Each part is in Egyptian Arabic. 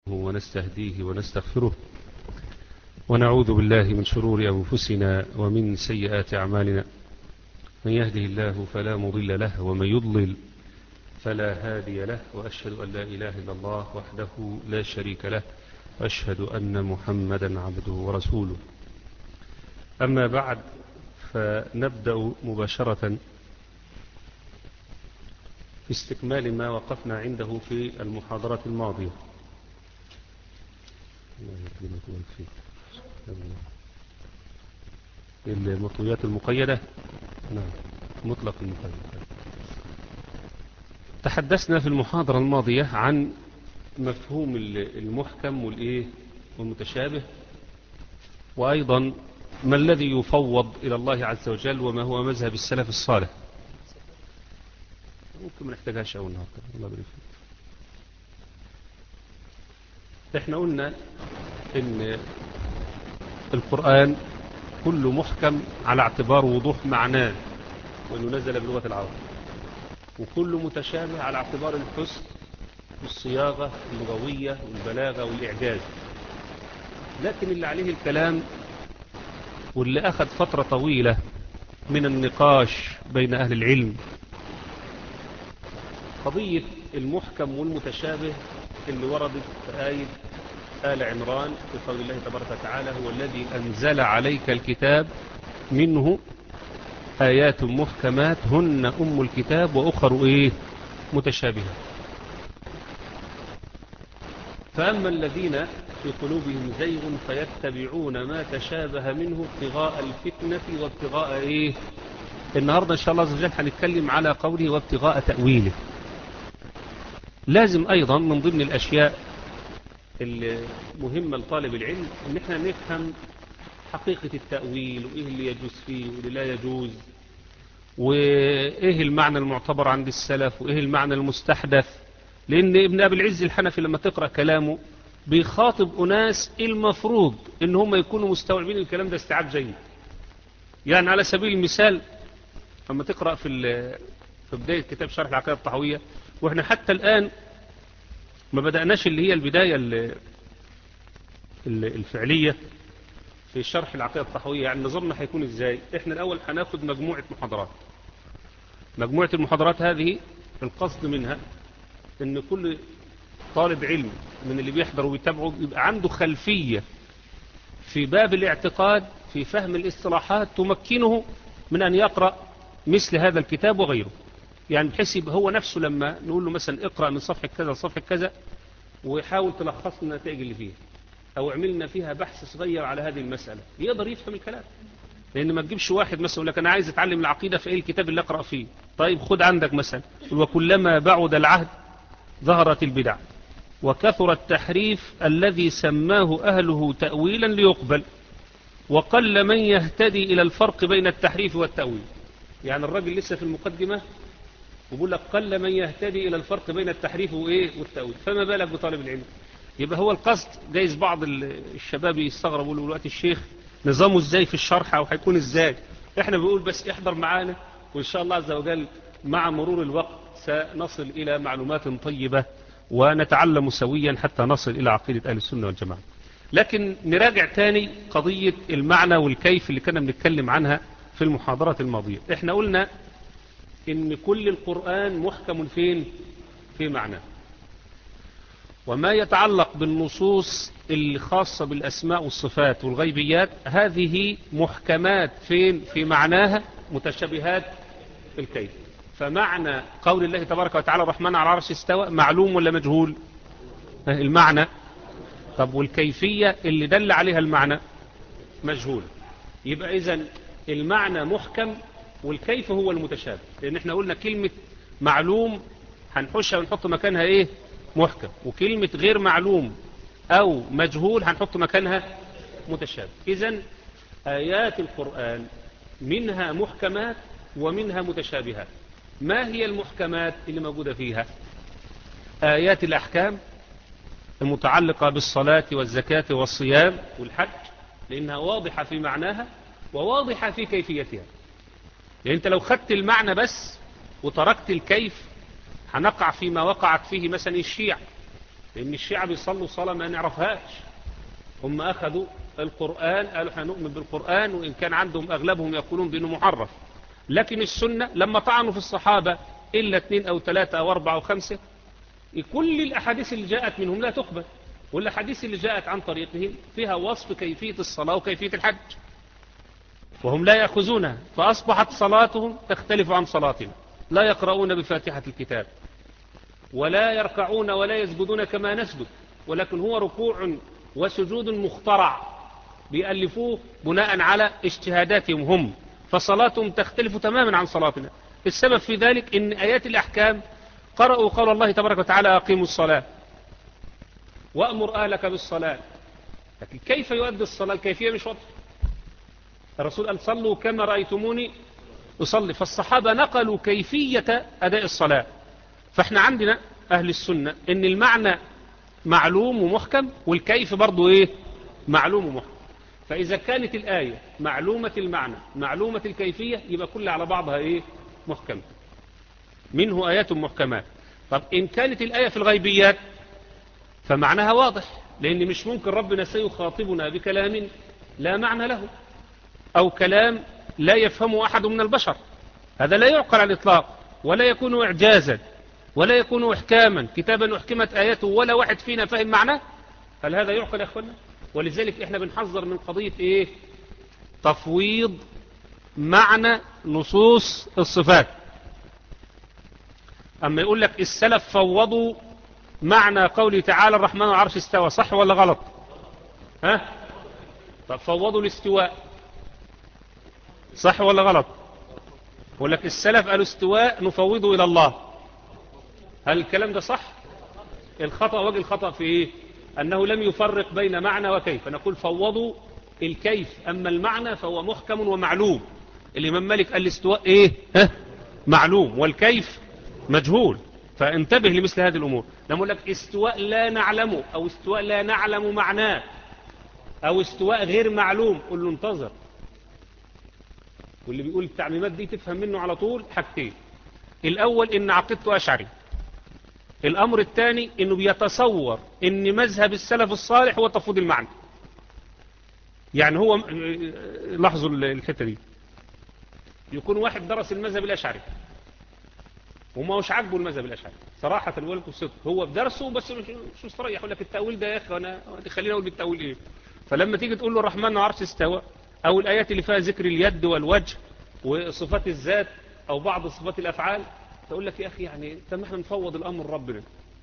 ونستهديه ونستغفره ونعوذ بالله من شرور أنفسنا ومن سيئات أعمالنا من يهده الله فلا مضل له ومن يضلل فلا هادي له وأشهد أن لا إله إلا الله وحده لا شريك له وأشهد أن محمدا عبده ورسوله أما بعد فنبدأ مباشرة في استكمال ما وقفنا عنده في المحاضرة الماضية المطويات المقيدة نعم مطلق المقيد تحدثنا في المحاضرة الماضية عن مفهوم المحكم والإيه والمتشابه وأيضا ما الذي يفوض إلى الله عز وجل وما هو مذهب السلف الصالح ممكن ما نحتاجهاش أول النهارده الله يبارك فيك احنا قلنا ان القرآن كله محكم على اعتبار وضوح معناه وانه نزل بلغة العرب وكله متشابه على اعتبار الحسن والصياغة اللغوية والبلاغة والإعجاز لكن اللي عليه الكلام واللي أخذ فترة طويلة من النقاش بين أهل العلم قضية المحكم والمتشابه اللي وردت في آية آل عمران في قول الله تبارك وتعالى هو الذي أنزل عليك الكتاب منه آيات محكمات هن أم الكتاب وأخر إيه متشابهة فأما الذين في قلوبهم زيغ فيتبعون ما تشابه منه ابتغاء الفتنة وابتغاء إيه النهاردة إن شاء الله عز وجل هنتكلم على قوله وابتغاء تأويله لازم أيضا من ضمن الأشياء المهمة لطالب العلم ان احنا نفهم حقيقة التأويل وإيه اللي يجوز فيه واللي لا يجوز وإيه المعنى المعتبر عند السلف وإيه المعنى المستحدث لأن ابن أبي العز الحنفي لما تقرأ كلامه بيخاطب أناس المفروض ان هم يكونوا مستوعبين الكلام ده استيعاب جيد يعني على سبيل المثال لما تقرأ في في بداية كتاب شرح العقيدة الطحوية واحنا حتى الآن ما بدأناش اللي هي البداية الفعلية في شرح العقيدة الطحوية يعني نظامنا هيكون ازاي احنا الاول هناخد مجموعة محاضرات مجموعة المحاضرات هذه القصد منها ان كل طالب علم من اللي بيحضر ويتابعه يبقى عنده خلفية في باب الاعتقاد في فهم الاصطلاحات تمكنه من ان يقرأ مثل هذا الكتاب وغيره يعني بحيث يبقى هو نفسه لما نقول له مثلا اقرأ من صفحة كذا لصفحة كذا ويحاول تلخص لنا النتائج اللي فيها او عملنا فيها بحث صغير على هذه المسألة يقدر يفهم الكلام لان ما تجيبش واحد مثلا يقول لك انا عايز اتعلم العقيدة في ايه الكتاب اللي اقرأ فيه طيب خد عندك مثلا وكلما بعد العهد ظهرت البدع وكثر التحريف الذي سماه اهله تأويلا ليقبل وقل من يهتدي الى الفرق بين التحريف والتأويل يعني الراجل لسه في المقدمة وبقول لك قل من يهتدي إلى الفرق بين التحريف وإيه والتأويل فما بالك بطالب العلم يبقى هو القصد جايز بعض الشباب يستغربوا له الوقت الشيخ نظامه ازاي في الشرح او هيكون ازاي احنا بنقول بس احضر معانا وان شاء الله عز وجل مع مرور الوقت سنصل الى معلومات طيبة ونتعلم سويا حتى نصل الى عقيدة اهل السنة والجماعة لكن نراجع تاني قضية المعنى والكيف اللي كنا بنتكلم عنها في المحاضرة الماضية احنا قلنا ان كل القرآن محكم فين في معنى وما يتعلق بالنصوص الخاصة بالأسماء والصفات والغيبيات هذه محكمات فين في معناها متشابهات في الكيف فمعنى قول الله تبارك وتعالى الرحمن على العرش استوى معلوم ولا مجهول المعنى طب والكيفية اللي دل عليها المعنى مجهول يبقى إذن المعنى محكم والكيف هو المتشابه لان احنا قلنا كلمة معلوم هنحشها ونحط مكانها ايه محكم وكلمة غير معلوم او مجهول هنحط مكانها متشابه اذا ايات القرآن منها محكمات ومنها متشابهات ما هي المحكمات اللي موجودة فيها آيات الأحكام المتعلقة بالصلاة والزكاة والصيام والحج لأنها واضحة في معناها وواضحة في كيفيتها يعني انت لو خدت المعنى بس وتركت الكيف هنقع فيما وقعت فيه مثلا الشيع لأن الشيعة بيصلوا صلاة ما نعرفهاش هم أخذوا القرآن قالوا احنا نؤمن بالقرآن وإن كان عندهم أغلبهم يقولون بأنه محرف لكن السنة لما طعنوا في الصحابة إلا اثنين أو ثلاثة أو أربعة أو خمسة كل الأحاديث اللي جاءت منهم لا تقبل والأحاديث اللي جاءت عن طريقهم فيها وصف كيفية الصلاة وكيفية الحج وهم لا يأخذونها فأصبحت صلاتهم تختلف عن صلاتنا لا يقرؤون بفاتحة الكتاب ولا يركعون ولا يسجدون كما نسجد ولكن هو ركوع وسجود مخترع بيألفوه بناء على اجتهاداتهم هم فصلاتهم تختلف تماما عن صلاتنا السبب في ذلك ان آيات الأحكام قرأوا قول الله تبارك وتعالى أقيموا الصلاة وأمر أهلك بالصلاة لكن كيف يؤدي الصلاة الكيفية مش واضحة الرسول قال صلوا كما رأيتموني أصلي فالصحابة نقلوا كيفية أداء الصلاة فاحنا عندنا أهل السنة إن المعنى معلوم ومحكم والكيف برضو إيه معلوم ومحكم فإذا كانت الآية معلومة المعنى معلومة الكيفية يبقى كل على بعضها إيه محكم منه آيات محكمات طب إن كانت الآية في الغيبيات فمعناها واضح لأن مش ممكن ربنا سيخاطبنا بكلام لا معنى له أو كلام لا يفهمه أحد من البشر هذا لا يعقل على الإطلاق ولا يكون إعجازا ولا يكون إحكاما كتابا أحكمت آياته ولا واحد فينا فهم معناه هل هذا يعقل يا أخوانا ولذلك إحنا بنحذر من قضية إيه تفويض معنى نصوص الصفات أما يقول لك السلف فوضوا معنى قوله تعالى الرحمن العرش استوى صح ولا غلط ها طب فوضوا الاستواء صح ولا غلط يقول لك السلف قالوا استواء نفوضه إلى الله هل الكلام ده صح الخطأ وجه الخطأ في ايه أنه لم يفرق بين معنى وكيف نقول فوضوا الكيف أما المعنى فهو محكم ومعلوم الإمام مالك قال الاستواء ايه ها معلوم والكيف مجهول فانتبه لمثل هذه الأمور لما يقول لك استواء لا نعلمه أو استواء لا نعلم معناه أو استواء غير معلوم قل له انتظر واللي بيقول التعميمات دي تفهم منه على طول حاجتين الأول إن عقيدته أشعري الأمر الثاني إنه بيتصور إن مذهب السلف الصالح هو تفوض المعنى يعني هو لاحظوا الحتة دي يكون واحد درس المذهب الأشعري وما هوش عاجبه المذهب الأشعري صراحة الولد والصدق هو بدرسه بس مش مش مستريح يقول لك التأويل ده يا أخي أنا خلينا أقول بالتأويل إيه فلما تيجي تقول له الرحمن عرش استوى أو الآيات اللي فيها ذكر اليد والوجه وصفات الذات أو بعض صفات الأفعال تقول لك يا أخي يعني طب احنا نفوض الأمر ربنا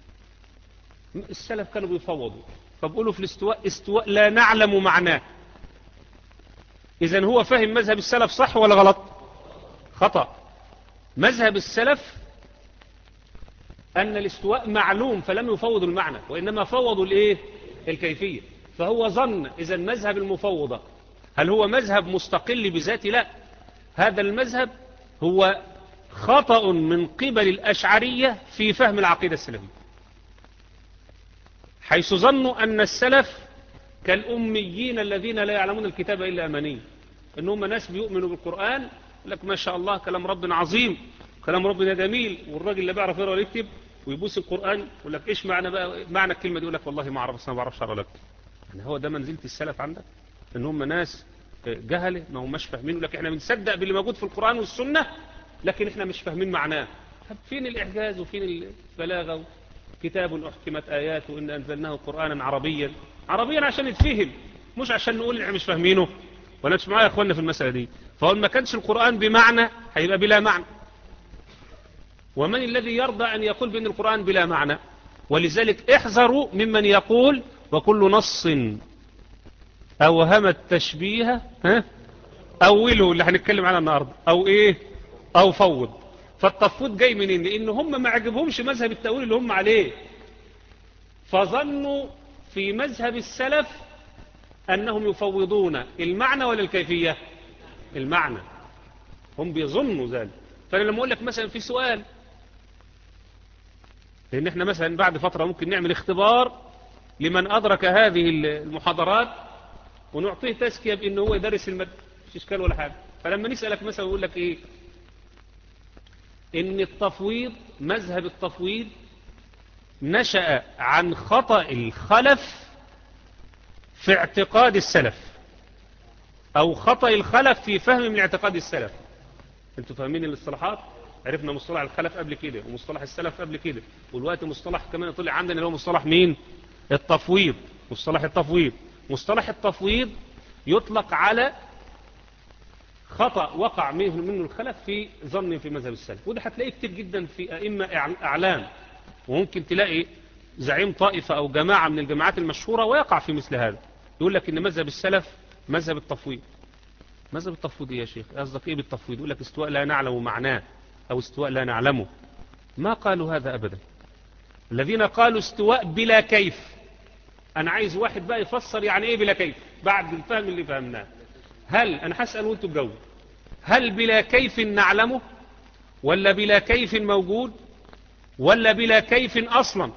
السلف كانوا بيفوضوا فبقولوا في الاستواء استواء لا نعلم معناه إذا هو فهم مذهب السلف صح ولا غلط خطأ مذهب السلف أن الاستواء معلوم فلم يفوضوا المعنى وإنما فوضوا الإيه الكيفية فهو ظن إذا مذهب المفوضة هل هو مذهب مستقل بذاته لا هذا المذهب هو خطأ من قبل الأشعرية في فهم العقيدة السلفية حيث ظنوا أن السلف كالأميين الذين لا يعلمون الكتاب إلا أماني أنهم ناس بيؤمنوا بالقرآن لك ما شاء الله كلام ربنا عظيم كلام ربنا جميل والراجل اللي بيعرف يقرا ويكتب ويبوس القرآن يقول لك إيش معنى بقى معنى الكلمة دي يقول لك والله ما أعرف بس أنا ما بعرفش أقرا لك يعني هو ده منزلة السلف عندك ان هم ناس جهلة ما هماش فاهمين لكن احنا بنصدق باللي موجود في القرآن والسنة لكن احنا مش فاهمين معناه طب فين الإعجاز وفين البلاغة كتاب أحكمت آياته إن أنزلناه قرآنا عربيا عربيا عشان يتفهم مش عشان نقول احنا مش فاهمينه ولا مش معايا يا اخوانا في المسألة دي فهو ما كانش القرآن بمعنى هيبقى بلا معنى ومن الذي يرضى أن يقول بأن القرآن بلا معنى ولذلك احذروا ممن يقول وكل نص أوهم التشبيه ها أوله اللي هنتكلم عنه النهاردة أو إيه أو فوض فالتفويض جاي منين لأن هم ما عجبهمش مذهب التأويل اللي هم عليه فظنوا في مذهب السلف أنهم يفوضون المعنى ولا الكيفية المعنى هم بيظنوا ذلك فأنا لما أقول لك مثلا في سؤال لأن احنا مثلا بعد فترة ممكن نعمل اختبار لمن أدرك هذه المحاضرات ونعطيه تزكية بأنه هو يدرس المد مش إشكال ولا حاجة فلما نسألك مثلا يقول لك إيه إن التفويض مذهب التفويض نشأ عن خطأ الخلف في اعتقاد السلف أو خطأ الخلف في فهم من اعتقاد السلف انتوا فاهمين الاصطلاحات عرفنا مصطلح الخلف قبل كده ومصطلح السلف قبل كده والوقت مصطلح كمان طلع عندنا اللي هو مصطلح مين التفويض مصطلح التفويض مصطلح التفويض يطلق على خطأ وقع منه منه الخلف في ظن في مذهب السلف وده هتلاقيه كتير جدا في أئمة أعلام وممكن تلاقي زعيم طائفة أو جماعة من الجماعات المشهورة ويقع في مثل هذا يقول لك إن مذهب السلف مذهب التفويض مذهب التفويض يا شيخ قصدك إيه بالتفويض يقول لك استواء لا نعلم معناه أو استواء لا نعلمه ما قالوا هذا أبدا الذين قالوا استواء بلا كيف أنا عايز واحد بقى يفسر يعني إيه بلا كيف بعد الفهم اللي فهمناه هل أنا هسأل وانتوا تجاوبوا هل بلا كيف نعلمه ولا بلا كيف موجود ولا بلا كيف أصلا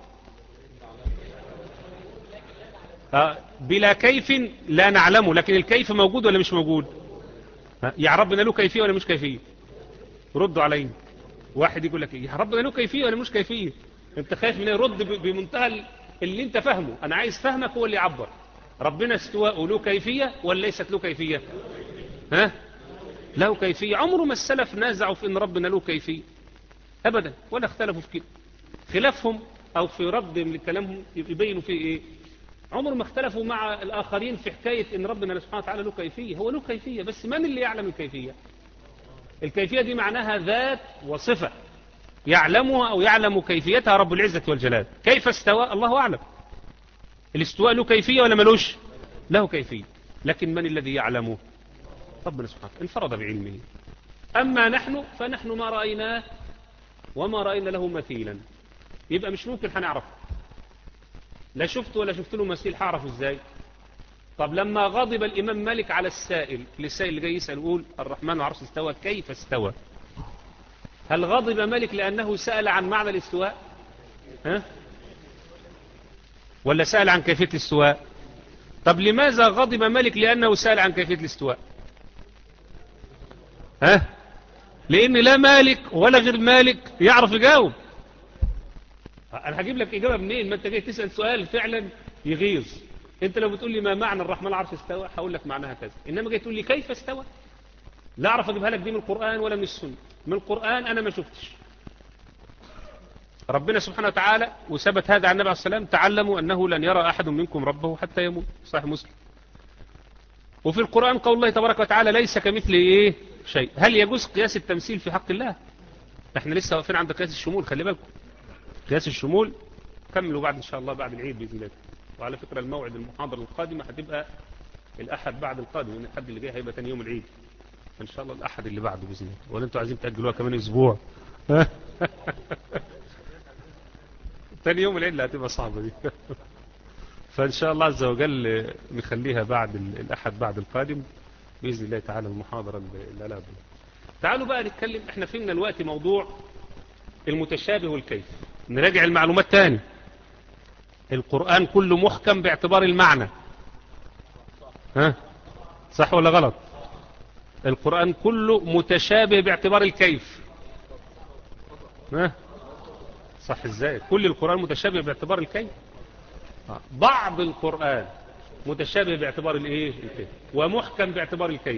آه بلا كيف لا نعلمه لكن الكيف موجود ولا مش موجود يا ربنا له كيفية ولا مش كيفية ردوا علينا واحد يقول لك يا ربنا له كيفية ولا مش كيفية انت خايف من يرد بمنتهى اللي انت فهمه انا عايز فهمك هو اللي يعبر ربنا استواء له كيفية ولا ليست له كيفية ها له كيفية عمره ما السلف نازعوا في ان ربنا له كيفية ابدا ولا اختلفوا في كده خلافهم او في ردهم لكلامهم يبينوا فيه ايه عمر ما اختلفوا مع الاخرين في حكاية ان ربنا سبحانه وتعالى له كيفية هو له كيفية بس من اللي يعلم الكيفية الكيفية دي معناها ذات وصفة يعلمها او يعلم كيفيتها رب العزة والجلال كيف استوى الله اعلم الاستواء له كيفية ولا ملوش له كيفية لكن من الذي يعلمه ربنا سبحانه انفرد بعلمه أما نحن فنحن ما رأيناه وما رأينا له مثيلا يبقى مش ممكن هنعرف لا شفت ولا شفت له مثيل هعرف ازاي طب لما غضب الإمام مالك على السائل للسائل اللي جاي يسأل يقول الرحمن عرش استوى كيف استوى هل غضب مالك لأنه سأل عن معنى الاستواء ها؟ ولا سأل عن كيفية الاستواء طب لماذا غضب مالك لأنه سأل عن كيفية الاستواء ها لأن لا مالك ولا غير مالك يعرف يجاوب أنا هجيب لك إجابة منين ما أنت جاي تسأل سؤال فعلا يغيظ أنت لو بتقول لي ما معنى الرحمن العرش استوى هقول لك معناها كذا إنما جاي تقول لي كيف استوى لا أعرف أجيبها لك دي من القرآن ولا من السنة من القرآن أنا ما شفتش ربنا سبحانه وتعالى وثبت هذا عن النبي عليه السلام تعلموا أنه لن يرى أحد منكم ربه حتى يموت صحيح مسلم وفي القرآن قول الله تبارك وتعالى ليس كمثله إيه شيء هل يجوز قياس التمثيل في حق الله احنا لسه واقفين عند قياس الشمول خلي بالكم قياس الشمول كملوا بعد إن شاء الله بعد العيد بإذن الله وعلى فكرة الموعد المحاضرة القادمة هتبقى الأحد بعد القادم لأن الحد اللي جاي هيبقى تاني يوم العيد إن شاء الله الأحد اللي بعده بإذن الله ولا أنتوا عايزين تأجلوها كمان أسبوع تاني يوم العيد اللي هتبقى صعبة دي فإن شاء الله عز وجل نخليها بعد الأحد بعد القادم بإذن الله تعالى المحاضرة اللي لا تعالوا بقى نتكلم احنا فهمنا الوقت موضوع المتشابه والكيف نراجع المعلومات تاني القرآن كله محكم باعتبار المعنى ها صح ولا غلط القرآن كله متشابه باعتبار الكيف ها صح ازاي كل القرآن متشابه باعتبار الكيف بعض القرآن متشابه باعتبار الايه الكيف ومحكم باعتبار الكيف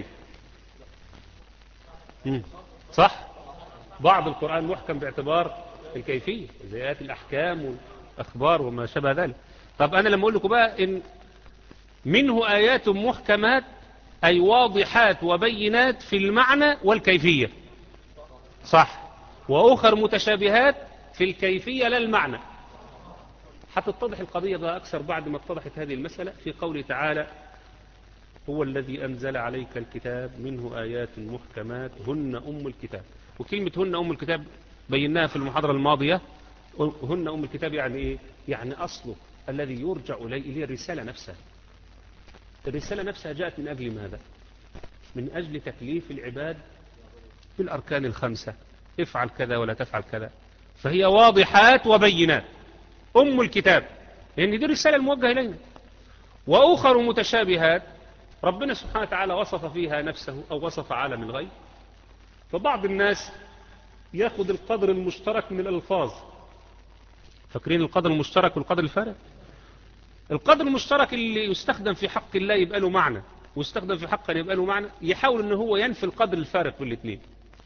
صح بعض القرآن محكم باعتبار الكيفية زي آيات الأحكام والأخبار وما شابه ذلك طب أنا لما أقول لكم بقى إن منه آيات محكمات أي واضحات وبينات في المعنى والكيفية صح وأخر متشابهات في الكيفية لا المعنى هتتضح القضية بقى أكثر بعد ما اتضحت هذه المسألة في قوله تعالى هو الذي أنزل عليك الكتاب منه آيات محكمات هن أم الكتاب وكلمة هن أم الكتاب بيناها في المحاضرة الماضية هن أم الكتاب يعني إيه؟ يعني أصله الذي يرجع إليه إليه الرسالة نفسها الرسالة نفسها جاءت من أجل ماذا من أجل تكليف العباد بالأركان الخمسة افعل كذا ولا تفعل كذا فهي واضحات وبينات أم الكتاب لأن دي الرسالة الموجهة إلينا وأخر متشابهات ربنا سبحانه وتعالى وصف فيها نفسه أو وصف عالم الغيب فبعض الناس ياخذ القدر المشترك من الألفاظ فاكرين القدر المشترك والقدر الفارق القدر المشترك اللي يستخدم في حق الله يبقى له معنى ويستخدم في حقنا يبقى له معنى يحاول ان هو ينفي القدر الفارق بين الاثنين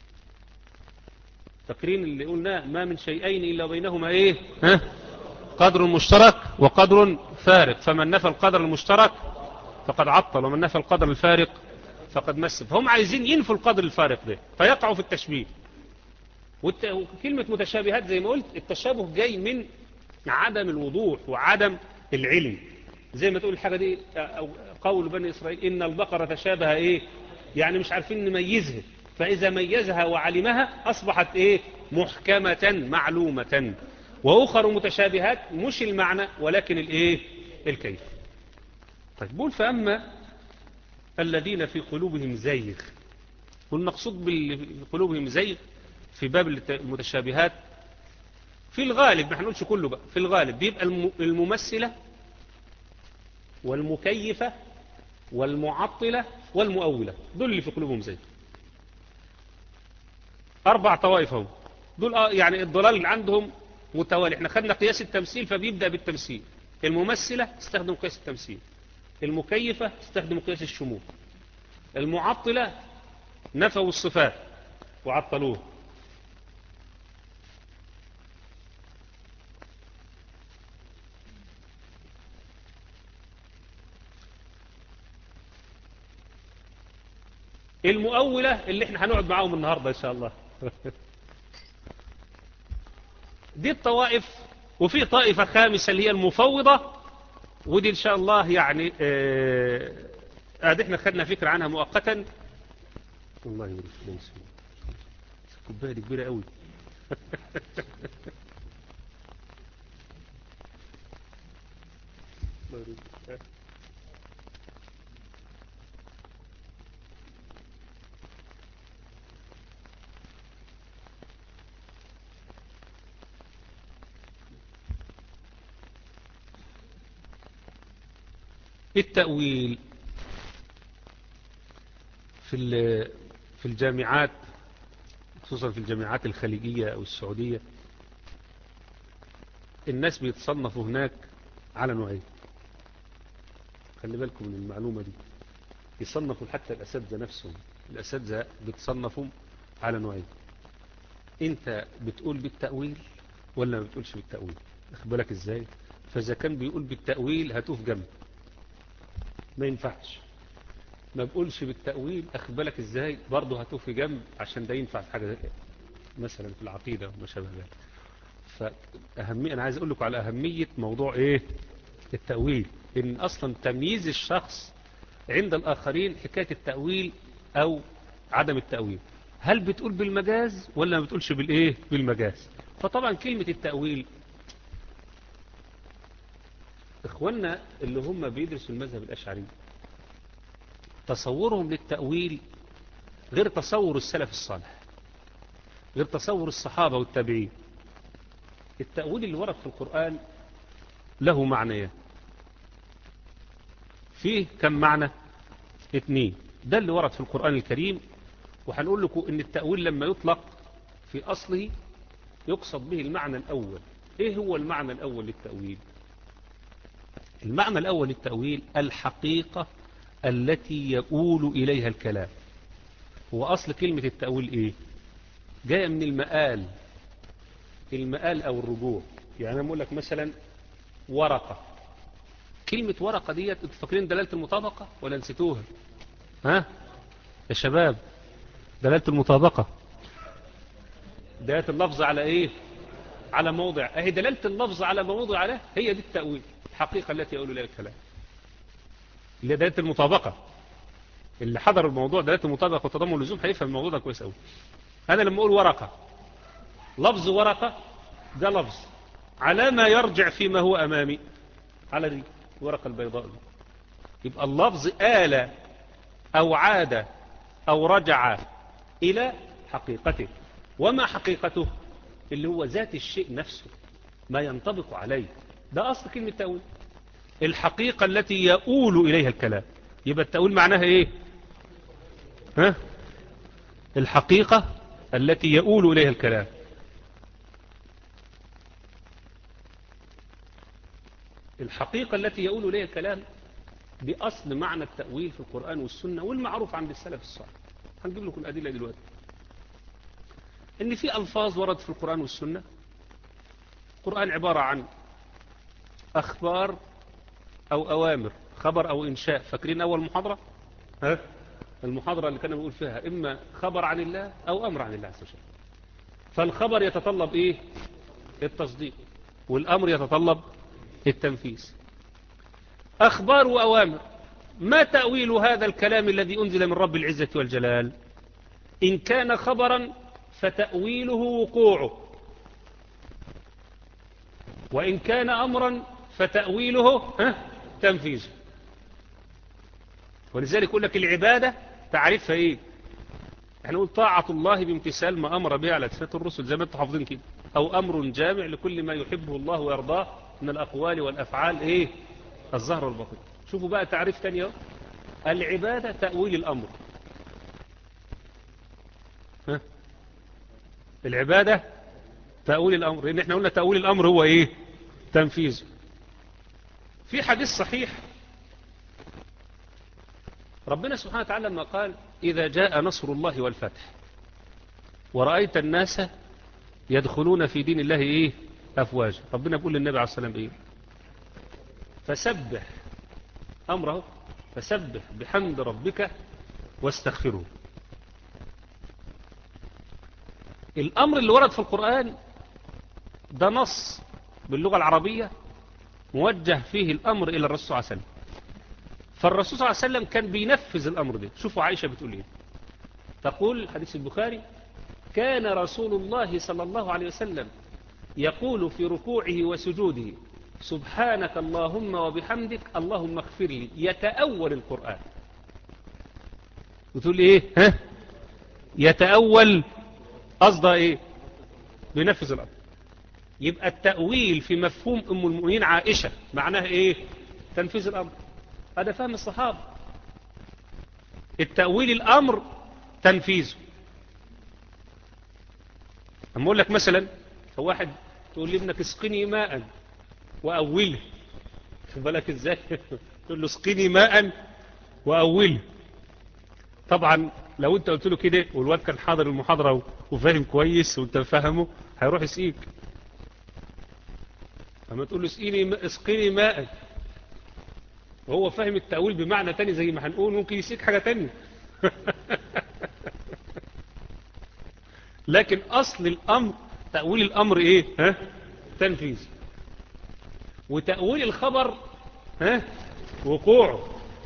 فاكرين اللي قلنا ما من شيئين الا بينهما ايه ها قدر مشترك وقدر فارق فمن نفى القدر المشترك فقد عطل ومن نفى القدر الفارق فقد مس فهم عايزين ينفوا القدر الفارق ده فيقعوا في التشبيه وكلمة متشابهات زي ما قلت التشابه جاي من عدم الوضوح وعدم العلم زي ما تقول الحاجة دي أو قول بني إسرائيل إن البقرة تشابه إيه يعني مش عارفين نميزها فإذا ميزها وعلمها أصبحت إيه محكمة معلومة وأخر متشابهات مش المعنى ولكن الإيه الكيف طيب بقول فأما الذين في قلوبهم زيغ والمقصود بقلوبهم زيغ في باب المتشابهات في الغالب ما هنقولش كله بقى في الغالب بيبقى الممثلة والمكيفة والمعطلة والمؤولة دول اللي في قلوبهم زي أربع طوائف هم دول يعني الضلال اللي عندهم متوالي احنا خدنا قياس التمثيل فبيبدأ بالتمثيل الممثلة تستخدم قياس التمثيل المكيفة تستخدم قياس الشمول المعطلة نفوا الصفات وعطلوه المؤولة اللي احنا هنقعد معاهم النهاردة ان شاء الله دي الطوائف وفي طائفة خامسة اللي هي المفوضة ودي ان شاء الله يعني اه احنا خدنا فكرة عنها مؤقتا الله يبارك فيك كوبايه دي كبيره قوي التأويل في في الجامعات خصوصا في الجامعات الخليجية أو السعودية الناس بيتصنفوا هناك على نوعين خلي بالكم من المعلومة دي يصنفوا حتى الأساتذة نفسهم الأساتذة بيتصنفوا على نوعين انت بتقول بالتأويل ولا ما بتقولش بالتأويل اخد بالك ازاي فاذا كان بيقول بالتأويل هتوف جنب ما ينفعش ما بقولش بالتأويل اخد بالك ازاي برضه هتوف جنب عشان ده ينفع في حاجة زي كده مثلا في العقيدة وما شابه ذلك فأهمية أنا عايز أقول لكم على أهمية موضوع إيه التأويل إن أصلا تمييز الشخص عند الآخرين حكاية التأويل أو عدم التأويل هل بتقول بالمجاز ولا ما بتقولش بالإيه بالمجاز فطبعا كلمة التأويل إخواننا اللي هم بيدرسوا المذهب الأشعري تصورهم للتأويل غير تصور السلف الصالح غير تصور الصحابة والتابعين التأويل اللي ورد في القرآن له معنيان فيه كم معنى اثنين ده اللي ورد في القرآن الكريم وهنقول لكم ان التأويل لما يطلق في أصله يقصد به المعنى الأول ايه هو المعنى الأول للتأويل المعنى الأول للتأويل الحقيقة التي يقول إليها الكلام هو أصل كلمة التأويل إيه جاية من المآل المآل أو الرجوع يعني أنا أقول لك مثلا ورقة كلمة ورقة ديت انتوا فاكرين دلالة المطابقة ولا نسيتوها ها يا شباب دلالة المطابقة دلالة اللفظ على ايه على موضع اهي دلالة اللفظ على موضع عليه هي دي التأويل الحقيقة التي يقول لها الكلام اللي دلالة المطابقة اللي حضر الموضوع دلالة المطابقة وتضمن اللزوم هيفهم الموضوع ده كويس قوي انا لما اقول ورقة لفظ ورقة ده لفظ على ما يرجع فيما هو امامي على دي ورقة البيضاء دي يبقى اللفظ آل أو عاد أو رجع إلى حقيقته وما حقيقته اللي هو ذات الشيء نفسه ما ينطبق عليه ده أصل كلمة تأويل الحقيقة التي يؤول إليها الكلام يبقى التأويل معناها إيه ها؟ الحقيقة التي يؤول إليها الكلام الحقيقة التي يقول إليها الكلام بأصل معنى التأويل في القرآن والسنة والمعروف عند السلف الصالح هنجيب لكم الأدلة دلوقتي إن في ألفاظ ورد في القرآن والسنة القرآن عبارة عن أخبار أو أوامر خبر أو إنشاء فاكرين أول محاضرة ها؟ المحاضرة اللي كنا بنقول فيها إما خبر عن الله أو أمر عن الله عز وجل فالخبر يتطلب إيه التصديق والأمر يتطلب التنفيذ أخبار وأوامر ما تأويل هذا الكلام الذي أنزل من رب العزة والجلال إن كان خبرا فتأويله وقوعه وإن كان أمرا فتأويله ها تنفيذه ولذلك يقول لك العبادة تعرفها إيه احنا نقول طاعة الله بامتثال ما أمر به على أسفة الرسل زي ما انتم حافظين كده أو أمر جامع لكل ما يحبه الله ويرضاه من الأقوال والأفعال إيه الظهر والبطن شوفوا بقى تعريف تاني العبادة تأويل الأمر ها؟ العبادة تأويل الأمر لأن احنا قلنا تأويل الأمر هو إيه تنفيذه في حديث صحيح ربنا سبحانه وتعالى لما قال إذا جاء نصر الله والفتح ورأيت الناس يدخلون في دين الله إيه أفواج ربنا بيقول للنبي عليه الصلاة والسلام إيه فسبح أمره فسبح بحمد ربك واستغفره الأمر اللي ورد في القرآن ده نص باللغة العربية موجه فيه الأمر إلى الرسول صلى الله عليه وسلم فالرسول صلى الله عليه وسلم كان بينفذ الأمر ده شوفوا عائشة بتقول ايه تقول حديث البخاري كان رسول الله صلى الله عليه وسلم يقول في ركوعه وسجوده سبحانك اللهم وبحمدك اللهم اغفر لي يتأول القرآن بتقول ايه ها يتأول قصده ايه بينفذ الأمر يبقى التأويل في مفهوم أم المؤمنين عائشة معناه ايه تنفيذ الأمر هذا فهم الصحابة التأويل الأمر تنفيذه أما أقول لك مثلا واحد تقول لي ابنك اسقني ماء وأوله بالك ازاي تقول له اسقني ماء وأوله طبعا لو انت قلت له كده والواد كان حاضر المحاضرة وفاهم كويس وانت فاهمه هيروح يسقيك اما تقول له اسقيني اسقيني ماء وهو فاهم التأويل بمعنى تاني زي ما هنقول ممكن يسيك حاجة تانية لكن أصل الأمر تأويل الأمر إيه ها؟ تنفيذ وتأويل الخبر ها؟ وقوعه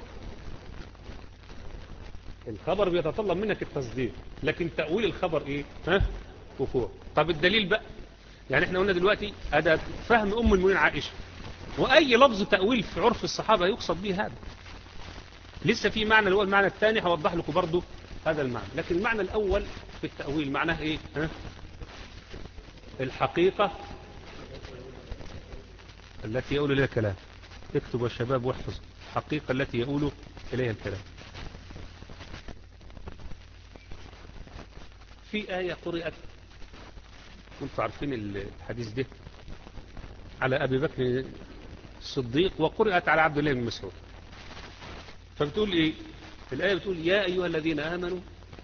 الخبر بيتطلب منك التصديق لكن تأويل الخبر إيه ها؟ وقوع طب الدليل بقى يعني احنا قلنا دلوقتي هذا فهم أم المؤمنين عائشة وأي لفظ تأويل في عرف الصحابة يقصد به هذا لسه في معنى اللي هو المعنى الثاني هوضح لكم برضو هذا المعنى لكن المعنى الأول في التأويل معناه إيه ها؟ الحقيقة التي يقول إليها الكلام اكتب يا شباب واحفظ الحقيقة التي يقول إليها الكلام في آية قرأت كنتوا عارفين الحديث ده على أبي بكر الصديق وقرأت على عبد الله بن مسعود فبتقول إيه الآية بتقول يا أيها الذين آمنوا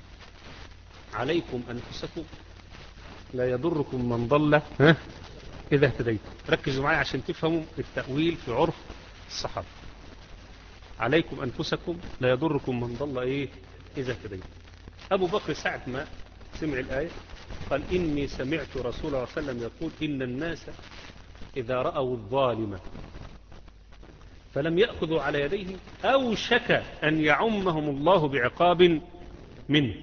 عليكم أنفسكم لا يضركم من ضل ها إذا اهتديتم ركزوا معي عشان تفهموا التأويل في عرف الصحابة عليكم أنفسكم لا يضركم من ضل إيه إذا اهتديتم أبو بكر ساعة ما سمع الآية قال إني سمعت رسول الله صلى الله عليه وسلم يقول إن الناس إذا رأوا الظالم فلم يأخذوا على يديه أوشك أن يعمهم الله بعقاب منه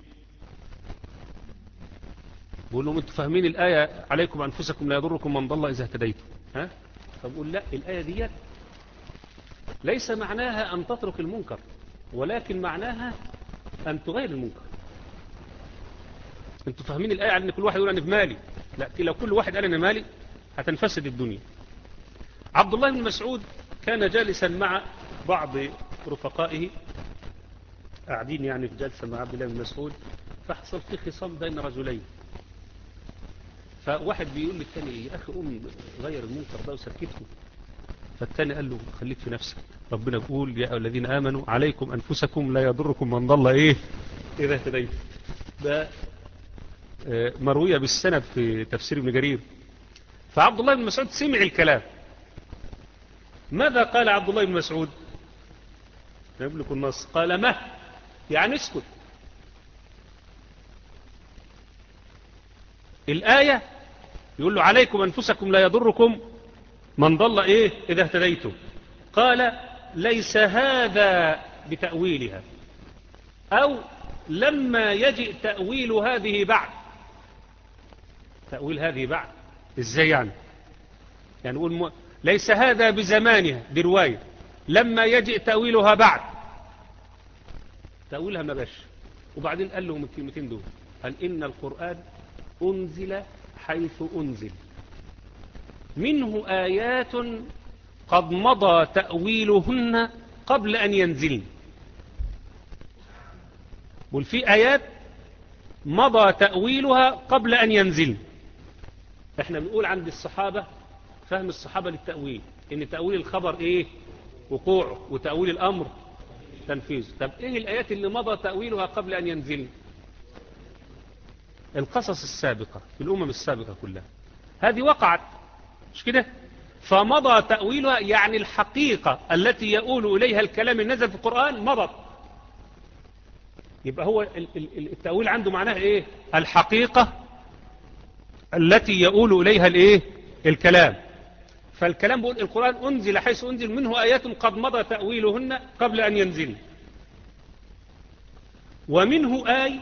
بقول لهم انتوا فاهمين الآية عليكم أنفسكم لا يضركم من ضل إذا اهتديتم ها؟ فبقول لا الآية دي ليس معناها أن تترك المنكر ولكن معناها أن تغير المنكر انتوا فاهمين الآية على أن كل واحد يقول أنا بمالي لا لو كل واحد قال أنا مالي هتنفسد الدنيا عبد الله بن مسعود كان جالسا مع بعض رفقائه قاعدين يعني في جلسة مع عبد الله بن مسعود فحصل في خصام بين رجلين فواحد بيقول للثاني يا أخي أم غير المنكر ده وسكته فالتاني قال له خليك في نفسك ربنا بيقول يا أيها الذين آمنوا عليكم أنفسكم لا يضركم من ضل إيه إذا اهتديت ده آه، مروية بالسند في تفسير ابن جرير فعبد الله بن مسعود سمع الكلام ماذا قال عبد الله بن مسعود يملك النص قال ما يعني اسكت الآية يقول له عليكم أنفسكم لا يضركم من ضل إيه إذا اهتديتم قال ليس هذا بتأويلها أو لما يجئ تأويل هذه بعد تأويل هذه بعد إزاي يعني يعني نقول م... ليس هذا بزمانها دي رواية لما يجئ تأويلها بعد تأويلها ما باش وبعدين قال لهم الكلمتين دول قال إن القرآن أنزل حيث أنزل منه آيات قد مضى تأويلهن قبل أن ينزلن والفي آيات مضى تأويلها قبل أن ينزل احنا بنقول عند الصحابة فهم الصحابة للتأويل ان تأويل الخبر ايه وقوعه وتأويل الأمر تنفيذه طب ايه الآيات اللي مضى تأويلها قبل أن ينزل القصص السابقة في الأمم السابقة كلها هذه وقعت مش كده فمضى تأويلها يعني الحقيقة التي يقول إليها الكلام النزل في القرآن مضت يبقى هو التأويل عنده معناه ايه الحقيقة التي يقول إليها الايه الكلام فالكلام بيقول القرآن أنزل حيث أنزل منه آيات قد مضى تأويلهن قبل أن ينزل ومنه آي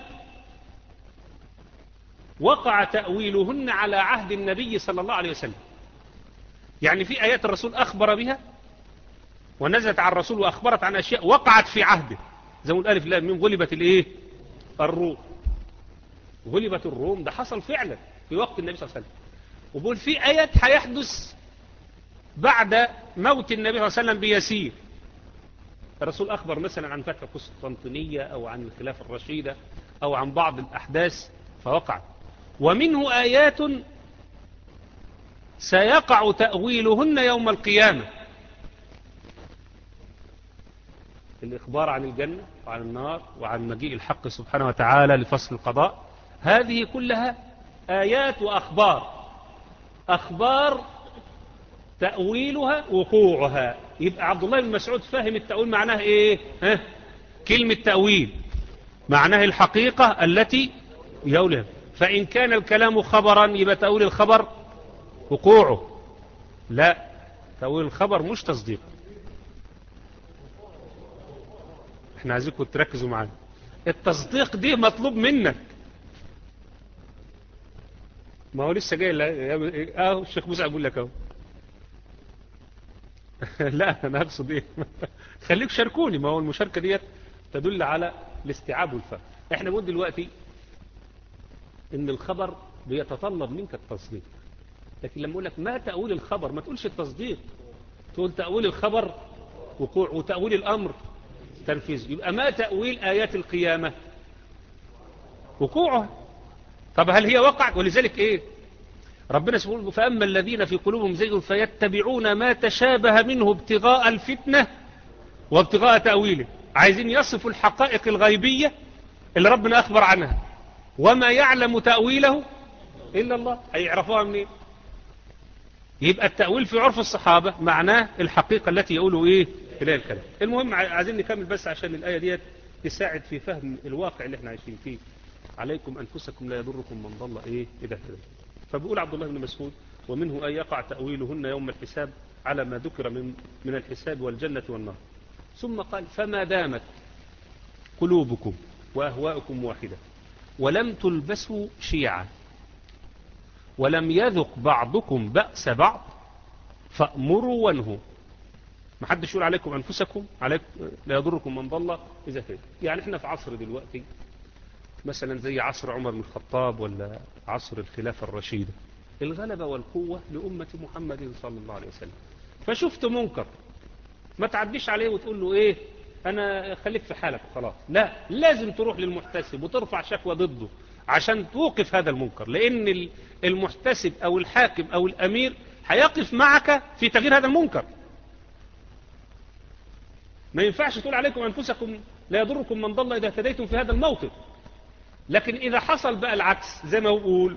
وقع تأويلهن على عهد النبي صلى الله عليه وسلم يعني في آيات الرسول أخبر بها ونزلت على الرسول وأخبرت عن أشياء وقعت في عهده زي ما نقول ألف من غلبت الإيه الروم غلبت الروم ده حصل فعلا في وقت النبي صلى الله عليه وسلم وبقول في آيات هيحدث بعد موت النبي صلى الله عليه وسلم بيسير الرسول أخبر مثلا عن فتح قسطنطينية أو عن الخلافة الرشيدة أو عن بعض الأحداث فوقعت ومنه آيات سيقع تأويلهن يوم القيامة الإخبار عن الجنة وعن النار وعن مجيء الحق سبحانه وتعالى لفصل القضاء هذه كلها آيات وأخبار أخبار تأويلها وقوعها يبقى عبد الله بن مسعود فاهم التأويل معناه إيه ها؟ كلمة تأويل معناه الحقيقة التي يولها فإن كان الكلام خبرا يبقى تأويل الخبر وقوعه لا تأويل الخبر مش تصديق احنا عايزينكم تركزوا معانا التصديق دي مطلوب منك ما هو لسه جاي اه الشيخ موسى بيقول لك اهو لا انا اقصد ايه خليك شاركوني ما هو المشاركه ديت تدل على الاستيعاب والفهم احنا بنقول دلوقتي ان الخبر بيتطلب منك التصديق لكن لما اقول لك ما تأويل الخبر ما تقولش التصديق تقول تأويل الخبر وقوع وتأويل الأمر تنفيذ يبقى ما تأويل آيات القيامة وقوعها طب هل هي وقعت ولذلك ايه ربنا سبحانه فأما الذين في قلوبهم زيغ فيتبعون ما تشابه منه ابتغاء الفتنة وابتغاء تأويله عايزين يصفوا الحقائق الغيبية اللي ربنا أخبر عنها وما يعلم تأويله إلا الله هيعرفوها منين يبقى التأويل في عرف الصحابة معناه الحقيقة التي يقولوا إيه إليه الكلام المهم عايزين نكمل بس عشان الآية ديت تساعد في فهم الواقع اللي احنا عايشين فيه عليكم أنفسكم لا يضركم من ضل إيه إذا اهتدى فبيقول عبد الله بن مسعود ومنه أن يقع تأويلهن يوم الحساب على ما ذكر من, من الحساب والجنة والنار ثم قال فما دامت قلوبكم وأهواءكم واحدة ولم تلبسوا شيعا ولم يذق بعضكم بأس بعض فأمروا وانهوا ما حدش يقول عليكم أنفسكم عليكم لا يضركم من ضل إذا فيه يعني احنا في عصر دلوقتي مثلا زي عصر عمر بن الخطاب ولا عصر الخلافة الرشيدة الغلبة والقوة لأمة محمد صلى الله عليه وسلم فشفت منكر ما تعديش عليه وتقول له ايه انا خليك في حالك خلاص لا لازم تروح للمحتسب وترفع شكوى ضده عشان توقف هذا المنكر لان المحتسب او الحاكم او الامير هيقف معك في تغيير هذا المنكر ما ينفعش تقول عليكم أنفسكم لا يضركم من ضل إذا اهتديتم في هذا الموطن لكن إذا حصل بقى العكس زي ما بقول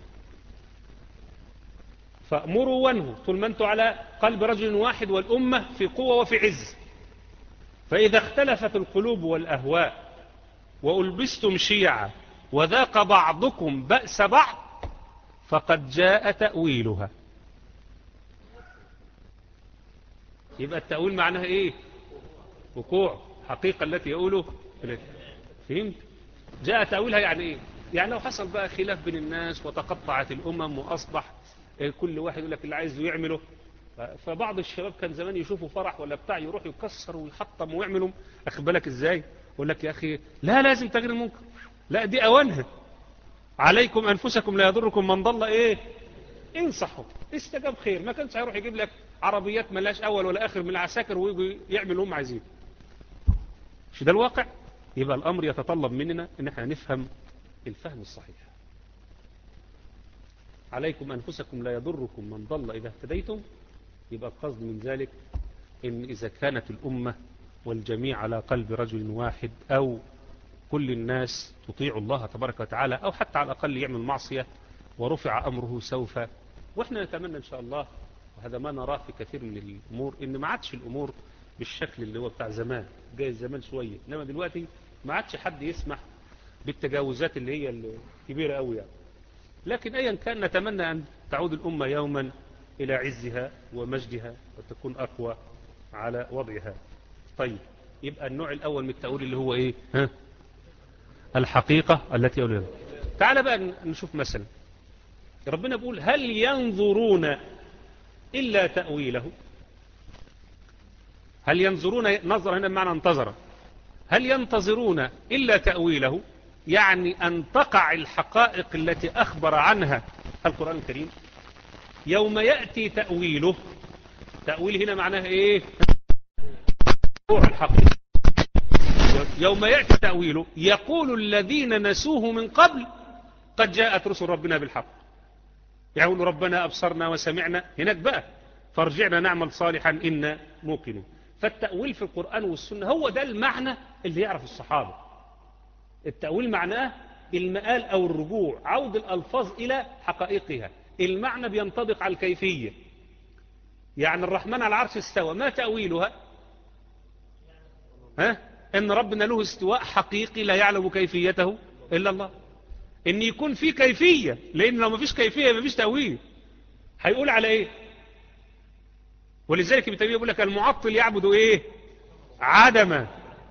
فأمروا وانهوا طول ما انتوا على قلب رجل واحد والأمة في قوة وفي عز فإذا اختلفت القلوب والأهواء وألبستم شيعا وذاق بعضكم بأس بعض فقد جاء تأويلها يبقى التأويل معناها ايه وقوع حقيقة التي يقوله فهمت جاء تأويلها يعني ايه يعني لو حصل بقى خلاف بين الناس وتقطعت الأمم وأصبح كل واحد يقول لك اللي عايزه يعمله فبعض الشباب كان زمان يشوفوا فرح ولا بتاع يروح يكسر ويحطم ويعملوا اخد بالك ازاي يقول لك يا اخي لا لازم تغيير المنكر لا دي اوانها عليكم انفسكم لا يضركم من ضل ايه انصحوا استجاب خير ما كانش هيروح يجيب لك عربيات ملاش اول ولا اخر من العساكر ويجوا يعملوا هم عايزين مش ده الواقع يبقى الامر يتطلب مننا ان احنا نفهم الفهم الصحيح عليكم أنفسكم لا يضركم من ضل إذا اهتديتم يبقى القصد من ذلك إن إذا كانت الأمة والجميع على قلب رجل واحد أو كل الناس تطيع الله تبارك وتعالى أو حتى على الأقل يعمل معصية ورفع أمره سوف وإحنا نتمنى إن شاء الله وهذا ما نراه في كثير من الأمور إن ما عادش الأمور بالشكل اللي هو بتاع زمان جاي زمان شوية إنما دلوقتي ما عادش حد يسمح بالتجاوزات اللي هي الكبيرة قوي يعني لكن أيا كان نتمنى أن تعود الأمة يوما إلى عزها ومجدها وتكون أقوى على وضعها طيب يبقى النوع الأول من التأويل اللي هو إيه ها؟ الحقيقة التي أوليها تعال بقى نشوف مثلا ربنا بيقول هل ينظرون إلا تأويله هل ينظرون نظر هنا بمعنى انتظر هل ينتظرون إلا تأويله يعني أن تقع الحقائق التي أخبر عنها القرآن الكريم يوم يأتي تأويله تأويل هنا معناه إيه الحقيقة يوم يأتي تأويله يقول الذين نسوه من قبل قد جاءت رسل ربنا بالحق يقول ربنا أبصرنا وسمعنا هناك بقى فارجعنا نعمل صالحا إنا موقنون فالتأويل في القرآن والسنة هو ده المعنى اللي يعرف الصحابة التأويل معناه المآل أو الرجوع عود الألفاظ إلى حقائقها المعنى بينطبق على الكيفية يعني الرحمن على العرش استوى ما تأويلها ها؟ إن ربنا له استواء حقيقي لا يعلم كيفيته إلا الله إن يكون في كيفية لأن لو ما فيش كيفية ما فيش تأويل هيقول على إيه ولذلك ابن تيميه يقول لك المعطل يعبد إيه عدما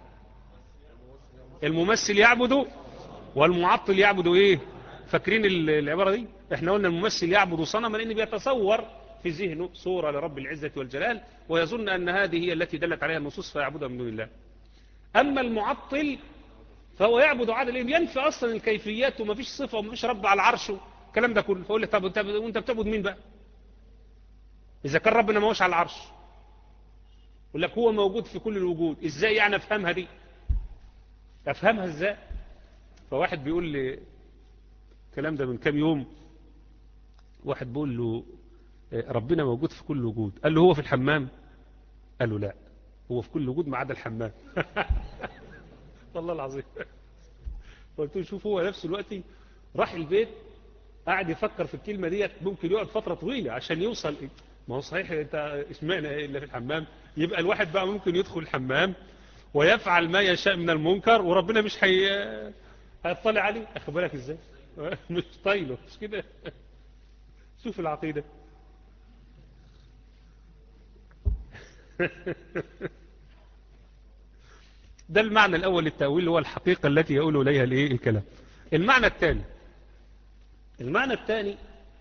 الممثل يعبد والمعطل يعبد ايه فاكرين العبارة دي احنا قلنا الممثل يعبد صنما لان بيتصور في ذهنه صورة لرب العزة والجلال ويظن ان هذه هي التي دلت عليها النصوص فيعبدها من دون الله اما المعطل فهو يعبد عدل ينفي اصلا الكيفيات وما فيش صفة وما فيش رب على العرش الكلام ده كله فيقول لك طب وانت بتعبد مين بقى اذا كان ربنا ما هوش على العرش يقول لك هو موجود في كل الوجود ازاي يعني افهمها دي افهمها ازاي فواحد بيقول لي الكلام ده من كام يوم واحد بيقول له ربنا موجود في كل وجود قال له هو في الحمام قال له لا هو في كل وجود ما عدا الحمام والله العظيم قلت له شوف هو نفسه دلوقتي راح البيت قاعد يفكر في الكلمة ديت ممكن يقعد فترة طويلة عشان يوصل ما هو صحيح انت اشمعنى الا في الحمام يبقى الواحد بقى ممكن يدخل الحمام ويفعل ما يشاء من المنكر وربنا مش هي... هيطلع عليه اخد بالك ازاي مش طايله مش كده شوف العقيدة ده المعنى الأول للتأويل هو الحقيقة التي يقول إليها الإيه الكلام المعنى الثاني المعنى الثاني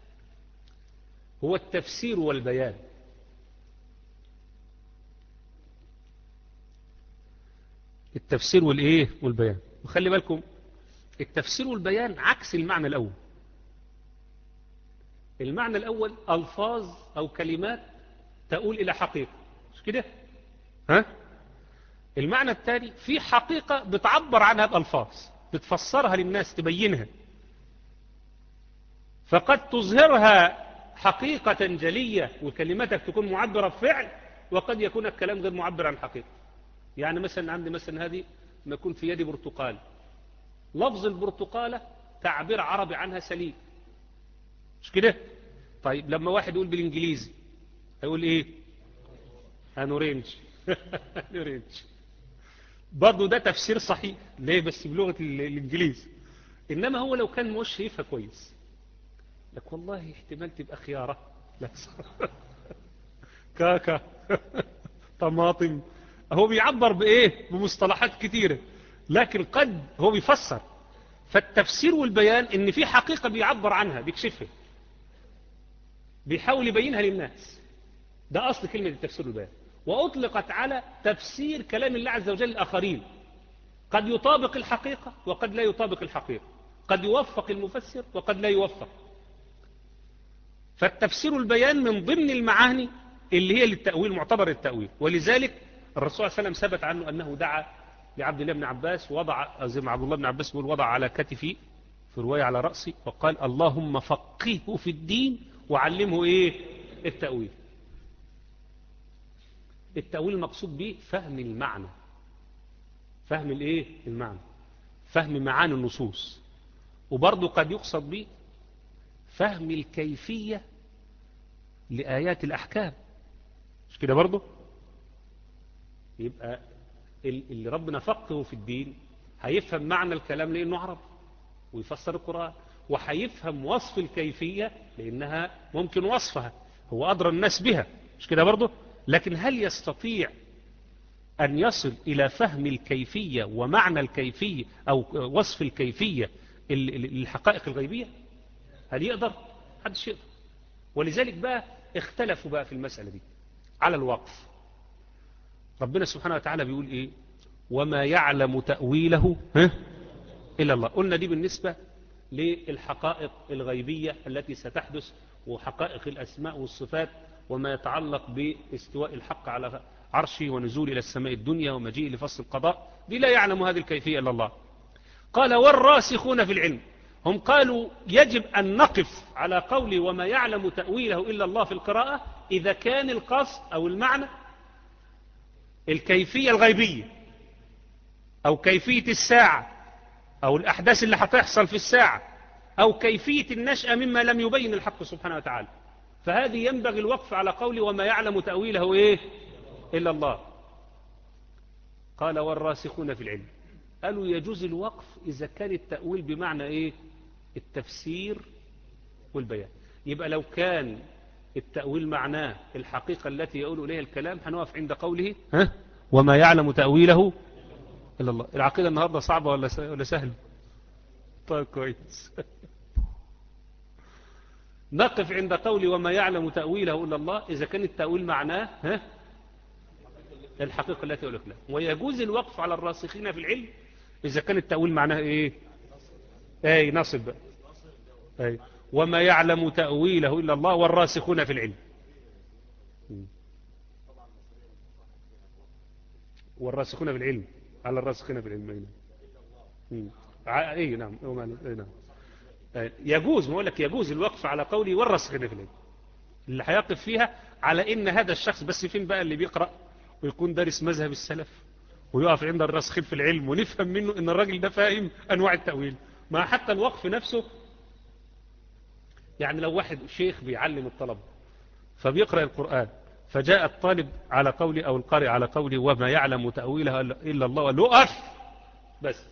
هو التفسير والبيان التفسير والإيه والبيان وخلي بالكم التفسير والبيان عكس المعنى الأول المعنى الأول ألفاظ أو كلمات تقول إلى حقيقة مش كده ها المعنى الثاني في حقيقة بتعبر عنها بألفاظ بتفسرها للناس تبينها فقد تظهرها حقيقة جلية وكلمتك تكون معبرة بفعل وقد يكون الكلام غير معبر عن حقيقة يعني مثلا عندي مثلا هذه ما يكون في يدي برتقال لفظ البرتقالة تعبير عربي عنها سليم مش كده طيب لما واحد يقول بالانجليزي هيقول ايه ان اورينج اورينج برضه ده تفسير صحيح ليه بس بلغة الانجليزي انما هو لو كان مش شايفها كويس لك والله احتمال تبقى خيارة لا كاكا طماطم هو بيعبر بايه بمصطلحات كتيرة لكن قد هو بيفسر فالتفسير والبيان ان في حقيقة بيعبر عنها بيكشفها بيحاول يبينها للناس ده اصل كلمة التفسير والبيان واطلقت على تفسير كلام الله عز وجل الاخرين قد يطابق الحقيقة وقد لا يطابق الحقيقة قد يوفق المفسر وقد لا يوفق فالتفسير والبيان من ضمن المعاني اللي هي للتأويل معتبر التأويل ولذلك الرسول صلى الله عليه وسلم ثبت عنه أنه دعا لعبد الله بن عباس وضع زي ما عبد الله بن عباس بيقول وضع على كتفي في رواية على رأسي وقال اللهم فقهه في الدين وعلمه ايه التأويل التأويل المقصود به فهم المعنى فهم الايه المعنى فهم معاني النصوص وبرضه قد يقصد به فهم الكيفية لآيات الأحكام مش كده برضه يبقى اللي ربنا فقهه في الدين هيفهم معنى الكلام لأنه عرب ويفسر القرآن وهيفهم وصف الكيفية لأنها ممكن وصفها هو أدرى الناس بها مش كده برضه لكن هل يستطيع أن يصل إلى فهم الكيفية ومعنى الكيفية أو وصف الكيفية للحقائق الغيبية هل يقدر حدش يقدر ولذلك بقى اختلفوا بقى في المسألة دي على الوقف ربنا سبحانه وتعالى بيقول ايه وما يعلم تأويله ها إلا الله قلنا دي بالنسبة للحقائق الغيبية التي ستحدث وحقائق الأسماء والصفات وما يتعلق باستواء الحق على عرشه ونزول إلى السماء الدنيا ومجيء لفصل القضاء دي لا يعلم هذه الكيفية إلا الله قال والراسخون في العلم هم قالوا يجب أن نقف على قول وما يعلم تأويله إلا الله في القراءة إذا كان القصد أو المعنى الكيفية الغيبية أو كيفية الساعة أو الأحداث اللي هتحصل في الساعة أو كيفية النشأة مما لم يبين الحق سبحانه وتعالى فهذه ينبغي الوقف على قول وما يعلم تأويله إيه إلا الله قال والراسخون في العلم قالوا يجوز الوقف إذا كان التأويل بمعنى إيه التفسير والبيان يبقى لو كان التأويل معناه الحقيقة التي يقول إليها الكلام هنقف عند قوله ها وما يعلم تأويله إلا الله العقيدة النهاردة صعبة ولا ولا سهلة طيب كويس نقف عند قول وما يعلم تأويله إلا الله إذا كان التأويل معناه ها الحقيقة التي يقول لك ويجوز الوقف على الراسخين في العلم إذا كان التأويل معناه إيه أي نصب بقى أي وما يعلم تأويله إلا الله والراسخون في العلم والراسخون في العلم على الراسخين في العلم اي نعم اي نعم يجوز ما اقول لك يجوز الوقف على قولي والراسخين في العلم اللي هيقف فيها على ان هذا الشخص بس فين بقى اللي بيقرأ ويكون دارس مذهب السلف ويقف عند الراسخين في العلم ونفهم منه ان الراجل ده فاهم انواع التأويل ما حتى الوقف نفسه يعني لو واحد شيخ بيعلم الطلبة فبيقرأ القرآن فجاء الطالب على قولي أو القارئ على قولي وما يعلم تأويلها إلا الله قال له أقف بس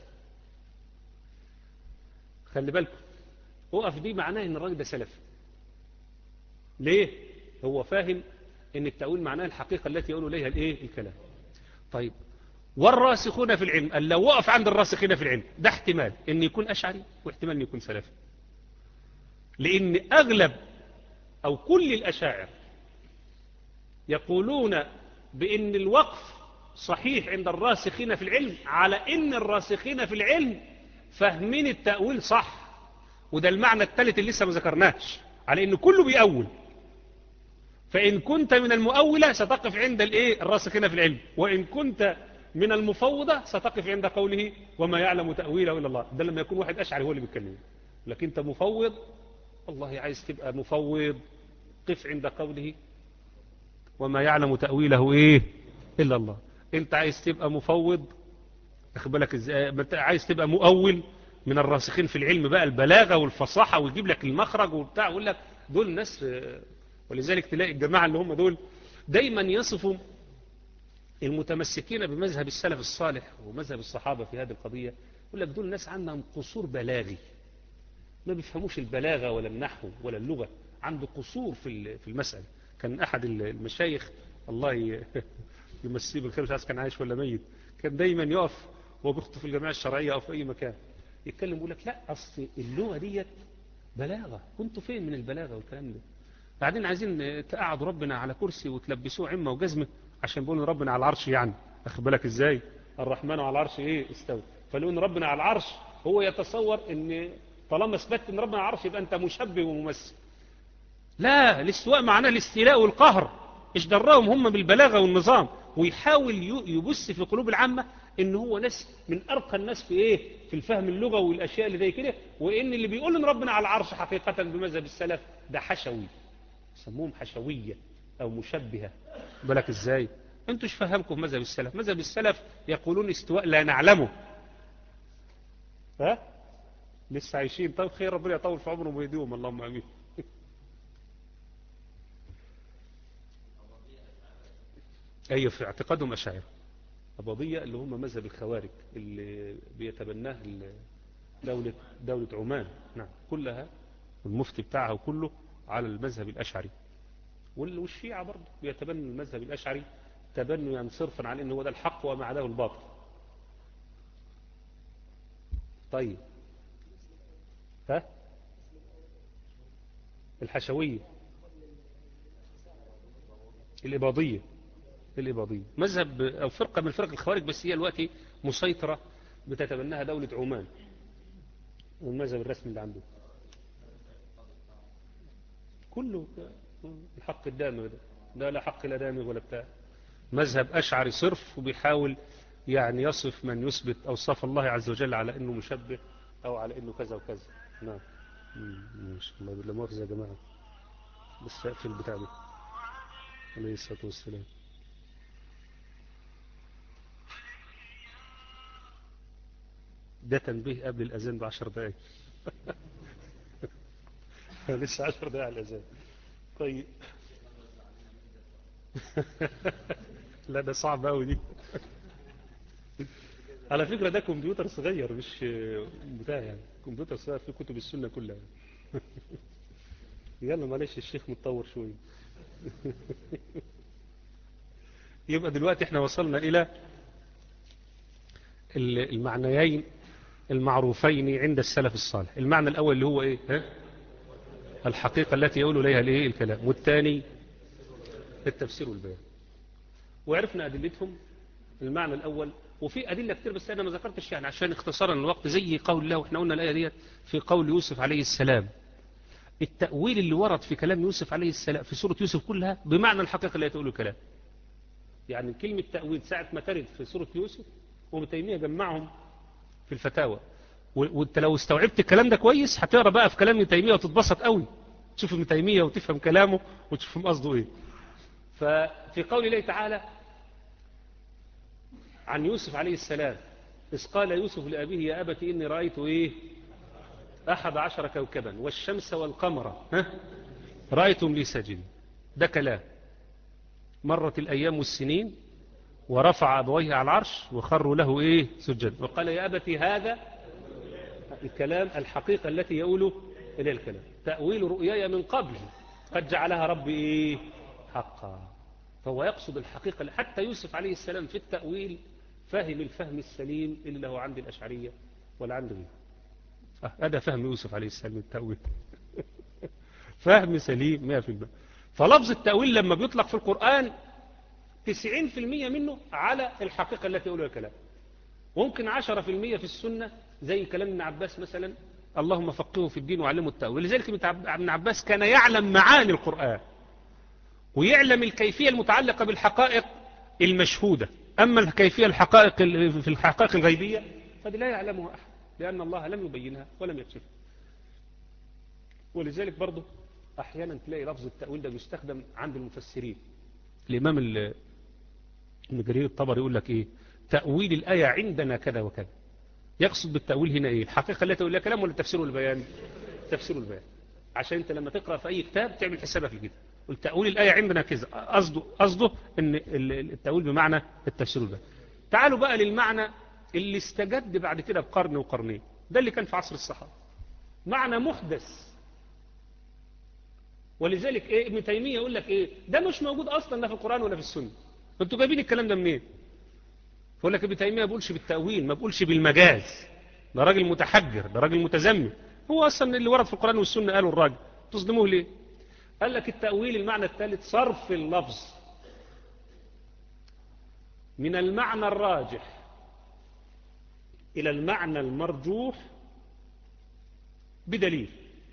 خلي بالكم أقف دي معناه إن الراجل ده سلفي ليه هو فاهم إن التأويل معناه الحقيقة التي يقول إليها الإيه الكلام طيب والراسخون في العلم قال لو وقف عند الراسخين في العلم ده احتمال ان يكون اشعري واحتمال ان يكون سلفي لان اغلب او كل الاشاعر يقولون بان الوقف صحيح عند الراسخين في العلم على ان الراسخين في العلم فاهمين التأويل صح وده المعنى الثالث اللي لسه ما ذكرناش على ان كله بيأول فإن كنت من المؤولة ستقف عند الايه الراسخين في العلم وإن كنت من المفوضة ستقف عند قوله وما يعلم تأويله إلا الله ده لما يكون واحد أشعري هو اللي بيتكلم لكن أنت مفوض والله عايز تبقى مفوض قف عند قوله وما يعلم تأويله إيه إلا الله انت عايز تبقى مفوض اخد بالك ازاي ما انت عايز تبقى مؤول من الراسخين في العلم بقى البلاغه والفصاحه ويجيب لك المخرج وبتاع ويقول لك دول ناس آه، ولذلك تلاقي الجماعه اللي هم دول دايما يصفوا المتمسكين بمذهب السلف الصالح ومذهب الصحابه في هذه القضيه يقول لك دول ناس عندهم قصور بلاغي ما بيفهموش البلاغه ولا النحو ولا اللغه عنده قصور في ال- في المساله كان احد المشايخ الله ي- يمسيه بالخير مش عارف كان عايش ولا ميت كان دايما يقف وهو بيخطب في الجمعيه الشرعيه او في اي مكان يتكلم يقول لك لا اصل اللغه ديت بلاغه كنتوا فين من البلاغه والكلام ده بعدين عايزين تقعدوا ربنا على كرسي وتلبسوه عمه وجزمه عشان بيقولوا ربنا على العرش يعني اخد بالك ازاي الرحمن على العرش ايه استوى فلو ان ربنا على العرش هو يتصور ان طالما اثبت ان ربنا على العرش يبقى انت مشبه وممثل لا الاستواء معناه الاستيلاء والقهر ايش دراهم هم بالبلاغه والنظام ويحاول ي- يبث في قلوب العامه ان هو ناس من ارقى الناس في ايه في الفهم اللغوي والاشياء اللي زي كده وان اللي بيقول ان ربنا على العرش حقيقه بمذهب السلف ده حشوي يسموهم حشويه او مشبهه بالك ازاي انتوا ايش فهمكم في مذهب السلف مذهب السلف يقولون استواء لا نعلمه ها لسه عايشين طيب خير ربنا يطول في عمرهم ويهديهم اللهم امين ايوه في اعتقادهم اشاعره أباضية اللي هم مذهب الخوارج اللي بيتبناه ال- دولة, دولة عمان نعم كلها المفتي بتاعها وكله على المذهب الأشعري وال- والشيعة برضه بيتبنوا المذهب الأشعري تبنوا يعني صرفا على أنه هو ده الحق وما عداه الباطل طيب ها الحشوية الإباضية الإباضية مذهب أو فرقة من فرق الخوارج بس هي الوقت مسيطرة بتتبناها دولة عمان والمذهب الرسمي اللي عنده كله الحق الدامغ ده لا لا حق لا دامغ ولا بتاع مذهب أشعري صرف وبيحاول يعني يصف من يثبت أوصاف الله عز وجل على أنه مشبه أو على أنه كذا وكذا نعم مم، ما شاء الله بالله مؤاخذة يا جماعة بس أقفل البتاع ده عليه الصلاة والسلام ده تنبيه قبل الأذان بعشر دقايق لسه عشر دقايق على الأذان طيب لا ده صعب قوي دي على فكرة ده كمبيوتر صغير مش بتاع يعني كمبيوتر صغير فيه كتب السنة كلها يلا معلش الشيخ متطور شوية يبقى دلوقتي احنا وصلنا إلى المعنيين المعروفين عند السلف الصالح المعنى الأول اللي هو إيه ها؟ الحقيقة التي يقول إليها الإيه الكلام والثاني التفسير والبيان وعرفنا أدلتهم المعنى الأول وفي أدلة كتير بس أنا ما ذكرتش يعني عشان اختصارا الوقت زي قول الله وإحنا قلنا الآية ديت في قول يوسف عليه السلام التأويل اللي ورد في كلام يوسف عليه السلام في سورة يوسف كلها بمعنى الحقيقة التي تقول الكلام يعني كلمة تأويل ساعة ما ترد في سورة يوسف وابن تيمية جمعهم في الفتاوى وانت لو استوعبت الكلام ده كويس هتقرا بقى في كلام ابن تيمية وتتبسط قوي تشوف ابن تيمية وتفهم كلامه وتفهم قصده ايه ففي قول الله تعالى عن يوسف عليه السلام إذ قال يوسف لأبيه يا أبت إني رأيت إيه أحد عشر كوكبا والشمس والقمر ها رأيتم لي ساجدين ده كلام مرت الأيام والسنين ورفع أبويه على العرش وخروا له إيه سجد وقال يا أبت هذا الكلام الحقيقة التي يقول إليه الكلام تأويل رؤياي من قبل قد جعلها ربي إيه حقا فهو يقصد الحقيقة حتى يوسف عليه السلام في التأويل فهم الفهم السليم اللي له عند الأشعرية ولا عند غيره آه هذا فهم يوسف عليه السلام التأويل فهم سليم مئة في المئة فلفظ التأويل لما بيطلق في القرآن تسعين في المية منه على الحقيقة التي يقولها الكلام ممكن عشرة في المية في السنة زي كلام ابن عباس مثلا اللهم فقهه في الدين وعلمه التأويل لذلك ابن عباس كان يعلم معاني القرآن ويعلم الكيفية المتعلقة بالحقائق المشهودة أما الكيفية الحقائق في الحقائق الغيبية فدي لا يعلمها أحد لأن الله لم يبينها ولم يكشفها ولذلك برضه أحيانا تلاقي لفظ التأويل ده بيستخدم عند المفسرين الإمام ابن جرير الطبري يقول لك ايه تأويل الآية عندنا كذا وكذا يقصد بالتأويل هنا ايه الحقيقة لا تقول لها كلام ولا تفسير البيان تفسير البيان عشان انت لما تقرأ في اي كتاب تعمل حسابها في كده والتأويل الآية عندنا كذا قصده قصده ان التأويل بمعنى التفسير البيان تعالوا بقى للمعنى اللي استجد بعد كده بقرن وقرنين ده اللي كان في عصر الصحابة معنى محدث ولذلك ايه ابن تيمية يقول لك ايه ده مش موجود اصلا لا في القرآن ولا في السنة انتوا جايبين الكلام ده منين يقول لك ابن تيمية ما بيقولش بالتأويل ما بيقولش بالمجاز ده راجل متحجر ده راجل متزمم هو اصلا اللي ورد في القرآن والسنة قالوا الراجل تصدموه ليه قال لك التأويل المعنى الثالث صرف اللفظ من المعنى الراجح إلى المعنى المرجوح بدليل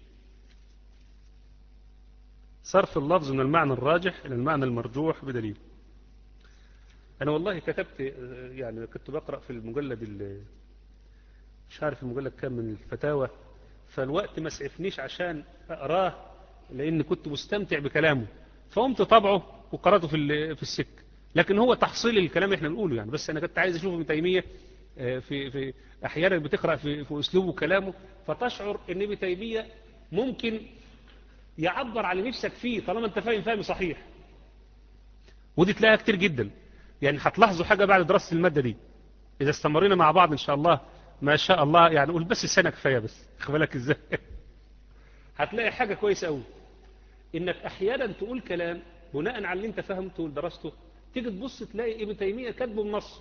صرف اللفظ من المعنى الراجح إلى المعنى المرجوح بدليل أنا والله كتبت يعني كنت بقرأ في المجلد مش عارف المجلد كام من الفتاوى فالوقت ما سعفنيش عشان أقراه لأن كنت مستمتع بكلامه فقمت طبعه وقرأته في في السك لكن هو تحصيل الكلام اللي احنا بنقوله يعني بس أنا كنت عايز أشوفه ابن تيمية في في أحيانا بتقرأ في, في أسلوبه كلامه فتشعر أن ابن تيمية ممكن يعبر على نفسك فيه طالما انت فاهم فهم صحيح ودي تلاقيها كتير جدا يعني هتلاحظوا حاجة بعد دراسة المادة دي إذا استمرينا مع بعض إن شاء الله ما شاء الله يعني قول بس سنة كفاية بس بالك إزاي هتلاقي حاجة كويسة قوي إنك أحيانا تقول كلام بناء على اللي أنت فهمته ودرسته تيجي تبص تلاقي ابن تيمية كاتبه بنص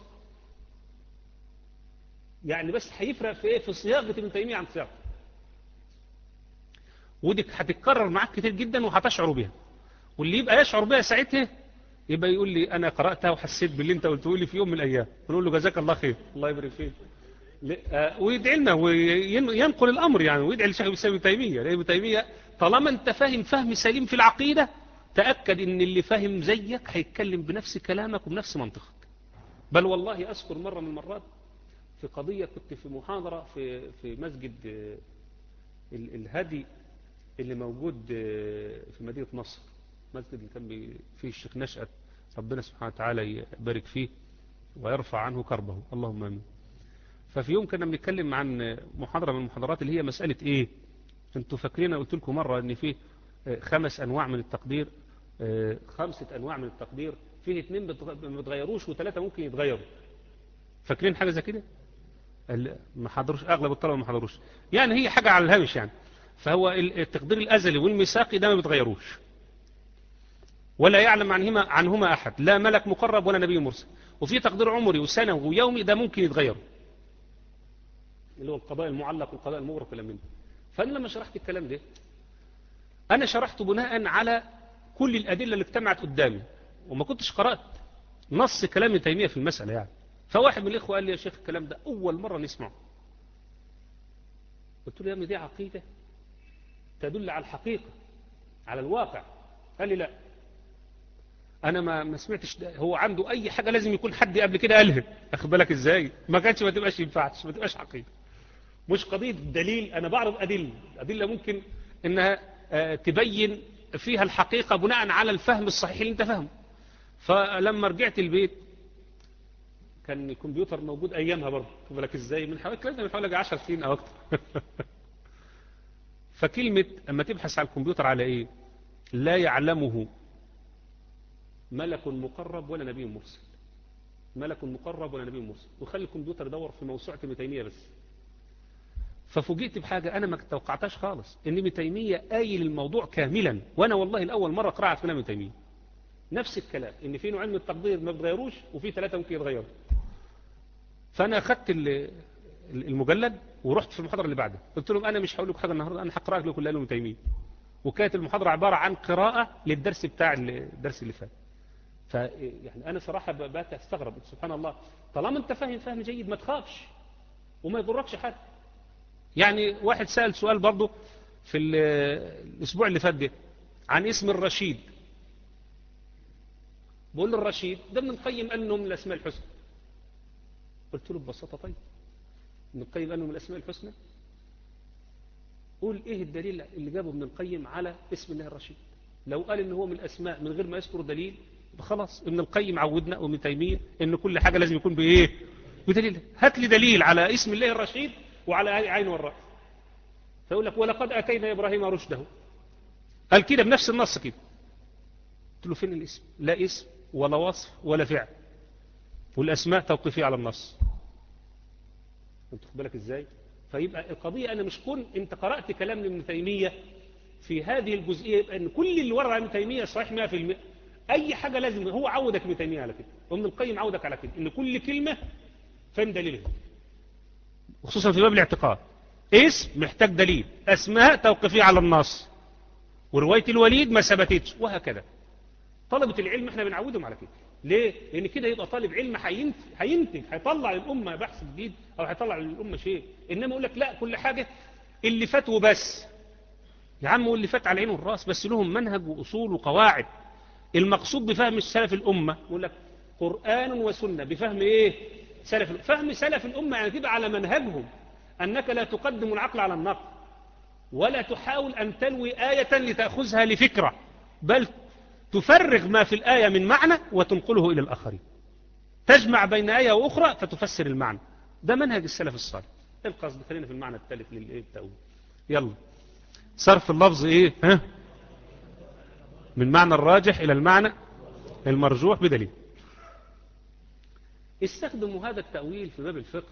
يعني بس هيفرق في إيه في صياغة ابن تيمية عن صياغته ودي هتتكرر معاك كتير جدا وهتشعر بها واللي يبقى يشعر بها ساعتها يبقى يقول لي أنا قرأتها وحسيت باللي أنت قلته لي في يوم من الأيام ونقول له جزاك الله خير الله يبارك فيك ويدعي لنا وينقل الأمر يعني ويدعي للشيخ ابن تيمية لأن ابن تيمية طالما أنت فاهم فهم سليم في العقيدة تأكد أن اللي فاهم زيك هيتكلم بنفس كلامك وبنفس منطقك بل والله أذكر مرة من المرات في قضية كنت في محاضرة في في مسجد الهدي اللي موجود في مدينة نصر مسجد اللي كان فيه الشيخ نشأت ربنا سبحانه وتعالى يبارك فيه ويرفع عنه كربه اللهم امين ففي يوم كنا بنتكلم عن محاضرة من المحاضرات اللي هي مسألة ايه انتوا فاكرين قلت لكم مرة ان فيه خمس انواع من التقدير خمسة انواع من التقدير فيه اتنين ما بيتغيروش وثلاثة ممكن يتغيروا فاكرين حاجة زي كده ما حضروش اغلب الطلبة ما حضروش يعني هي حاجة على الهامش يعني فهو التقدير الازلي والميثاقي ده ما بيتغيروش ولا يعلم عنهما عنهما احد لا ملك مقرب ولا نبي مرسل وفي تقدير عمري وسنوي ويومي ده ممكن يتغير اللي هو القضاء المعلق والقضاء المغرق ولا منه فانا لما شرحت الكلام ده انا شرحته بناء على كل الادله اللي اجتمعت قدامي وما كنتش قرات نص كلام ابن تيميه في المساله يعني فواحد من الاخوه قال لي يا شيخ الكلام ده اول مره نسمعه قلت له يا ابني دي عقيده تدل على الحقيقه على الواقع قال لي لا انا ما ما سمعتش ده هو عنده اي حاجه لازم يكون حد قبل كده قالها اخد بالك ازاي ما كانش ما تبقاش ينفعش ما تبقاش عقيده مش قضيه دليل انا بعرض ادله ادله ممكن انها تبين فيها الحقيقه بناء على الفهم الصحيح اللي انت فاهمه فلما رجعت البيت كان الكمبيوتر موجود ايامها برضه خد بالك ازاي من حوالي كلام من حوالي 10 سنين او اكتر فكلمه اما تبحث على الكمبيوتر على ايه لا يعلمه ملك مقرب ولا نبي مرسل ملك مقرب ولا نبي مرسل وخلي الكمبيوتر يدور في موسوعة ابن تيمية بس ففوجئت بحاجة أنا ما توقعتهاش خالص إن ابن تيمية قايل الموضوع كاملا وأنا والله الأول مرة قرأت كلام ابن تيمية نفس الكلام إن في نوعين من التقدير ما بيتغيروش وفي ثلاثة ممكن يتغيروا فأنا أخذت المجلد ورحت في المحاضرة اللي بعدها قلت لهم أنا مش هقول لكم حاجة النهاردة أنا هقرأ لكم كل ابن تيمية وكانت المحاضرة عبارة عن قراءة للدرس بتاع الدرس اللي فات فيعني أنا صراحة بقيت أستغرب سبحان الله طالما أنت فاهم فهم جيد ما تخافش وما يضركش حد يعني واحد سأل سؤال برضه في الأسبوع اللي فات ده عن اسم الرشيد بقول له الرشيد ده ابن القيم قال انه من الأسماء الحسنى قلت له ببساطة طيب ابن القيم قال انه من الأسماء الحسنى قول ايه الدليل اللي جابه ابن القيم على اسم الله الرشيد لو قال ان هو من الأسماء من غير ما يذكر دليل خلاص ابن القيم عودنا وابن تيمية ان كل حاجة لازم يكون بايه بدليل هات لي دليل على اسم الله الرشيد وعلى عين والرأس فيقول لك ولقد اتينا ابراهيم رشده قال كده بنفس النص كده قلت له فين الاسم لا اسم ولا وصف ولا فعل والاسماء توقيفية على النص انت خد بالك ازاي فيبقى القضية انا مش كون انت قرأت كلام ابن تيمية في هذه الجزئية يبقى ان كل اللي ورا ابن تيمية صحيح 100% اي حاجة لازم هو عودك ابن تيمية على كده وابن القيم عودك على كده ان كل كلمة فين دليلها خصوصا في باب الاعتقاد اسم محتاج دليل اسماء توقيفية على النص ورواية الوليد ما ثبتتش وهكذا طلبة العلم احنا بنعودهم على كده ليه؟ لان كده يبقى طالب علم هينتج هيطلع للأمة بحث جديد او هيطلع للأمة شيء انما يقول لك لا كل حاجة اللي فات وبس يا عم واللي فات على عين والراس بس لهم منهج وأصول وقواعد المقصود بفهم السلف الأمة يقول لك قرآن وسنة بفهم ايه سلف فهم سلف الأمة يعني تبقى على منهجهم أنك لا تقدم العقل على النقل ولا تحاول أن تلوي آية لتأخذها لفكرة بل تفرغ ما في الآية من معنى وتنقله إلى الآخرين تجمع بين آية وأخرى فتفسر المعنى ده منهج السلف الصالح القصد خلينا في المعنى الثالث للتأويل يلا صرف اللفظ ايه ها من معنى الراجح الى المعنى المرجوح بدليل استخدموا هذا التأويل في باب الفقه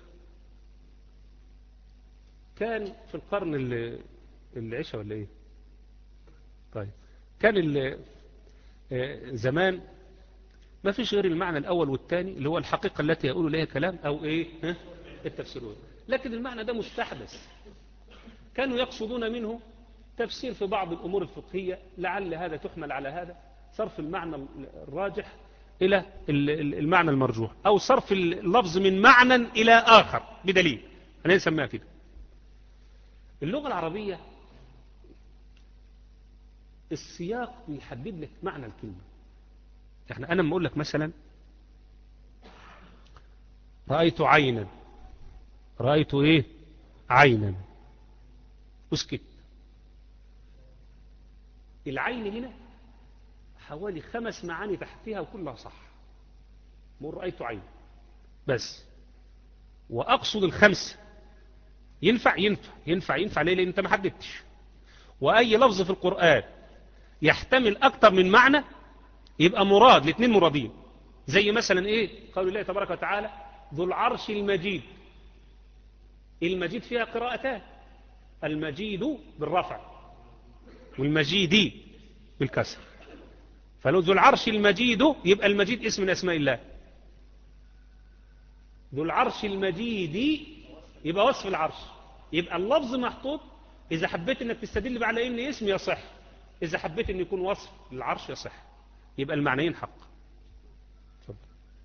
كان في القرن العشاء ولا ايه طيب كان زمان ما فيش غير المعنى الاول والثاني اللي هو الحقيقة التي يقول لها كلام او ايه ها التفسيرون لكن المعنى ده مستحدث كانوا يقصدون منه تفسير في بعض الأمور الفقهية لعل هذا تحمل على هذا صرف المعنى الراجح إلى المعنى المرجوح أو صرف اللفظ من معنى إلى آخر بدليل أنا نسميها كده اللغة العربية السياق بيحدد لك معنى الكلمة يعني أنا لما أقول لك مثلا رأيت عينا رأيت إيه عينا اسكت العين هنا حوالي خمس معاني تحتها وكلها صح مر رأيت عين بس وأقصد الخمسة ينفع ينفع ينفع ينفع ليه لأن أنت ما حددتش وأي لفظ في القرآن يحتمل أكتر من معنى يبقى مراد الاثنين مرادين زي مثلا إيه قول الله تبارك وتعالى ذو العرش المجيد المجيد فيها قراءتان المجيد بالرفع والمجيد بالكسر فلو ذو العرش المجيد يبقى المجيد اسم من أسماء الله ذو العرش المجيد يبقى وصف العرش يبقى اللفظ محطوط إذا حبيت أنك تستدل بقى على إن اسم يصح إذا حبيت أن يكون وصف للعرش يصح يبقى المعنيين حق اتفضل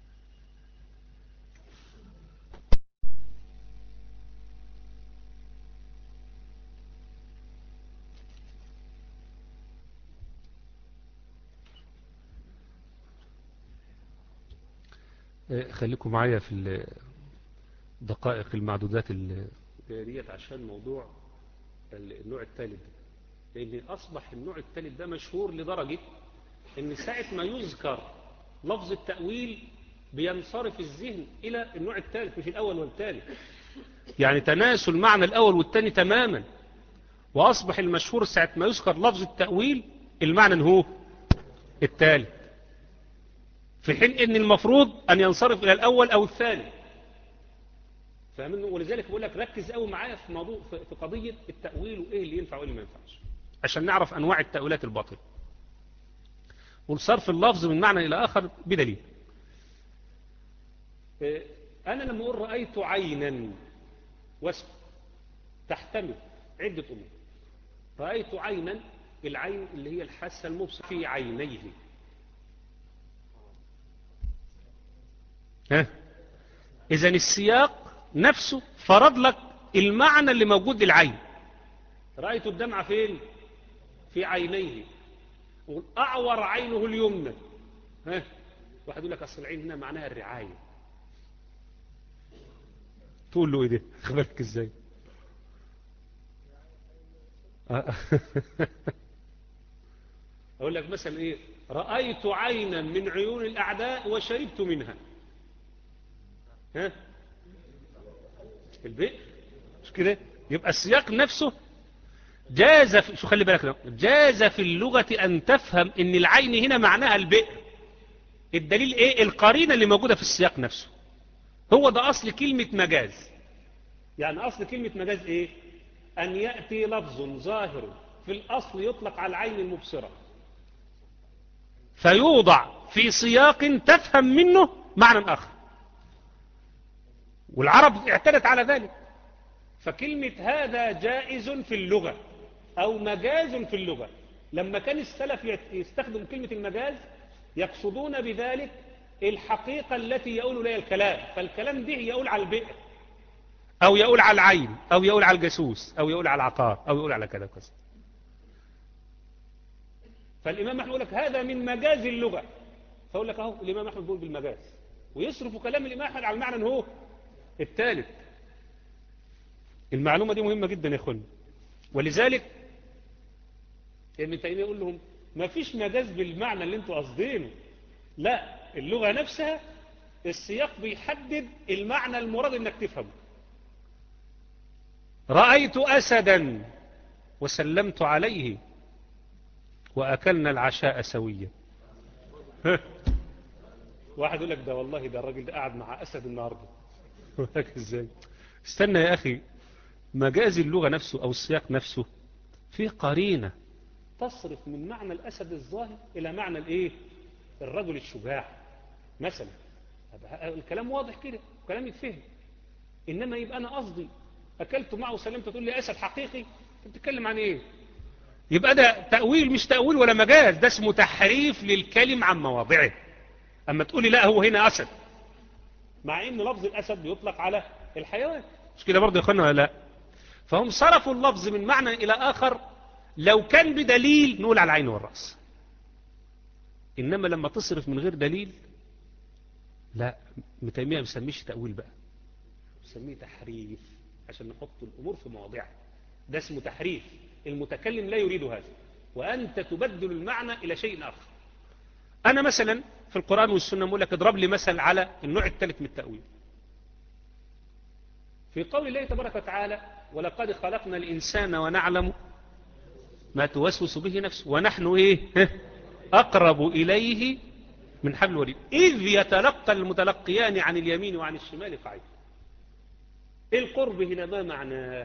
خليكم معايا في دقائق المعدودات ديت عشان موضوع النوع الثالث لأن أصبح النوع الثالث ده مشهور لدرجة أن ساعة ما يذكر لفظ التأويل بينصرف الذهن إلى النوع الثالث مش الأول والثالث يعني تناسل المعنى الأول والثاني تماما وأصبح المشهور ساعة ما يذكر لفظ التأويل المعنى هو الثالث في حين ان المفروض ان ينصرف الى الاول او الثاني فاهمين ولذلك بقول لك ركز قوي معايا في موضوع في قضيه التاويل وايه اللي ينفع وايه اللي ما ينفعش عشان نعرف انواع التاويلات الباطله والصرف اللفظ من معنى الى اخر بدليل انا لما اقول رايت عينا واسم تحتمل عده امور رايت عينا العين اللي هي الحاسه المبصر في عينيه ها اذا السياق نفسه فرض لك المعنى اللي موجود للعين رأيت الدمعة فين في عينيه أعور عينه اليمنى ها واحد يقول لك أصل العين هنا معناها الرعاية تقول له ايه ده خبرك ازاي أقول لك مثلا إيه رأيت عينا من عيون الأعداء وشربت منها ها البئر مش كده يبقى السياق نفسه جاز في شو خلي بالك جاز في اللغة أن تفهم أن العين هنا معناها البئر الدليل إيه القرينة اللي موجودة في السياق نفسه هو ده أصل كلمة مجاز يعني أصل كلمة مجاز إيه أن يأتي لفظ ظاهر في الأصل يطلق على العين المبصرة فيوضع في سياق تفهم منه معنى آخر والعرب اعتدت على ذلك فكلمة هذا جائز في اللغة أو مجاز في اللغة لما كان السلف يستخدم كلمة المجاز يقصدون بذلك الحقيقة التي يقول لها الكلام فالكلام به يقول على البئر أو يقول على العين أو يقول على الجاسوس أو يقول على العقار أو يقول على كذا كذا فالإمام أحمد يقول لك هذا من مجاز اللغة فأقول لك أهو الإمام أحمد بيقول بالمجاز ويصرف كلام الإمام أحمد على المعنى هو الثالث المعلومة دي مهمة جدا يا أخوان ولذلك ابن تيمية يقول لهم ما فيش مجاز بالمعنى اللي انتوا قصدينه لا اللغة نفسها السياق بيحدد المعنى المراد انك تفهمه رأيت أسدا وسلمت عليه وأكلنا العشاء سويا واحد يقول لك ده والله ده الراجل ده قاعد مع أسد النهاردة لك ازاي استنى يا أخي مجاز اللغة نفسه أو السياق نفسه فيه قرينة تصرف من معنى الأسد الظاهر إلى معنى الإيه الرجل الشجاع مثلا الكلام واضح كده كلام يتفهم إنما يبقى أنا قصدي أكلت معه وسلمت تقول لي أسد حقيقي أنت بتتكلم عن إيه يبقى ده تأويل مش تأويل ولا مجاز ده اسمه تحريف للكلم عن مواضعه أما تقولي لا هو هنا أسد مع إن لفظ الأسد بيطلق على الحيوان مش كده برضه يا أخوانا ولا لا فهم صرفوا اللفظ من معنى إلى آخر لو كان بدليل نقول على العين والرأس إنما لما تصرف من غير دليل لا متيمية ما بيسميش تأويل بقى بيسميه تحريف عشان نحط الأمور في مواضعها ده اسمه تحريف المتكلم لا يريد هذا وأنت تبدل المعنى إلى شيء آخر أنا مثلا في القرآن والسنة بقول لك اضرب لي مثل على النوع الثالث من التأويل في قول الله تبارك وتعالى ولقد خلقنا الإنسان ونعلم ما توسوس به نفسه ونحن إيه أقرب إليه من حبل الوريد إذ يتلقى المتلقيان عن اليمين وعن الشمال قعيد القرب هنا ما معناه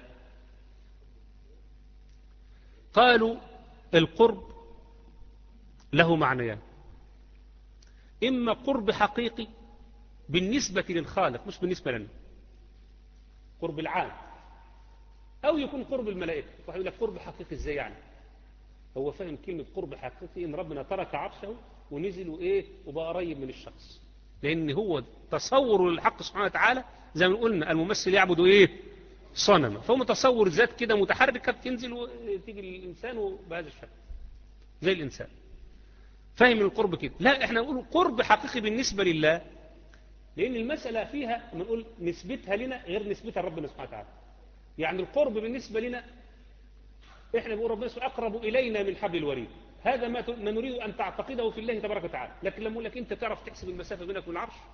قالوا القرب له معنيان إما قرب حقيقي بالنسبة للخالق مش بالنسبة لنا قرب العام أو يكون قرب الملائكة واحد يقول لك قرب حقيقي إزاي يعني هو فاهم كلمة قرب حقيقي إن ربنا ترك عرشه ونزل وإيه وبقى قريب من الشخص لأن هو تصور للحق سبحانه وتعالى زي ما قلنا الممثل يعبد إيه صنما فهو متصور ذات كده متحركة بتنزل وتيجي الإنسان بهذا الشكل زي الإنسان فاهم القرب كده لا احنا نقول قرب حقيقي بالنسبة لله لأن المسألة فيها نقول نسبتها لنا غير نسبتها لربنا سبحانه وتعالى يعني القرب بالنسبة لنا احنا بنقول ربنا سبحانه أقرب إلينا من حبل الوريد هذا ما ما نريد أن تعتقده في الله تبارك وتعالى لكن لما أقول لك أنت تعرف تحسب المسافة بينك وبين العرش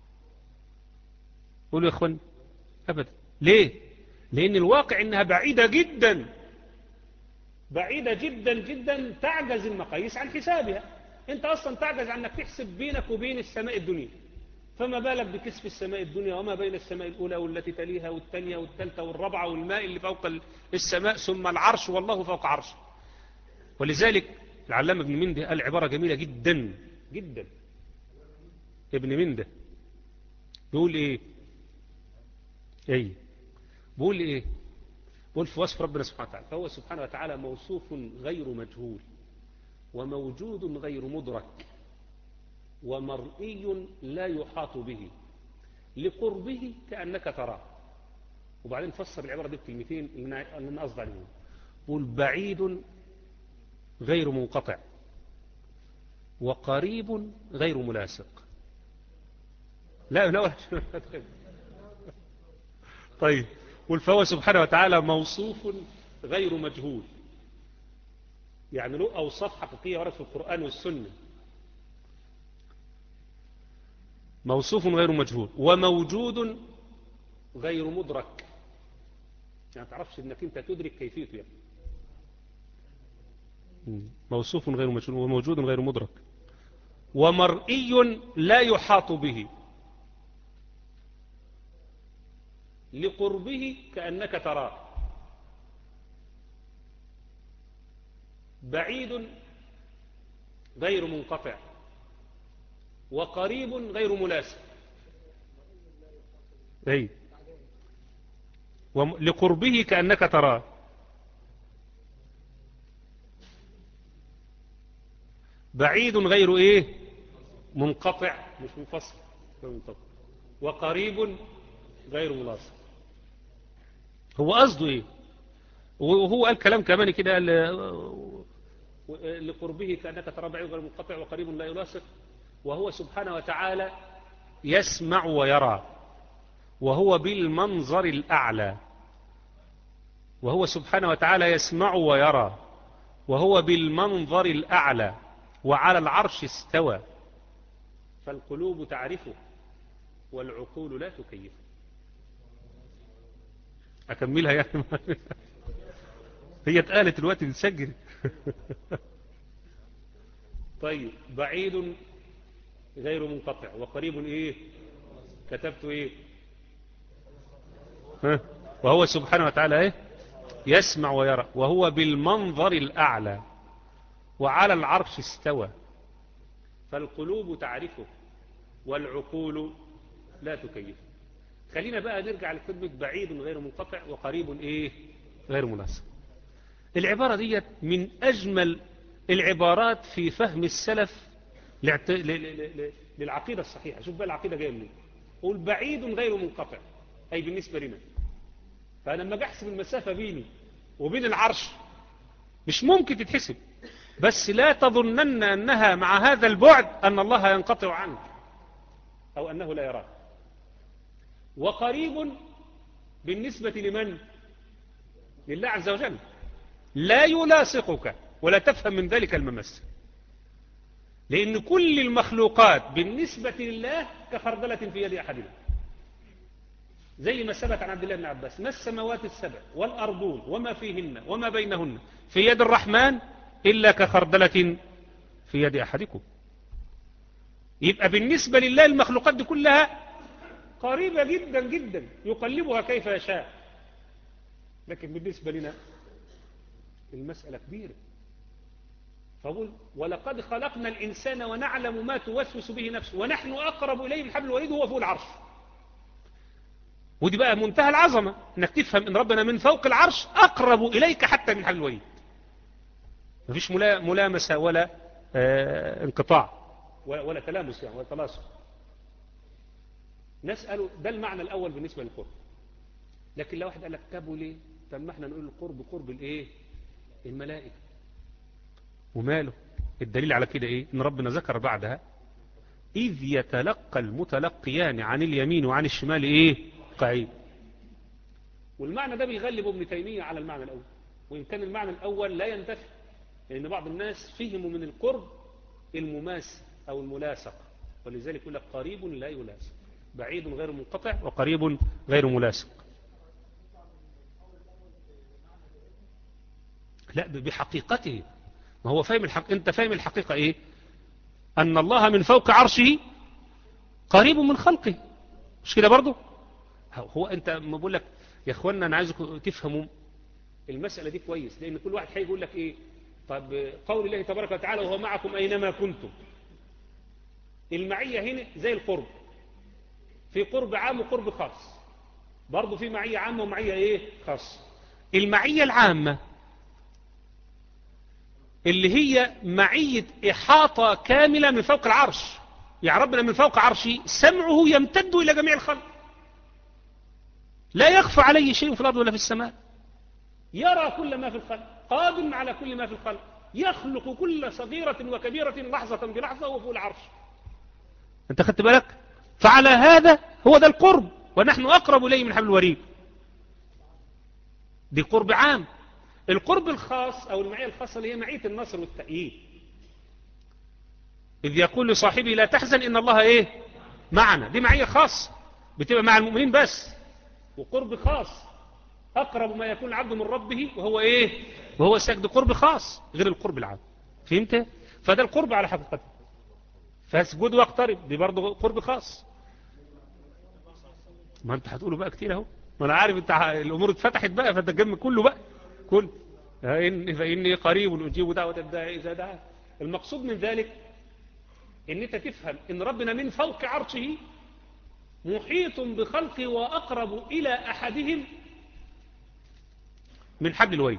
قولوا يا أخوان أبدا ليه لأن الواقع إنها بعيدة جدا بعيدة جدا جدا تعجز المقاييس عن حسابها أنت أصلا تعجز عن أنك تحسب بينك وبين السماء الدنيا فما بالك بكسف السماء الدنيا وما بين السماء الأولى والتي تليها والثانية والثالثة والرابعة والماء اللي فوق السماء ثم العرش والله فوق عرشه ولذلك العلامة ابن منده قال عبارة جميلة جدا جدا ابن منده بيقول ايه ايه بيقول ايه بيقول في وصف ربنا سبحانه وتعالى فهو سبحانه وتعالى موصوف غير مجهول وموجود غير مدرك ومرئي لا يحاط به لقربه كأنك تراه وبعدين فسر العبارة دي بكلمتين اللي أنا قصد عليهم بيقول بعيد غير منقطع وقريب غير ملاصق لا لا طيب قل فهو سبحانه وتعالى موصوف غير مجهول يعني له أوصاف حقيقية ورد في القرآن والسنة موصوف غير مجهول وموجود غير مدرك يعني تعرفش انك انت تدرك كيفيته يعني موصوف غير مجهول وموجود غير مدرك ومرئي لا يحاط به لقربه كأنك تراه بعيد غير منقطع وقريب غير ملاسم أي لقربه كأنك تراه بعيد غير ايه منقطع مش منفصل غير منقطع وقريب غير ملاصق هو قصده ايه وهو قال كلام كمان كده لقربه كأنك ترى بعيد غير منقطع وقريب لا يلاصق وهو سبحانه وتعالى يسمع ويرى وهو بالمنظر الأعلى وهو سبحانه وتعالى يسمع ويرى وهو بالمنظر الأعلى وعلى العرش استوى فالقلوب تعرفه والعقول لا تكيفه أكملها يعني هي اتقالت الوقت بتسجل طيب بعيد غير منقطع وقريب ايه كتبت ايه ها وهو سبحانه وتعالى ايه يسمع ويرى وهو بالمنظر الأعلى وعلى العرش استوى فالقلوب تعرفه والعقول لا تكيفه خلينا بقى نرجع لكلمة بعيد غير منقطع وقريب ايه غير مناسب العبارة دي من أجمل العبارات في فهم السلف للعقيدة الصحيحة شوف بقى العقيدة جاية منين قول بعيد غير منقطع أي بالنسبة لنا فأنا لما بحسب المسافة بيني وبين العرش مش ممكن تتحسب بس لا تظنن أنها مع هذا البعد أن الله ينقطع عنك أو أنه لا يراك وقريب بالنسبة لمن لله عز وجل لا يلاصقك ولا تفهم من ذلك الممس لأن كل المخلوقات بالنسبة لله كخردلة في يد أحدنا زي ما ثبت عن عبد الله بن عباس ما السماوات السبع والأرضون وما فيهن وما بينهن في يد الرحمن إلا كخردلة في يد أحدكم يبقى بالنسبة لله المخلوقات دي كلها قريبة جدا جدا يقلبها كيف يشاء لكن بالنسبة لنا المسألة كبيرة فقول ولقد خلقنا الإنسان ونعلم ما توسوس به نفسه ونحن أقرب إليه من حبل الوريد وهو فوق العرش ودي بقى منتهى العظمة انك تفهم ان ربنا من فوق العرش اقرب اليك حتى من حبل الوريد مفيش ملامسة ولا آه انقطاع ولا تلامس يعني ولا تلاصق نسأله ده المعنى الأول بالنسبة للقرب لكن لو واحد قال لك تابوا ليه طب ما احنا نقول القرب قرب الايه الملائكة وماله الدليل على كده ايه ان ربنا ذكر بعدها اذ يتلقى المتلقيان عن اليمين وعن الشمال ايه قعيد والمعنى ده بيغلب ابن تيمية على المعنى الأول وإن كان المعنى الأول لا ينتفي لأن بعض الناس فهموا من القرب المماس أو الملاصق ولذلك يقول لك قريب لا يلاصق بعيد غير منقطع وقريب غير ملاصق لا بحقيقته ما هو فاهم الحق انت فاهم الحقيقة ايه ان الله من فوق عرشه قريب من خلقه مش كده برضه هو انت ما بقول لك يا اخوانا انا عايزكم تفهموا المسألة دي كويس لان كل واحد هيقول لك ايه طب قول الله تبارك وتعالى وهو معكم اينما كنتم المعية هنا زي القرب في قرب عام وقرب خاص برضه في معية عامة ومعية ايه خاص المعية العامة اللي هي معية إحاطة كاملة من فوق العرش يعني ربنا من فوق عرشه سمعه يمتد إلى جميع الخلق لا يخفى عليه شيء في الأرض ولا في السماء يرى كل ما في الخلق قادم على كل ما في الخلق يخلق كل صغيرة وكبيرة لحظة بلحظة وهو فوق العرش انت خدت بالك فعلى هذا هو ده القرب ونحن أقرب إليه من حبل الوريد دي قرب عام القرب الخاص أو المعية الخاصة اللي هي معية النصر والتأييد إذ يقول لصاحبه لا تحزن إن الله إيه معنا دي معية خاصة بتبقى مع المؤمنين بس وقرب خاص أقرب ما يكون العبد من ربه وهو إيه وهو سجد قرب خاص غير القرب العام فهمت فده القرب على حقيقته فاسجد واقترب دي برضه قرب خاص ما انت هتقوله بقى كتير اهو ما انا عارف انت الامور اتفتحت بقى فانت جنب كله بقى كل فإن فإني قريب أجيب دعوة الداعي إذا دعا المقصود من ذلك ان انت تفهم ان ربنا من فوق عرشه محيط بخلقه وأقرب إلى أحدهم من حبل الويد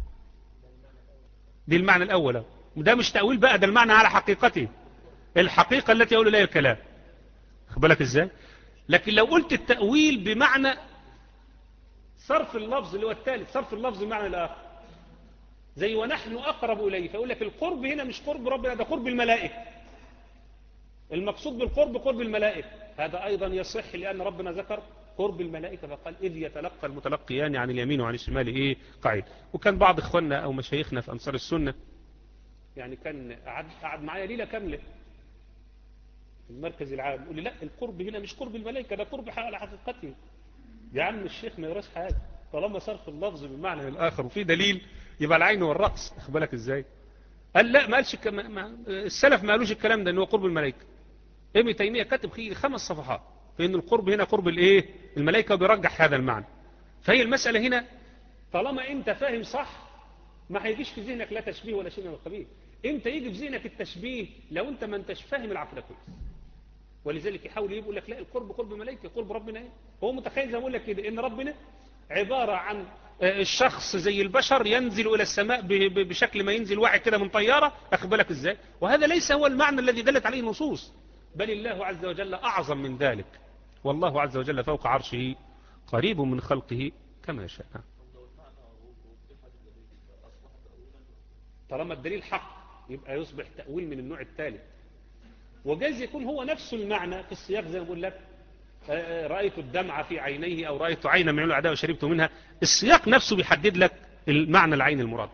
دي المعنى الأول ده مش تأويل بقى ده المعنى على حقيقته الحقيقة التي يقول لها الكلام بالك ازاي لكن لو قلت التأويل بمعنى صرف اللفظ اللي هو الثالث صرف اللفظ بمعنى الآخر زي ونحن أقرب إليه فأقول لك القرب هنا مش قرب ربنا ده قرب الملائكة المقصود بالقرب قرب الملائكة هذا أيضا يصح لأن ربنا ذكر قرب الملائكة فقال إذ يتلقى المتلقيان عن اليمين وعن الشمال إيه قاعد وكان بعض إخواننا أو مشايخنا في أنصار السنة يعني كان قعد, قعد معايا ليلة كاملة في المركز العام يقول لي لا القرب هنا مش قرب الملائكة ده قرب على حقيقته يا عم الشيخ ما يراش حاجة طالما صرف اللفظ بمعنى الآخر وفي دليل يبقى العين والرأس أخبالك إزاي قال لا ما قالش ما السلف ما قالوش الكلام ده ان هو قرب الملائكة ابن تيمية كاتب خير خمس صفحات فإن القرب هنا قرب الايه الملائكة وبيرجح هذا المعنى فهي المسألة هنا طالما انت فاهم صح ما هيجيش في ذهنك لا تشبيه ولا شيء من القبيل انت يجي في ذهنك التشبيه لو انت ما انتش فاهم العقيدة كويس ولذلك يحاول يقول لك لا القرب قرب ملائكة قرب ربنا ايه هو متخيل زي ما اقول لك كده ان ربنا عبارة عن الشخص زي البشر ينزل إلى السماء بشكل ما ينزل واحد كده من طيارة أخبرك إزاي وهذا ليس هو المعنى الذي دلت عليه النصوص بل الله عز وجل أعظم من ذلك والله عز وجل فوق عرشه قريب من خلقه كما شاء طالما الدليل حق يبقى يصبح تأويل من النوع الثالث وجاز يكون هو نفس المعنى في السياق زي ما بقول لك رأيت الدمع في عينيه أو رأيت عينا من العداء وشربت منها السياق نفسه بيحدد لك المعنى العين المراد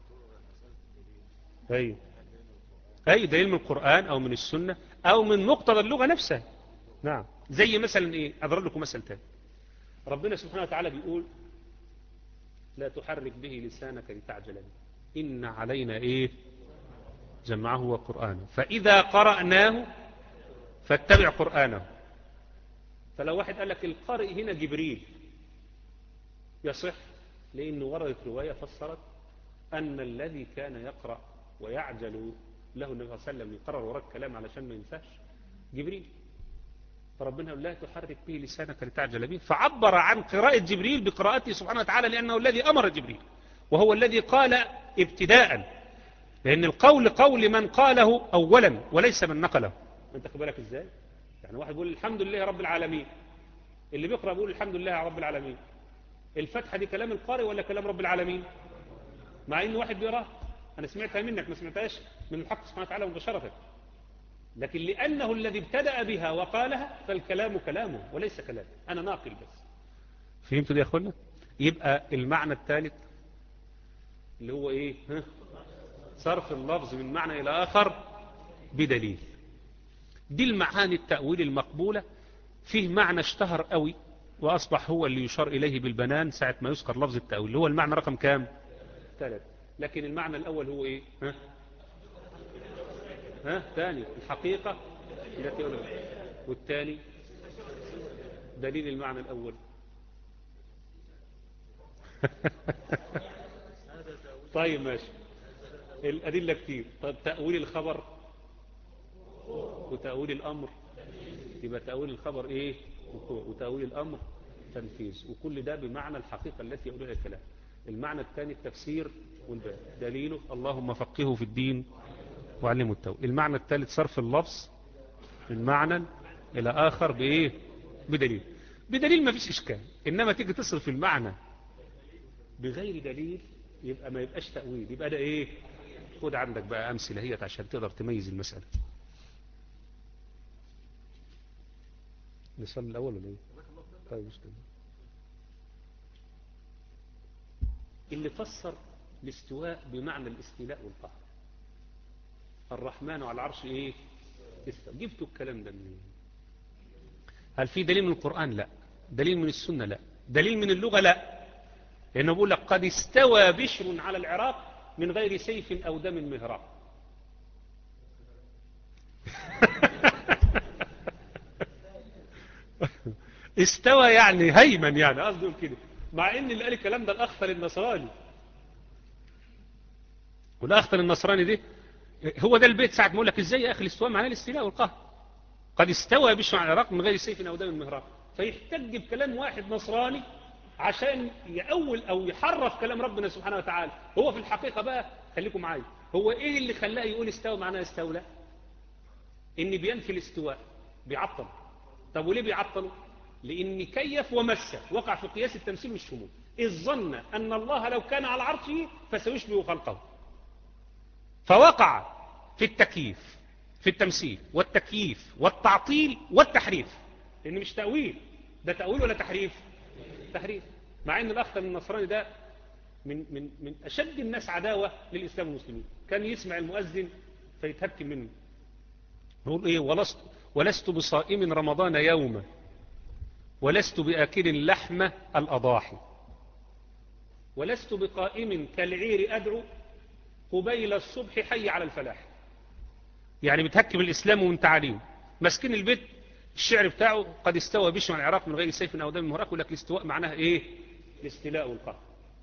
أي أي دليل من القرآن أو من السنة أو من مقتضى اللغة نفسها نعم زي مثلا إيه أضرب لكم مثل تاني ربنا سبحانه وتعالى بيقول لا تحرك به لسانك لتعجل به إن علينا إيه جمعه وقرآنه فإذا قرأناه فاتبع قرآنه فلو واحد قال لك القارئ هنا جبريل يصح لأنه وردت رواية فسرت أن الذي كان يقرأ ويعجل له النبي صلى الله عليه وسلم يقرر وراء الكلام علشان ما ينساش جبريل فربنا يقول لا تحرك به لسانك لتعجل به فعبر عن قراءة جبريل بقراءته سبحانه وتعالى لأنه الذي أمر جبريل وهو الذي قال ابتداء لأن القول قول من قاله أولا وليس من نقله أنت بالك إزاي يعني واحد بيقول الحمد لله رب العالمين اللي بيقرأ بيقول الحمد لله رب العالمين الفتحة دي كلام القارئ ولا كلام رب العالمين مع ان واحد بيقرأ انا سمعتها منك ما سمعتهاش من الحق سبحانه وتعالى مباشرة لكن لأنه الذي ابتدأ بها وقالها فالكلام كلامه وليس كلام أنا ناقل بس فهمتوا دي يا أخوانا يبقى المعنى الثالث اللي هو إيه ها؟ صرف اللفظ من معنى إلى آخر بدليل دي المعاني التأويل المقبولة فيه معنى اشتهر قوي وأصبح هو اللي يشار إليه بالبنان ساعة ما يذكر لفظ التأويل اللي هو المعنى رقم كام ثلاث لكن المعنى الأول هو إيه ها ها ثاني الحقيقة التي والثاني دليل المعنى الأول طيب ماشي الأدلة كتير طيب تأويل الخبر وتأويل الأمر يبقى تأويل الخبر إيه وتأويل الأمر تنفيذ وكل ده بمعنى الحقيقة التي يقولها الكلام المعنى الثاني التفسير والبيان دليله اللهم فقهه في الدين وعلمه التوحيد المعنى الثالث صرف اللفظ من معنى إلى آخر بإيه بدليل بدليل ما فيش إشكال إنما تيجي تصرف المعنى بغير دليل يبقى ما يبقاش تأويل يبقى ده إيه خد عندك بقى أمثلة هي عشان تقدر تميز المسألة نصلي الأول ولا إيه طيب مش اللي فسر الاستواء بمعنى الاستيلاء والقهر الرحمن على العرش ايه استوى جبتوا الكلام ده منين هل في دليل من القرآن لا دليل من السنة لا دليل من اللغة لا لأنه بيقول لك قد استوى بشر على العراق من غير سيف أو دم مهراق استوى يعني هيمن يعني قصده كده مع ان اللي قال الكلام ده الاخطر النصراني والاخطر النصراني دي هو ده البيت ساعة ما يقول لك ازاي يا اخي الاستواء معناه الاستيلاء والقهر قد استوى بشر على العراق من غير سيف او دم مهراق فيحتج بكلام واحد نصراني عشان يأول او يحرف كلام ربنا سبحانه وتعالى هو في الحقيقة بقى خليكم معايا هو ايه اللي خلاه يقول استوى معناه استولى ان بينفي الاستواء بيعطل طب وليه بيعطلوا لان كيف ومثل وقع في قياس التمثيل والشمول اذ ظن ان الله لو كان على عرشه فسيشبه خلقه فوقع في التكييف في التمثيل والتكييف والتعطيل والتحريف لان مش تأويل ده تأويل ولا تحريف تحريف مع ان الاخ النصراني ده من من من اشد الناس عداوه للاسلام والمسلمين كان يسمع المؤذن فيتهكم منه يقول ايه ولست ولست بصائم رمضان يوما ولست بآكل لحم الأضاحي ولست بقائم كالعير أدعو قبيل الصبح حي على الفلاح يعني بتهكم الإسلام ومن تعاليم مسكين البيت الشعر بتاعه قد استوى بشر على العراق من غير سيف أو دم مهراق يقول لك الاستواء معناها إيه الاستيلاء والقهر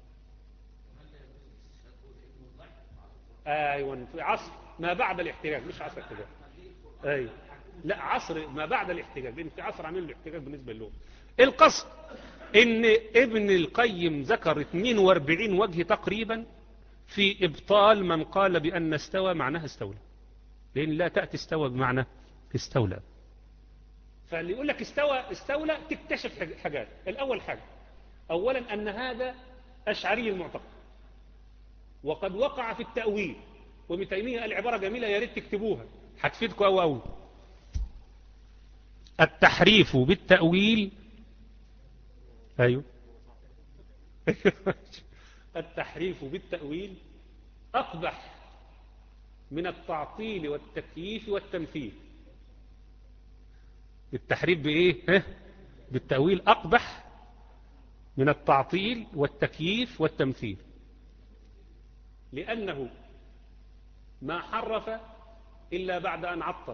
أيوة في عصر ما بعد الاحتجاج مش عصر الاحتجاج أيوة لا عصر ما بعد الاحتجاج لأن في عصر عامل الاحتجاج بالنسبة له القصد ان ابن القيم ذكر 42 وجه تقريبا في ابطال من قال بأن استوى معناها استولى لأن لا تأتي استوى بمعنى استولى فاللي يقول لك استوى استولى تكتشف حاجات الأول حاجة أولا أن هذا أشعري المعتقد وقد وقع في التأويل وابن تيمية قال عبارة جميلة يا ريت تكتبوها هتفيدكم أو أو التحريف بالتأويل أيوه التحريف بالتأويل أقبح من التعطيل والتكييف والتمثيل التحريف بإيه بالتأويل أقبح من التعطيل والتكييف والتمثيل لأنه ما حرف إلا بعد أن عطل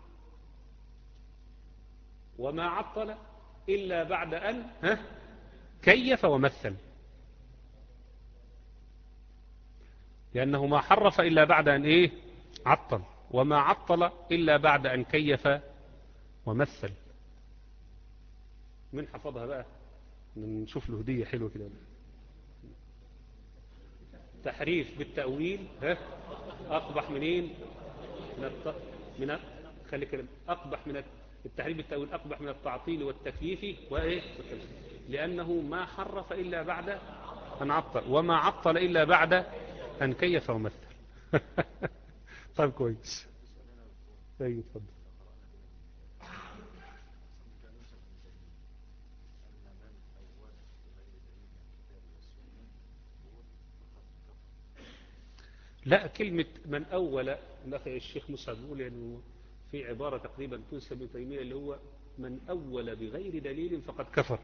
وما عطل إلا بعد أن ها كيف ومثل لأنه ما حرف إلا بعد أن إيه عطل وما عطل إلا بعد أن كيف ومثل من حفظها بقى نشوف له هدية حلوة كده تحريف بالتأويل ها أقبح منين من الت... من ال... خلي كلام أقبح من التحريف بالتأويل أقبح من التعطيل والتكييف وإيه لأنه ما حرف إلا بعد أن عطل وما عطل إلا بعد أن كيف ومثل طيب كويس أيوة اتفضل لا كلمة من أول الأخ الشيخ مسعد بيقول يعني في عبارة تقريبا تنسب ابن تيمية اللي هو من أول بغير دليل فقد كفر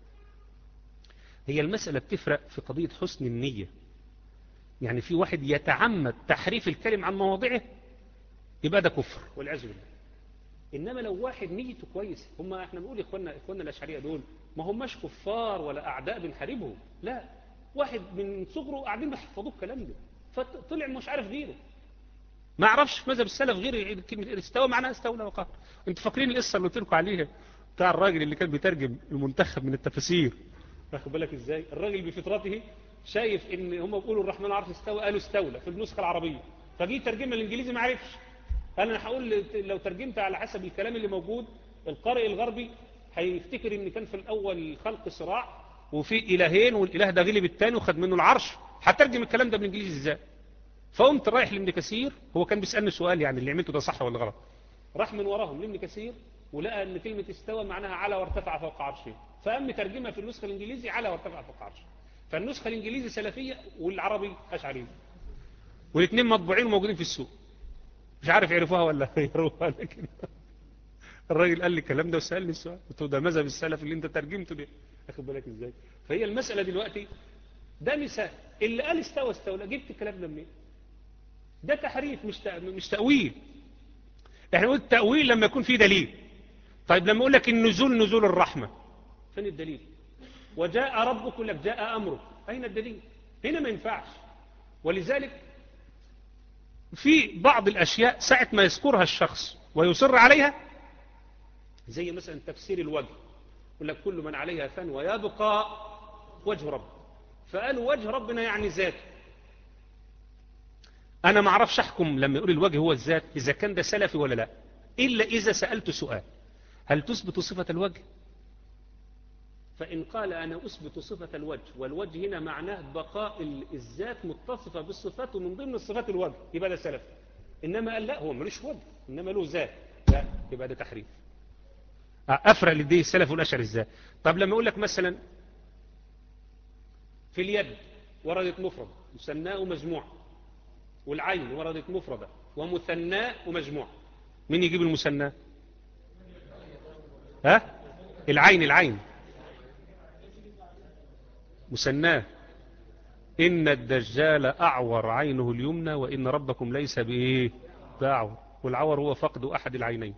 هي المسألة بتفرق في قضية حسن النية يعني في واحد يتعمد تحريف الكلم عن مواضعه يبقى ده كفر والعياذ بالله إنما لو واحد نيته كويس هم احنا بنقول إخواننا, إخواننا الأشعرية دول ما هماش كفار ولا أعداء بنحاربهم لا واحد من صغره قاعدين بيحفظوه الكلام ده فطلع مش عارف غيره ما اعرفش مذهب السلف غير كلمه استوى معناها استولى وقهر انتوا فاكرين القصه اللي قلت لكم عليها بتاع الراجل اللي كان بيترجم المنتخب من التفاسير واخد بالك ازاي الراجل بفطرته شايف ان هم بيقولوا الرحمن عرف استوى قالوا استولى في النسخه العربيه فجي ترجمها الانجليزي ما عرفش قال انا هقول لو ترجمت على حسب الكلام اللي موجود القارئ الغربي هيفتكر ان كان في الاول خلق صراع وفي الهين والاله ده غلب الثاني وخد منه العرش هترجم الكلام ده بالانجليزي ازاي فقمت رايح لابن كثير هو كان بيسالني سؤال يعني اللي عملته ده صح ولا غلط راح من وراهم لابن كثير ولقى ان كلمه استوى معناها على وارتفع فوق عرشه فقام ترجمها في النسخه الانجليزي على وارتفع فوق عرشه فالنسخة الإنجليزي سلفية والعربي أشعرية والاثنين مطبوعين وموجودين في السوق مش عارف يعرفوها ولا يروها لكن الراجل قال لي الكلام ده وسألني السؤال قلت له ده مذهب السلف اللي انت ترجمته ده اخد بالك ازاي فهي المسألة دلوقتي ده مثال اللي قال استوى استولى جبت الكلام ده منين ده تحريف مش مش تأويل احنا نقول التأويل لما يكون فيه دليل طيب لما اقول لك النزول نزول الرحمة فين الدليل وجاء ربك لك جاء أمرك أين الدليل هنا ما ينفعش ولذلك في بعض الأشياء ساعة ما يذكرها الشخص ويصر عليها زي مثلا تفسير الوجه يقول لك كل من عليها فان ويبقى وجه رب فقالوا وجه ربنا يعني ذاته أنا ما اعرفش أحكم لما يقول الوجه هو الذات إذا كان ده سلفي ولا لا إلا إذا سألت سؤال هل تثبت صفة الوجه فإن قال أنا أثبت صفة الوجه والوجه هنا معناه بقاء الذات متصفة بالصفات ومن ضمن الصفات الوجه يبقى ده سلف إنما قال لا هو ملوش وجه إنما له ذات لا يبقى ده تحريف أفرق لديه السلف والأشعر ازاي طب لما أقول لك مثلا في اليد وردت مفرد مثناه ومجموع والعين وردت مفردة ومثناه ومجموع مين يجيب المثنى ها العين العين مثناه إن الدجال أعور عينه اليمنى وإن ربكم ليس بإيه بأعور والعور هو فقد أحد العينين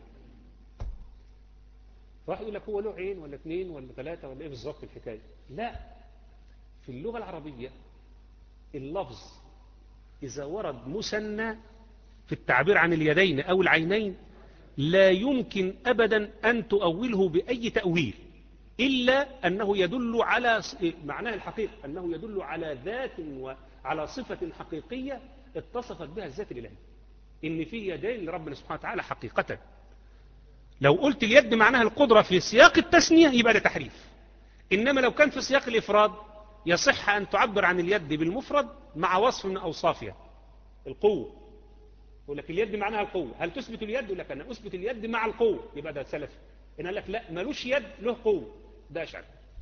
واحد يقول لك هو له عين ولا اثنين ولا ثلاثة ولا ايه بالظبط الحكاية لا في اللغة العربية اللفظ إذا ورد مثنى في التعبير عن اليدين أو العينين لا يمكن أبدا أن تؤوله بأي تأويل إلا أنه يدل على معناه الحقيقي أنه يدل على ذات وعلى صفة حقيقية اتصفت بها الذات الإلهية إن في يدين لربنا سبحانه وتعالى حقيقة لو قلت اليد معناها القدرة في سياق التسنية يبقى ده تحريف إنما لو كان في سياق الإفراد يصح أن تعبر عن اليد بالمفرد مع وصف من أوصافها القوة يقول لك اليد معناها القوة هل تثبت اليد يقول لك أنا أثبت اليد مع القوة يبقى ده سلفي إن قال لك لا ملوش يد له قوة ده أشعر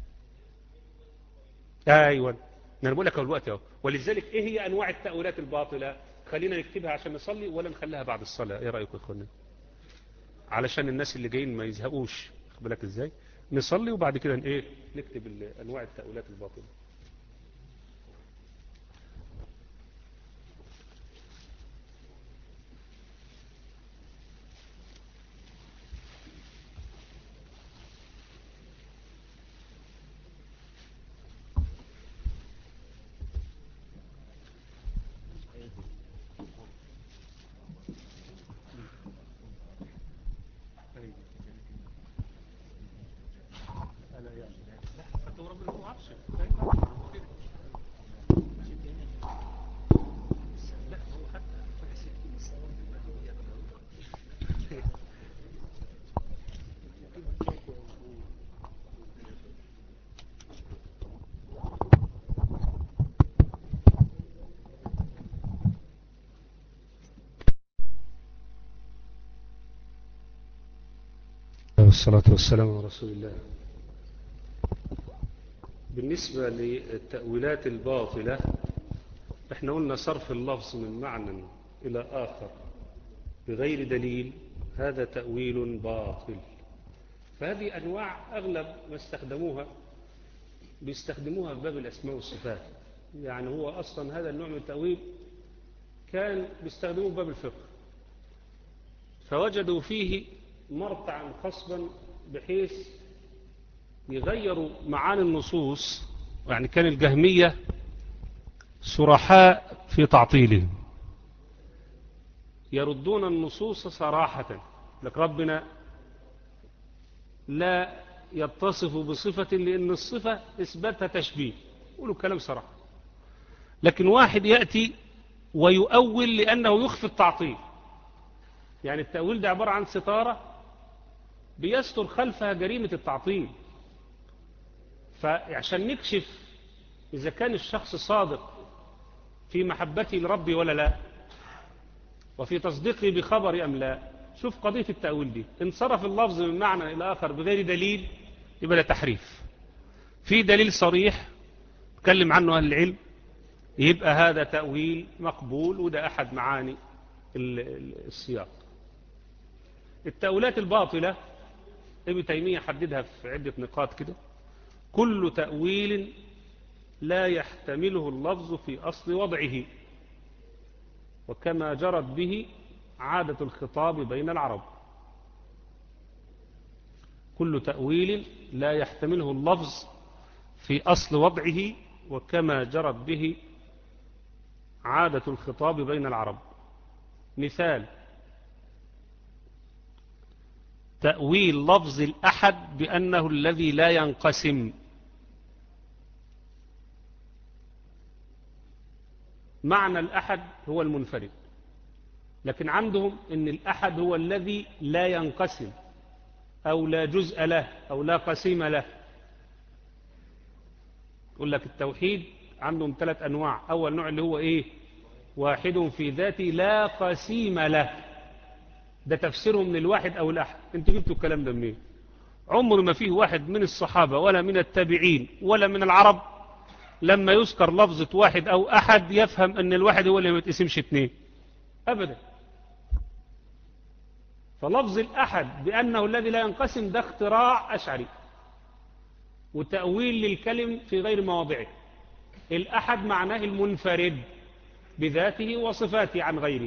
أيوة أنا بقول لك الوقت اهو ولذلك إيه هي أنواع التأويلات الباطلة خلينا نكتبها عشان نصلي ولا نخليها بعد الصلاة إيه رأيكم يا إخوانا علشان الناس اللي جايين ما يزهقوش خد بالك إزاي نصلي وبعد كده إيه نكتب أنواع التأويلات الباطلة والصلاة والسلام على رسول الله بالنسبة للتأويلات الباطلة احنا قلنا صرف اللفظ من معنى إلى آخر بغير دليل هذا تأويل باطل فهذه أنواع أغلب ما استخدموها بيستخدموها في باب الأسماء والصفات يعني هو أصلا هذا النوع من التأويل كان بيستخدموه في باب الفقه فوجدوا فيه مرتعا خصبا بحيث يغيروا معاني النصوص يعني كان الجهمية صرحاء في تعطيلهم يردون النصوص صراحة لك ربنا لا يتصف بصفة لأن الصفة إثباتها تشبيه يقولوا كلام صراحة لكن واحد يأتي ويؤول لأنه يخفي التعطيل يعني التأويل ده عبارة عن ستارة بيستر خلفها جريمة التعطيل فعشان نكشف إذا كان الشخص صادق في محبته لربي ولا لا وفي تصديقه بخبري أم لا شوف قضية التأويل دي انصرف اللفظ من معنى إلى آخر بغير دليل يبقى ده تحريف في دليل صريح اتكلم عنه أهل العلم يبقى هذا تأويل مقبول وده أحد معاني السياق التأويلات الباطلة ابن تيمية حددها في عدة نقاط كده كل تأويل لا يحتمله اللفظ في أصل وضعه وكما جرت به عادة الخطاب بين العرب كل تأويل لا يحتمله اللفظ في أصل وضعه وكما جرت به عادة الخطاب بين العرب مثال تأويل لفظ الأحد بأنه الذي لا ينقسم معنى الأحد هو المنفرد لكن عندهم ان الأحد هو الذي لا ينقسم أو لا جزء له أو لا قسيم له يقول لك التوحيد عندهم ثلاث أنواع أول نوع اللي هو إيه واحد في ذاته لا قسيم له ده تفسيرهم من الواحد أو الأحد انتوا جبتوا الكلام ده منين عمر ما فيه واحد من الصحابة ولا من التابعين ولا من العرب لما يذكر لفظة واحد أو أحد يفهم أن الواحد هو اللي ما يتقسمش اتنين أبدا فلفظ الأحد بأنه الذي لا ينقسم ده اختراع أشعري وتأويل للكلم في غير مواضعه الأحد معناه المنفرد بذاته وصفاته عن غيره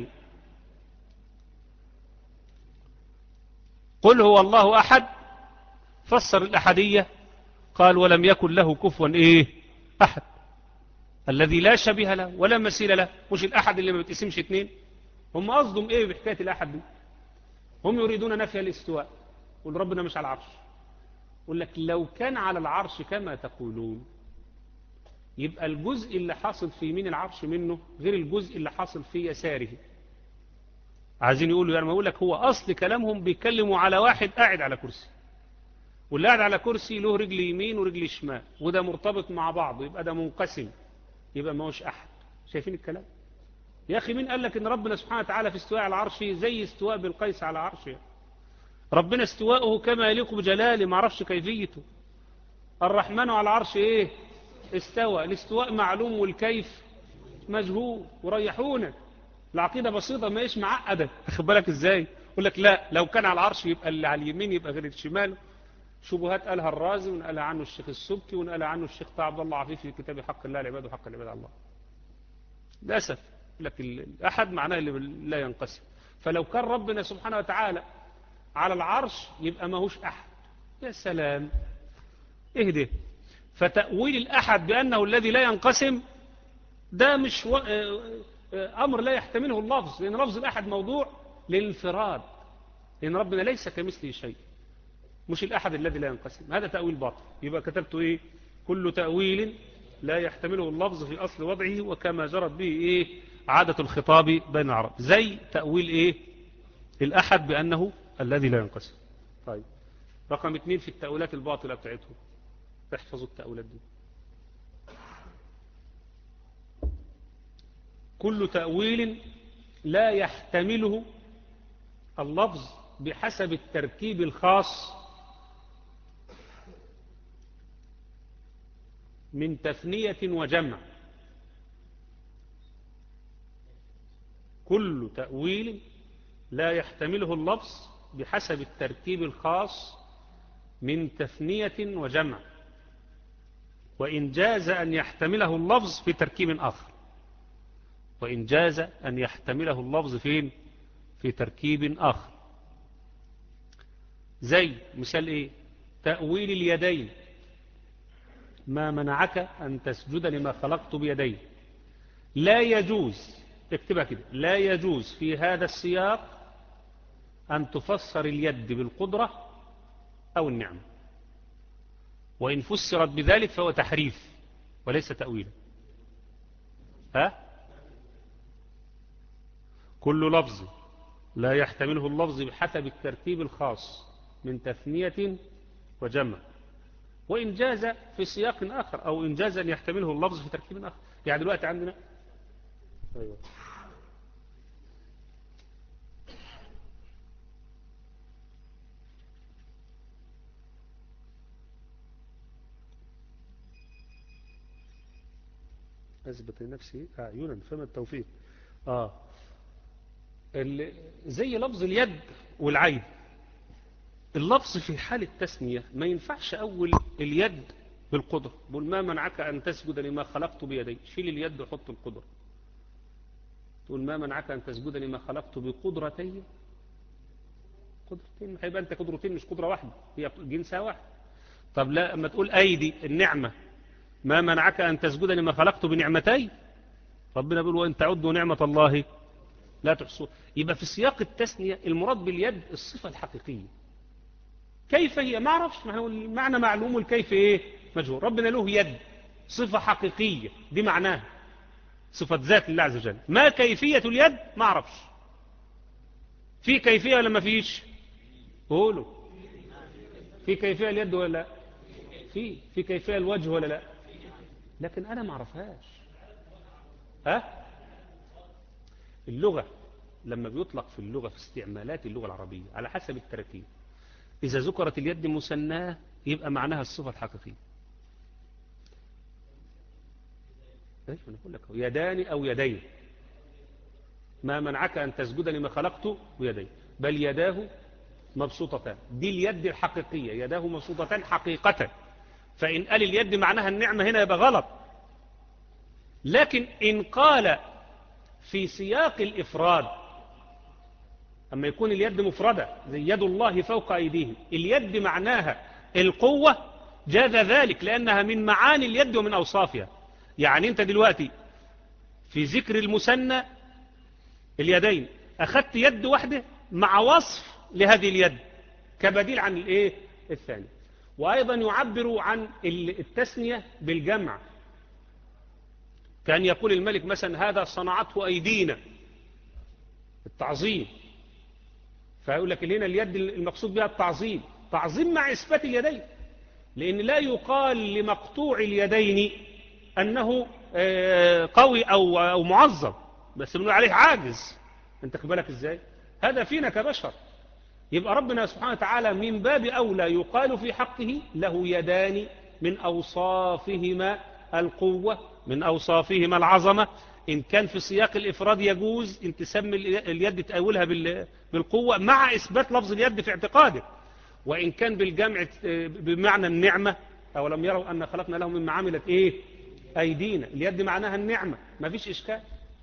قل هو الله أحد فسر الأحدية قال ولم يكن له كفوا إيه أحد الذي لا شبيه له ولا مثيل له مش الأحد اللي ما بتقسمش اتنين هم قصدهم إيه بحكاية الأحد دي هم يريدون نفي الاستواء قل ربنا مش على العرش يقول لك لو كان على العرش كما تقولون يبقى الجزء اللي حاصل في يمين العرش منه غير الجزء اللي حاصل في يساره عايزين يقولوا يعني ما يقول لك هو أصل كلامهم بيتكلموا على واحد قاعد على كرسي واللي قاعد على كرسي له رجل يمين ورجل شمال وده مرتبط مع بعضه يبقى ده منقسم يبقى ما هوش أحد شايفين الكلام يا أخي مين قال لك إن ربنا سبحانه وتعالى في استواء على العرش زي استواء بالقيس على عرشه ربنا استواءه كما يليق بجلاله ما عرفش كيفيته الرحمن على العرش ايه استوى الاستواء معلوم والكيف مجهول وريحونا العقيدة بسيطة ما ايش معقدة اخد بالك ازاي يقول لك لا لو كان على العرش يبقى اللي على اليمين يبقى غير الشمال شبهات قالها الرازي ونقلها عنه الشيخ السبكي ونقلها عنه الشيخ عبد الله عفيف في كتاب حق الله العباد وحق العباد على الله للاسف لك الاحد معناه اللي لا ينقسم فلو كان ربنا سبحانه وتعالى على العرش يبقى ماهوش أحد يا سلام اهدي فتأويل الأحد بأنه الذي لا ينقسم ده مش و... أمر لا يحتمله اللفظ لأن لفظ الأحد موضوع للانفراد لأن ربنا ليس كمثله شيء مش الأحد الذي لا ينقسم هذا تأويل باطل يبقى كتبت إيه كل تأويل لا يحتمله اللفظ في أصل وضعه وكما جرت به إيه عادة الخطاب بين العرب زي تأويل إيه الأحد بأنه الذي لا ينقسم طيب رقم اثنين في التأويلات الباطلة بتاعتهم احفظوا التأويلات دي كل تأويل لا يحتمله اللفظ بحسب التركيب الخاص من تثنية وجمع كل تأويل لا يحتمله اللفظ بحسب التركيب الخاص من تثنية وجمع وإن جاز أن يحتمله اللفظ في تركيب آخر وإن جاز أن يحتمله اللفظ فين في تركيب آخر زي مثال إيه تأويل اليدين ما منعك أن تسجد لما خلقت بيدي لا يجوز اكتبها كده لا يجوز في هذا السياق أن تفسر اليد بالقدرة أو النعمة وإن فسرت بذلك فهو تحريف وليس تأويلا ها كل لفظ لا يحتمله اللفظ بحسب الترتيب الخاص من تثنية وجمع وإن جاز في سياق آخر أو إن جاز أن يحتمله اللفظ في تركيب آخر يعني دلوقتي عندنا أيوة. أثبت لنفسه أعينا فما التوفيق آه ال- زي لفظ اليد والعين اللفظ في حال التثنية ما ينفعش أول اليد بالقدرة بقول ما منعك أن تسجد لما خلقت بيدي شيل اليد وحط القدرة تقول ما منعك أن تسجد لما خلقت بقدرتي قدرتين هيبقى أنت قدرتين مش قدرة واحدة هي جنسها واحد طب لا أما تقول أيدي النعمة ما منعك أن تسجد لما خلقت بنعمتي ربنا بيقول وإن تعدوا نعمة الله لا تحصوها يبقى في سياق التثنية المراد باليد الصفة الحقيقية كيف هي ما اعرفش ما هو المعنى معلوم والكيف ايه مجهول ربنا له يد صفة حقيقية دي معناها صفة ذات الله عز وجل ما كيفية اليد ما اعرفش في كيفية ولا ما فيش قولوا في كيفية اليد ولا لا في في كيفية الوجه ولا لا لكن انا ما اعرفهاش ها اللغة لما بيطلق في اللغة في استعمالات اللغة العربية على حسب التركيب إذا ذكرت اليد مثناه يبقى معناها الصفة الحقيقية ايش انا بقول لك أهو، يدان أو يدين ما منعك أن تسجد لما خلقت بيدي بل يداه مبسوطتان دي اليد الحقيقية يداه مبسوطتان حقيقة فإن قال اليد معناها النعمة هنا يبقى غلط لكن إن قال في سياق الإفراد أما يكون اليد مفردة زي يد الله فوق أيديهم اليد معناها القوة جاز ذلك لأنها من معاني اليد ومن أوصافها يعني أنت دلوقتي في ذكر المثنى اليدين أخذت يد واحدة مع وصف لهذه اليد كبديل عن الإيه الثاني وأيضا يعبر عن التثنية بالجمع كان يقول الملك مثلا هذا صنعته أيدينا التعظيم فيقول لك هنا اليد المقصود بها التعظيم تعظيم مع إثبات اليدين لأن لا يقال لمقطوع اليدين أنه قوي أو أو معظم بس بنقول عليه عاجز أنت بالك إزاي هذا فينا كبشر يبقى ربنا سبحانه وتعالى من باب أولى يقال في حقه له يدان من أوصافهما القوة من أوصافهما العظمة إن كان في سياق الإفراد يجوز إن تسمي اليد تأولها بالقوة مع إثبات لفظ اليد في اعتقادك وإن كان بالجمع بمعنى النعمة أولم يروا أن خلقنا لهم مما عملت إيه أيدينا اليد معناها النعمة ما فيش إشكال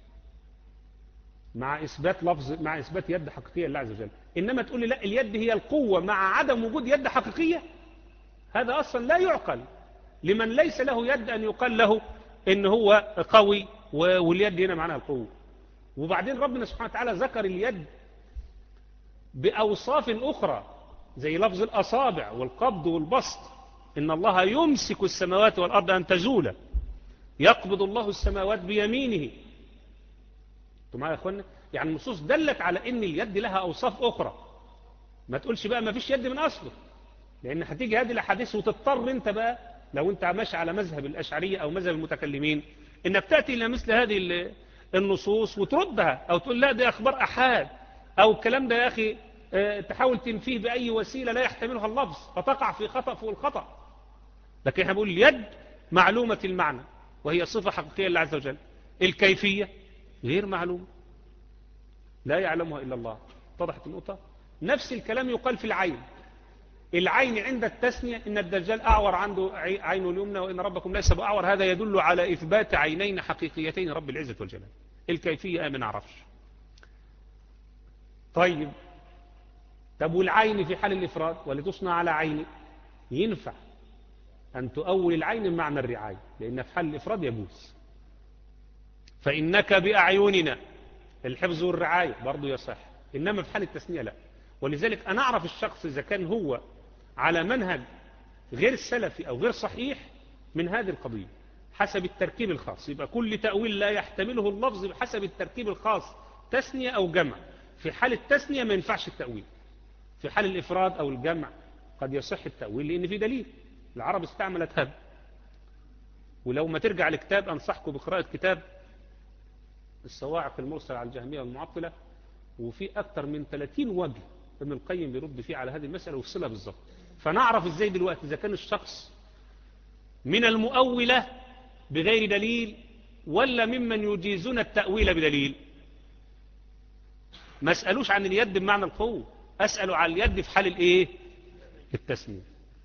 مع إثبات لفظ مع إثبات يد حقيقية لله عز وجل إنما تقول لي لا اليد هي القوة مع عدم وجود يد حقيقية هذا أصلا لا يعقل لمن ليس له يد أن يقال له إن هو قوي واليد هنا معناها القوة وبعدين ربنا سبحانه وتعالى ذكر اليد بأوصاف أخرى زي لفظ الأصابع والقبض والبسط إن الله يمسك السماوات والأرض أن تزولا يقبض الله السماوات بيمينه انتوا معايا يا اخوانا يعني النصوص دلت على ان اليد لها اوصاف اخرى ما تقولش بقى ما فيش يد من اصله لان هتيجي هذه الاحاديث وتضطر انت بقى لو انت ماشي على مذهب الاشعريه او مذهب المتكلمين انك تاتي الى مثل هذه النصوص وتردها او تقول لا دي اخبار احاد او الكلام ده يا اخي تحاول تنفيه باي وسيله لا يحتملها اللفظ فتقع في خطا فوق الخطا لكن احنا بنقول اليد معلومه المعنى وهي صفه حقيقيه لله عز وجل الكيفيه غير معلوم لا يعلمها إلا الله اتضحت النقطة نفس الكلام يقال في العين العين عند التثنية إن الدجال أعور عنده عين اليمنى وإن ربكم ليس بأعور هذا يدل على إثبات عينين حقيقيتين رب العزة والجلال الكيفية ما نعرفش طيب طب والعين في حال الإفراد ولتصنع على عين ينفع أن تؤول العين بمعنى الرعاية لأن في حال الإفراد يجوز فإنك بأعيننا الحفظ والرعاية برضو يصح إنما في حال التثنية لا ولذلك أنا أعرف الشخص إذا كان هو على منهج غير سلفي أو غير صحيح من هذه القضية حسب التركيب الخاص يبقى كل تأويل لا يحتمله اللفظ بحسب التركيب الخاص تثنية أو جمع في حال التثنية ما ينفعش التأويل في حال الإفراد أو الجمع قد يصح التأويل لأن في دليل العرب استعملت هذا ولو ما ترجع لكتاب أنصحكم بقراءة كتاب الصواعق المرسل على الجهمية والمعطلة وفي أكثر من 30 وجه ابن القيم بيرد فيه على هذه المسألة ويفصلها بالظبط فنعرف ازاي دلوقتي إذا كان الشخص من المؤولة بغير دليل ولا ممن يجيزون التأويل بدليل ما اسألوش عن اليد بمعنى القوة أسألوا عن اليد في حال الايه التسمية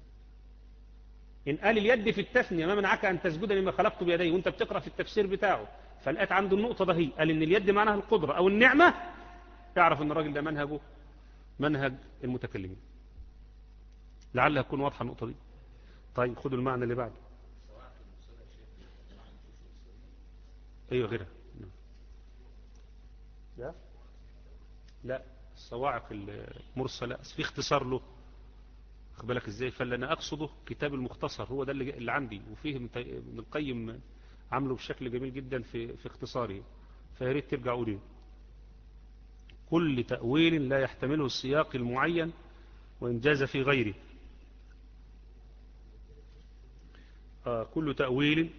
إن قال اليد في التثنية ما منعك أن تسجد لما خلقت بيدي وانت بتقرأ في التفسير بتاعه فلقيت عنده النقطة ده هي قال إن اليد معناها القدرة أو النعمة تعرف أن الراجل ده منهجه منهج المتكلمين لعلها تكون واضحة النقطة دي طيب خدوا المعنى اللي بعده ايوه غيرها لا لا الصواعق المرسلة في اختصار له خد بالك ازاي فاللي انا اقصده كتاب المختصر هو ده اللي, اللي عندي وفيه ابن القيم عامله بشكل جميل جدا في في اختصاره فيا ريت ترجعوا ليه كل تأويل لا يحتمله السياق المعين وإن جاز في غيره آه كل تأويل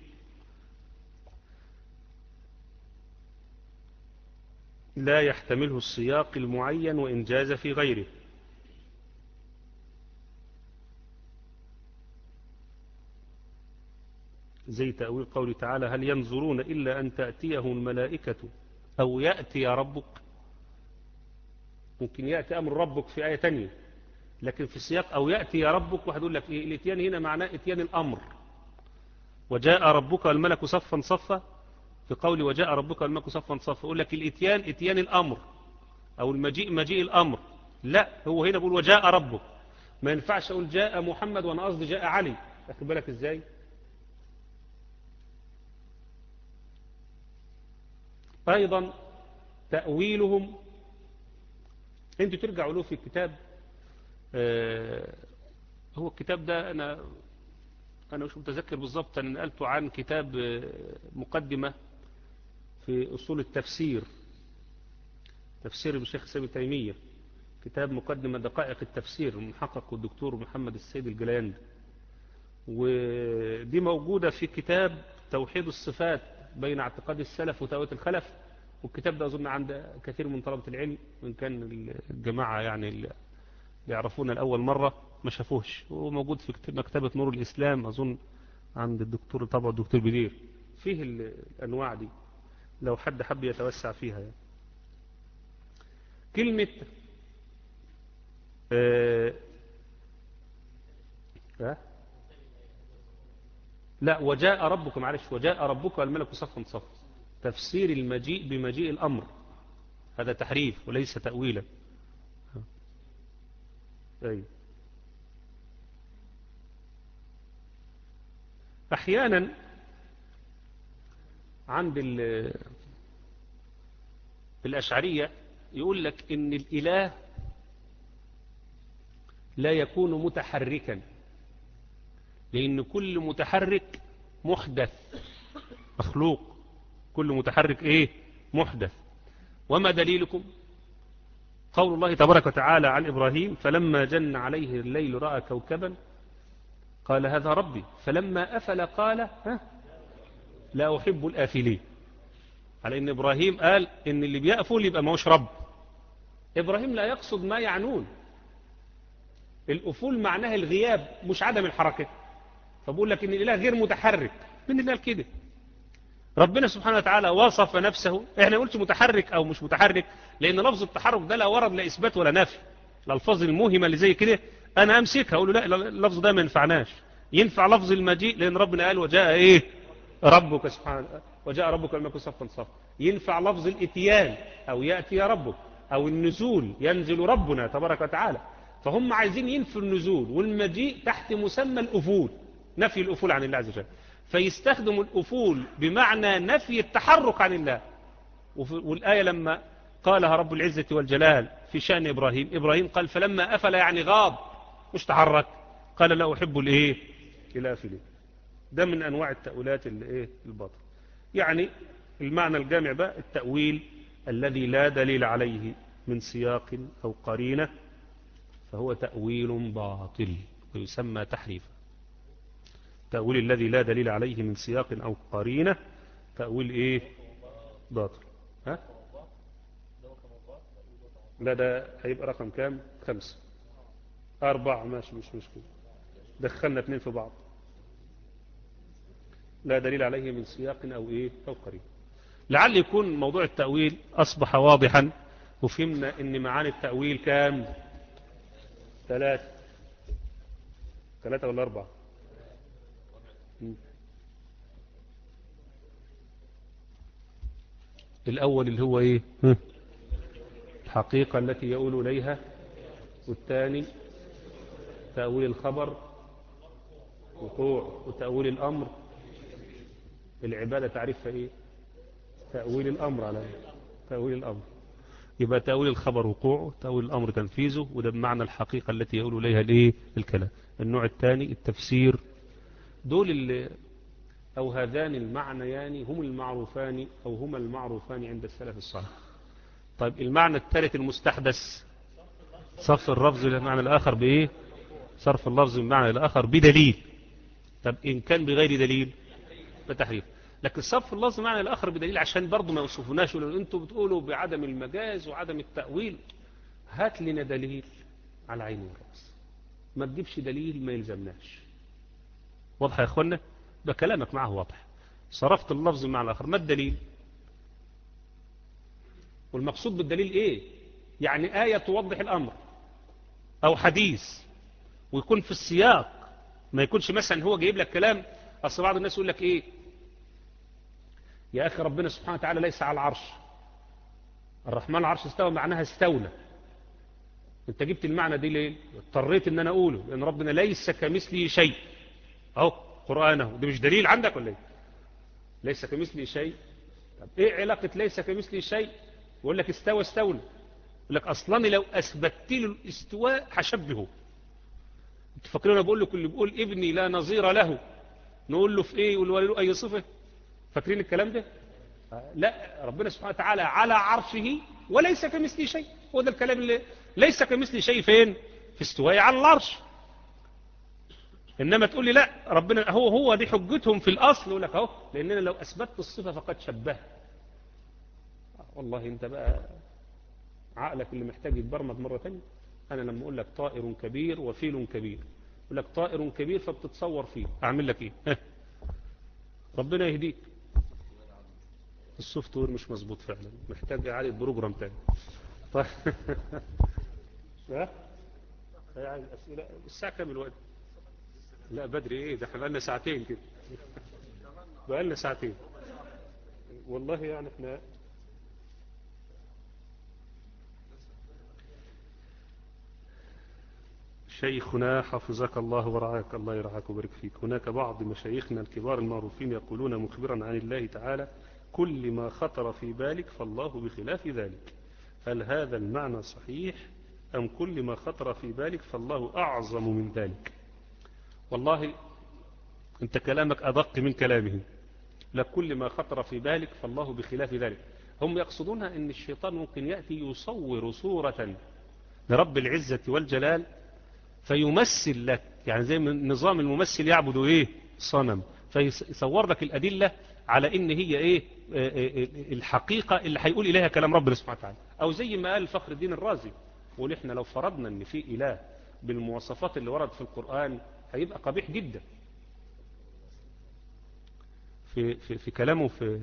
لا يحتمله السياق المعين وإن جاز في غيره زي تأويل قوله تعالى هل ينظرون إلا أن تأتيهم الملائكة أو يأتي ربك ممكن يأتي أمر ربك في آية تانية لكن في سياق أو يأتي ربك واحد يقول لك إيه الاتيان هنا معناه اتيان الأمر وجاء ربك والملك صفا صفا في قول وجاء ربك والملك صفا صفا يقول لك الاتيان اتيان الأمر أو المجيء مجيء الأمر لا هو هنا بيقول وجاء ربك ما ينفعش أقول جاء محمد وأنا قصدي جاء علي أخد بالك إزاي أيضا تأويلهم انتوا ترجعوا له في الكتاب آه هو الكتاب ده أنا أنا مش متذكر بالضبط أنا نقلته عن كتاب آه مقدمة في أصول التفسير تفسير الشيخ سامي تيمية كتاب مقدمة دقائق التفسير المحقق الدكتور محمد السيد الجليند ودي موجودة في كتاب توحيد الصفات بين اعتقاد السلف وتأويل الخلف والكتاب ده أظن عند كثير من طلبة العلم وإن كان الجماعة يعني اللي يعرفون الأول مرة ما شافوهش هو موجود في مكتبة نور الإسلام أظن عند الدكتور طبعا الدكتور بدير فيه الأنواع دي لو حد حب يتوسع فيها يعني. كلمة آه آه لا وجاء ربك معلش وجاء ربك والملك صفا صفا تفسير المجيء بمجيء الأمر هذا تحريف وليس تأويلا أي أحيانا عند الأشعرية يقول لك إن الإله لا يكون متحركا لأن كل متحرك محدث مخلوق كل متحرك إيه محدث وما دليلكم قول الله تبارك وتعالى عن إبراهيم فلما جن عليه الليل رأى كوكبا قال هذا ربي فلما أفل قال ها لا أحب الآفلين على إن إبراهيم قال إن اللي بيأفل يبقى ما هوش رب إبراهيم لا يقصد ما يعنون الأفول معناها الغياب مش عدم الحركة فبقول لك إن الإله غير متحرك من اللي قال كده ربنا سبحانه وتعالى وصف نفسه احنا قلت متحرك او مش متحرك لان لفظ التحرك ده لا ورد لا اثبات ولا نفي الالفاظ الموهمه اللي زي كده انا امسكها اقول له لا اللفظ ده ما ينفعناش ينفع لفظ المجيء لان ربنا قال وجاء ايه ربك سبحانه وجاء ربك الملك صفا صفا ينفع لفظ الاتيان او ياتي ربك او النزول ينزل ربنا تبارك وتعالى فهم عايزين ينفوا النزول والمجيء تحت مسمى الافول نفي الافول عن الله عز وجل فيستخدم الأفول بمعنى نفي التحرك عن الله والآية لما قالها رب العزة والجلال في شأن إبراهيم إبراهيم قال فلما أفل يعني غاب مش تحرك قال لا أحب الإيه الآفلين ده من أنواع التأويلات الإيه الباطل يعني المعنى الجامع بقى التأويل الذي لا دليل عليه من سياق أو قرينة فهو تأويل باطل ويسمى تحريفا تأويل الذي لا دليل عليه من سياق أو قرينة تأويل إيه باطل ها لا ده هيبقى رقم كام خمسة أربعة ماشي مش مشكلة دخلنا اثنين في بعض لا دليل عليه من سياق أو إيه أو قريب لعل يكون موضوع التأويل أصبح واضحا وفهمنا أن معاني التأويل كام ثلاثة ثلاثة ولا أربعة م. الأول اللي هو إيه ها. الحقيقة التي يقول إليها والثاني تأويل الخبر وقوع وتأويل الأمر العبادة تعرفها إيه تأويل الأمر على تأويل الأمر يبقى تأويل الخبر وقوعه تأويل الأمر تنفيذه وده بمعنى الحقيقة التي يقول إليها الإيه الكلام النوع الثاني التفسير دول اللي أو هذان المعنيان هم المعروفان أو هما المعروفان عند السلف الصالح طيب المعنى الثالث المستحدث صرف اللفظ للمعنى الآخر بإيه صرف اللفظ من معنى الآخر بدليل طب إن كان بغير دليل فتحريف لكن صرف اللفظ معنى الآخر بدليل عشان برضه ما يوصفوناش لو أنتوا بتقولوا بعدم المجاز وعدم التأويل هات لنا دليل على عين والرأس ما تجيبش دليل ما يلزمناش واضح يا اخوانا ده كلامك معه واضح صرفت اللفظ معنى الآخر ما الدليل والمقصود بالدليل ايه يعني آية توضح الأمر أو حديث ويكون في السياق ما يكونش مثلا هو جايب لك كلام أصل بعض الناس يقول لك إيه يا أخي ربنا سبحانه وتعالى ليس على العرش الرحمن العرش استوى معناها استولى انت جبت المعنى دي ليه اضطريت ان انا اقوله لان ربنا ليس كمثله شيء اهو قرآنه ده مش دليل عندك ولا ايه ليس كمثله شيء طب ايه علاقة ليس كمثله شيء يقول لك استوى استولى يقول لك اصلا لو اثبتت له الاستواء هشبهه انت فاكرين انا بقول لكم اللي بيقول ابني لا نظير له نقول له في ايه يقول له اي صفه فاكرين الكلام ده لا ربنا سبحانه وتعالى على عرشه وليس كمثله شيء هو ده الكلام اللي ليس كمثله شيء فين في استوائه على العرش انما تقول لي لا ربنا هو هو دي حجتهم في الاصل يقول لك اهو لاننا لو اثبتت الصفه فقد شبه والله انت بقى عقلك اللي محتاج يتبرمج مره ثانيه انا لما اقول لك طائر كبير وفيل كبير يقول لك طائر كبير فبتتصور فيه اعمل لك ايه ربنا يهديك السوفت وير مش مظبوط فعلا محتاج اعاده بروجرام تاني طيب ها الاسئله الساعه كام الوقت لا بدري ايه ده احنا بقالنا ساعتين كده بقالنا ساعتين والله يعني احنا شيخنا حفظك الله ورعاك الله يرعاك ويبارك فيك هناك بعض مشايخنا الكبار المعروفين يقولون مخبرا عن الله تعالى كل ما خطر في بالك فالله بخلاف ذلك هل هذا المعنى صحيح أم كل ما خطر في بالك فالله أعظم من ذلك والله انت كلامك أدق من كلامه لكل ما خطر في بالك فالله بخلاف ذلك هم يقصدون أن الشيطان ممكن يأتي يصور صورة لرب العزة والجلال فيمثل لك يعني زي نظام الممثل يعبد ايه صنم فيصور لك الأدلة على ان هي ايه الحقيقة اللي هيقول اليها كلام ربنا سبحانه وتعالى او زي ما قال فخر الدين الرازي يقول احنا لو فرضنا ان في اله بالمواصفات اللي ورد في القرآن هيبقى قبيح جدا في, في, في كلامه في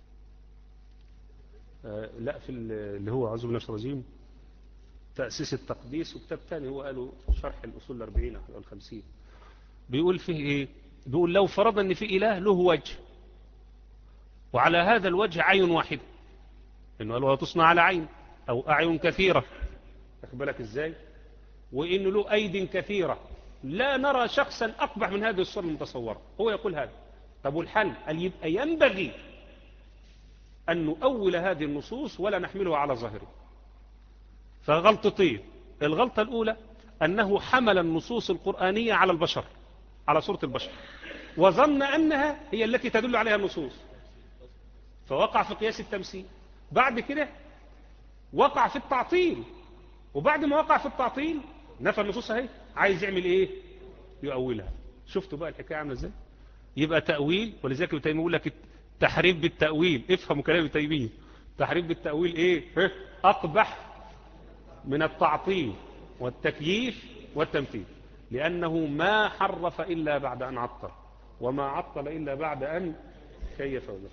آه لا في اللي هو عزو بن الرجيم تأسيس التقديس وكتاب تاني هو قالوا شرح الأصول الأربعين أو الخمسين بيقول فيه إيه بيقول لو فرضنا أن في إله له وجه وعلى هذا الوجه عين واحدة إنه قالوا تصنع على عين أو أعين كثيرة أخبرك إزاي وإنه له أيد كثيرة لا نرى شخصا أقبح من هذه الصورة المتصورة هو يقول هذا طب والحل قال يبقى ينبغي أن نؤول هذه النصوص ولا نحملها على ظاهره فغلطتين الغلطة الأولى أنه حمل النصوص القرآنية على البشر على صورة البشر وظن أنها هي التي تدل عليها النصوص فوقع في قياس التمثيل بعد كده وقع في التعطيل وبعد ما وقع في التعطيل نفى النصوص اهي عايز يعمل ايه يؤولها شفتوا بقى الحكايه عامله ازاي يبقى تاويل ولذلك ابن تيميه يقول لك التحريف بالتاويل افهموا كلام ابن تيميه التحريف بالتاويل ايه اقبح من التعطيل والتكييف والتمثيل لأنه ما حرف إلا بعد أن عطل وما عطل إلا بعد أن كيف وزر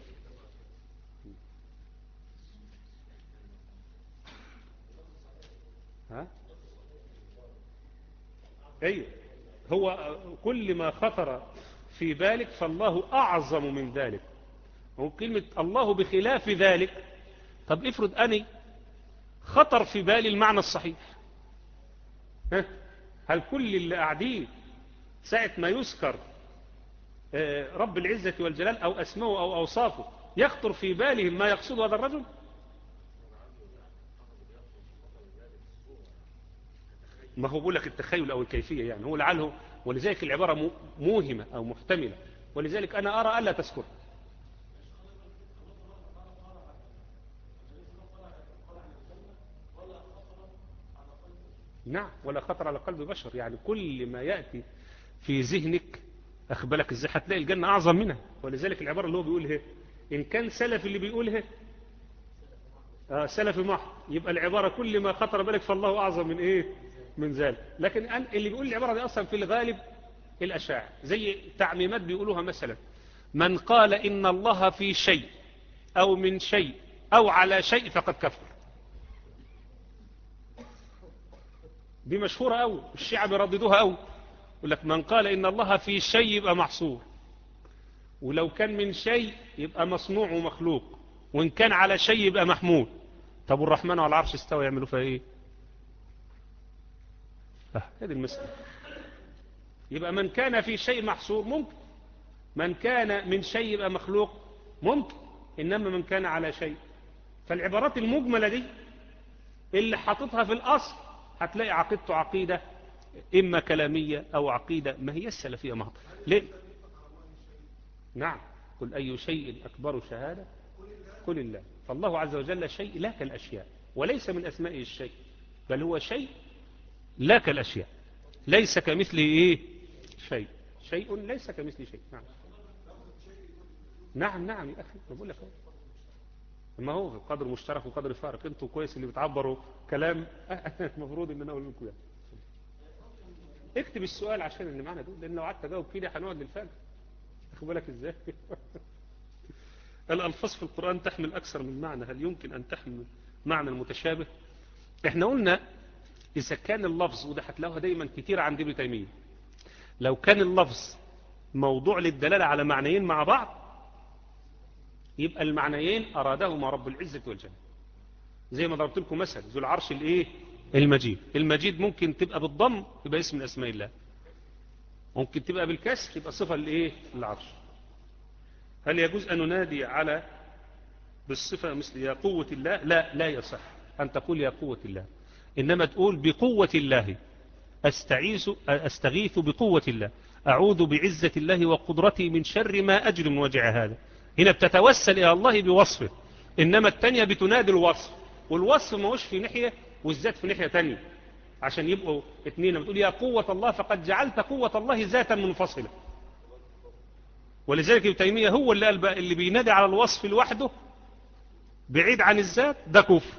ها أيوه هو كل ما خطر في بالك فالله أعظم من ذلك وكلمة الله بخلاف ذلك طب افرض أني خطر في بالي المعنى الصحيح ها؟ هل كل اللي قاعدين ساعة ما يذكر رب العزة والجلال أو أسمه أو أوصافه يخطر في بالهم ما يقصد هذا الرجل ما هو بقول لك التخيل أو الكيفية يعني هو لعله ولذلك العبارة موهمة أو محتملة ولذلك أنا أرى ألا تذكر نعم ولا خطر على قلب بشر يعني كل ما يأتي في ذهنك أخبرك ازاي هتلاقي الجنة أعظم منها ولذلك العبارة اللي هو بيقولها إن كان سلف اللي بيقولها آه سلف محض يبقى العبارة كل ما خطر بالك فالله أعظم من إيه من ذلك لكن اللي بيقول العبارة دي أصلا في الغالب الأشاعر زي تعميمات بيقولوها مثلا من قال إن الله في شيء أو من شيء أو على شيء فقد كفر دي مشهورة أوي الشيعة بيرددوها أوي يقول لك من قال إن الله في شيء يبقى محصور ولو كان من شيء يبقى مصنوع ومخلوق وإن كان على شيء يبقى محمود طب الرحمن على العرش استوى يعملوا فيها إيه آه هذه المسألة يبقى من كان في شيء محصور ممكن من كان من شيء يبقى مخلوق ممكن إنما من كان على شيء فالعبارات المجملة دي اللي حاططها في الأصل هتلاقي عقيدته عقيدة إما كلامية أو عقيدة ما هي السلفية محض ليه؟ نعم قل أي شيء أكبر شهادة قل الله فالله عز وجل شيء لا كالأشياء وليس من أسمائه الشيء بل هو شيء لا كالأشياء ليس كمثله إيه شيء شيء ليس كمثله شيء نعم نعم نعم يا أخي بقول لك ما هو قدر مشترك وقدر فارق انتوا كويس اللي بتعبروا كلام المفروض ان انا اقول لكم يعني اكتب السؤال عشان اللي معانا دول لان لو قعدت اجاوب كده هنقعد للفجر واخد بالك ازاي الالفاظ في القران تحمل اكثر من معنى هل يمكن ان تحمل معنى المتشابه احنا قلنا اذا كان اللفظ وده هتلاقوها دايما كتير عند ابن تيميه لو كان اللفظ موضوع للدلاله على معنيين مع بعض يبقى المعنيين ارادهما رب العزه والجلال زي ما ضربت لكم مثل ذو العرش الايه المجيد المجيد ممكن تبقى بالضم يبقى اسم من اسماء الله ممكن تبقى بالكسر يبقى صفة لإيه العرش هل يجوز أن ننادي على بالصفة مثل يا قوة الله لا لا يصح أن تقول يا قوة الله إنما تقول بقوة الله أستعيث أستغيث بقوة الله أعوذ بعزة الله وقدرته من شر ما أجل من وجع هذا هنا بتتوسل إلى الله بوصفه إنما التانية بتنادي الوصف والوصف ما هوش في ناحية والذات في ناحية تانية عشان يبقوا اثنين بتقول يا قوة الله فقد جعلت قوة الله ذاتا منفصلة ولذلك ابن تيمية هو اللي قال بقى اللي بينادي على الوصف لوحده بعيد عن الذات ده كفر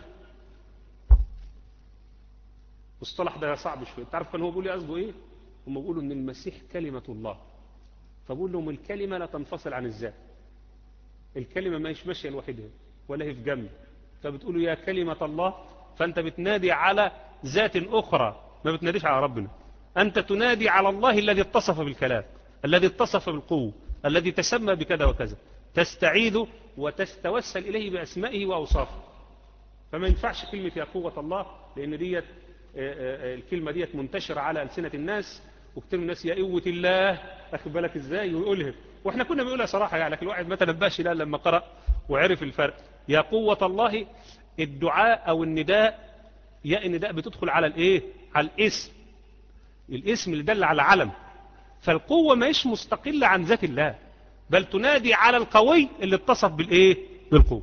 مصطلح ده صعب شوية تعرف كان هو بيقول لي قصده ايه هم بيقولوا ان المسيح كلمة الله فبقول لهم الكلمة لا تنفصل عن الذات الكلمة ما هيش ماشية لوحدها ولا هي في جنب فبتقولوا يا كلمة الله فانت بتنادي على ذات أخرى ما بتناديش على ربنا أنت تنادي على الله الذي اتصف بالكلام الذي اتصف بالقوة الذي تسمى بكذا وكذا تستعيذ وتستوسل إليه بأسمائه وأوصافه فما ينفعش كلمة يا قوة الله لأن ديت الكلمة ديت منتشرة على ألسنة الناس وكتير من الناس يا قوة الله أخذ بالك إزاي ويقولها وإحنا كنا بنقولها صراحة يعني لكن الواحد ما تنبهش لها لما قرأ وعرف الفرق يا قوة الله الدعاء أو النداء يا النداء بتدخل على الايه على الاسم الاسم اللي دل على علم فالقوة ماهيش مستقلة عن ذات الله بل تنادي على القوي اللي اتصف بالايه بالقوة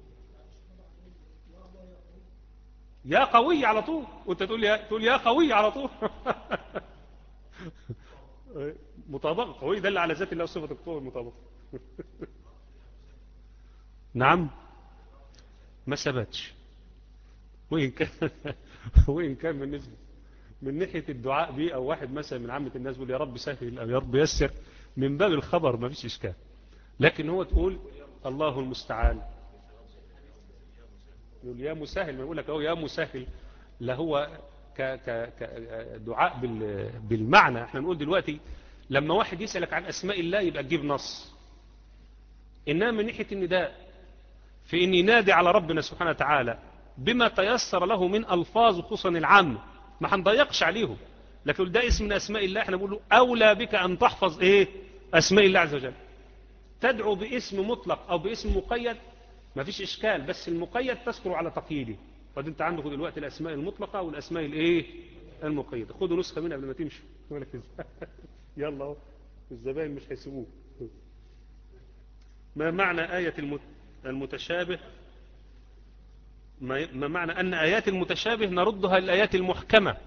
يا قوي على طول وانت تقول يا تقول يا قوي على طول مطابقة قوي دل على ذات الله صفة القوة المطابقة نعم ما ثبتش وإن كان وإن كان بالنسبة من ناحية الدعاء بيه أو واحد مثلا من عامة الناس بيقول يا رب سهل أو يا رب يسر من باب الخبر ما فيش إشكال لكن هو تقول الله المستعان يقول يا مسهل ما يقول لك اهو يا مسهل لا هو ك ك كدعاء بال بالمعنى احنا نقول دلوقتي لما واحد يسألك عن أسماء الله يبقى تجيب نص إنما من ناحية النداء في أن ينادي على ربنا سبحانه وتعالى بما تيسر له من ألفاظ خصوصا العام ما هنضيقش عليهم لكن ده اسم من أسماء الله احنا بنقول له أولى بك أن تحفظ إيه أسماء الله عز وجل تدعو باسم مطلق أو باسم مقيد ما فيش إشكال بس المقيد تذكر على تقييده وده انت عندك دلوقتي الأسماء المطلقة والأسماء الإيه المقيدة خدوا نسخة منها قبل ما تمشي يلا اهو الزبائن مش هيسيبوه ما معنى آية المتشابه ما معنى أن آيات المتشابه نردها للآيات المحكمة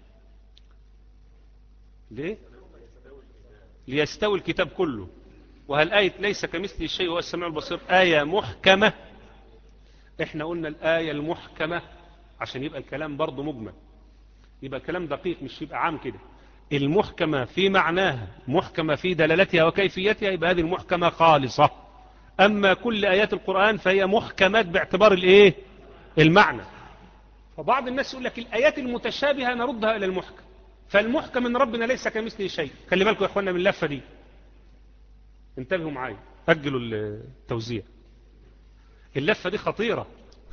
ليه ليستوي الكتاب كله وهل آية ليس كمثل الشيء هو السميع البصير آية محكمة احنا قلنا الآية المحكمة عشان يبقى الكلام برضه مجمل يبقى الكلام دقيق مش يبقى عام كده المحكمة في معناها محكمة في دلالتها وكيفيتها يبقى هذه المحكمة خالصة أما كل آيات القرآن فهي محكمات باعتبار الإيه المعنى فبعض الناس يقول لك الآيات المتشابهة نردها إلى المحكم فالمحكم من ربنا ليس كمثله شيء خلي بالكم يا أخوانا من اللفة دي انتبهوا معايا أجلوا التوزيع اللفة دي خطيرة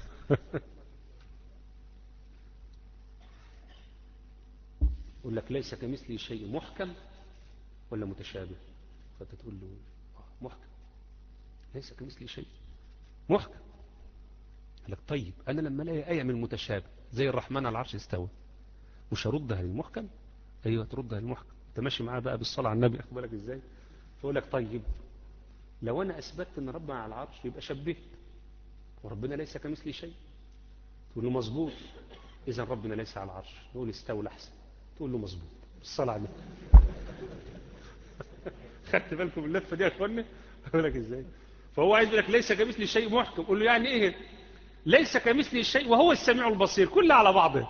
يقول لك ليس كمثله شيء محكم ولا متشابه فانت تقول له محكم ليس كمثله شيء محكم لك طيب أنا لما الاقي آية من المتشابه زي الرحمن على العرش استوى مش هردها للمحكم أيوة تردها للمحكم انت ماشي معاه بقى بالصلاة على النبي أخبرك إزاي فأقول لك طيب لو أنا أثبتت أن ربنا على العرش يبقى شبهت وربنا ليس كمثله شيء تقول له مظبوط إذا ربنا ليس على العرش نقول استولى أحسن تقول له مظبوط الصلاة على خدت بالكم اللفة دي يا اخوانا اقول لك ازاي فهو عايز يقول لك ليس كمثل شيء محكم قول له يعني ايه ليس كمثل الشيء وهو السميع البصير كلها على بعضه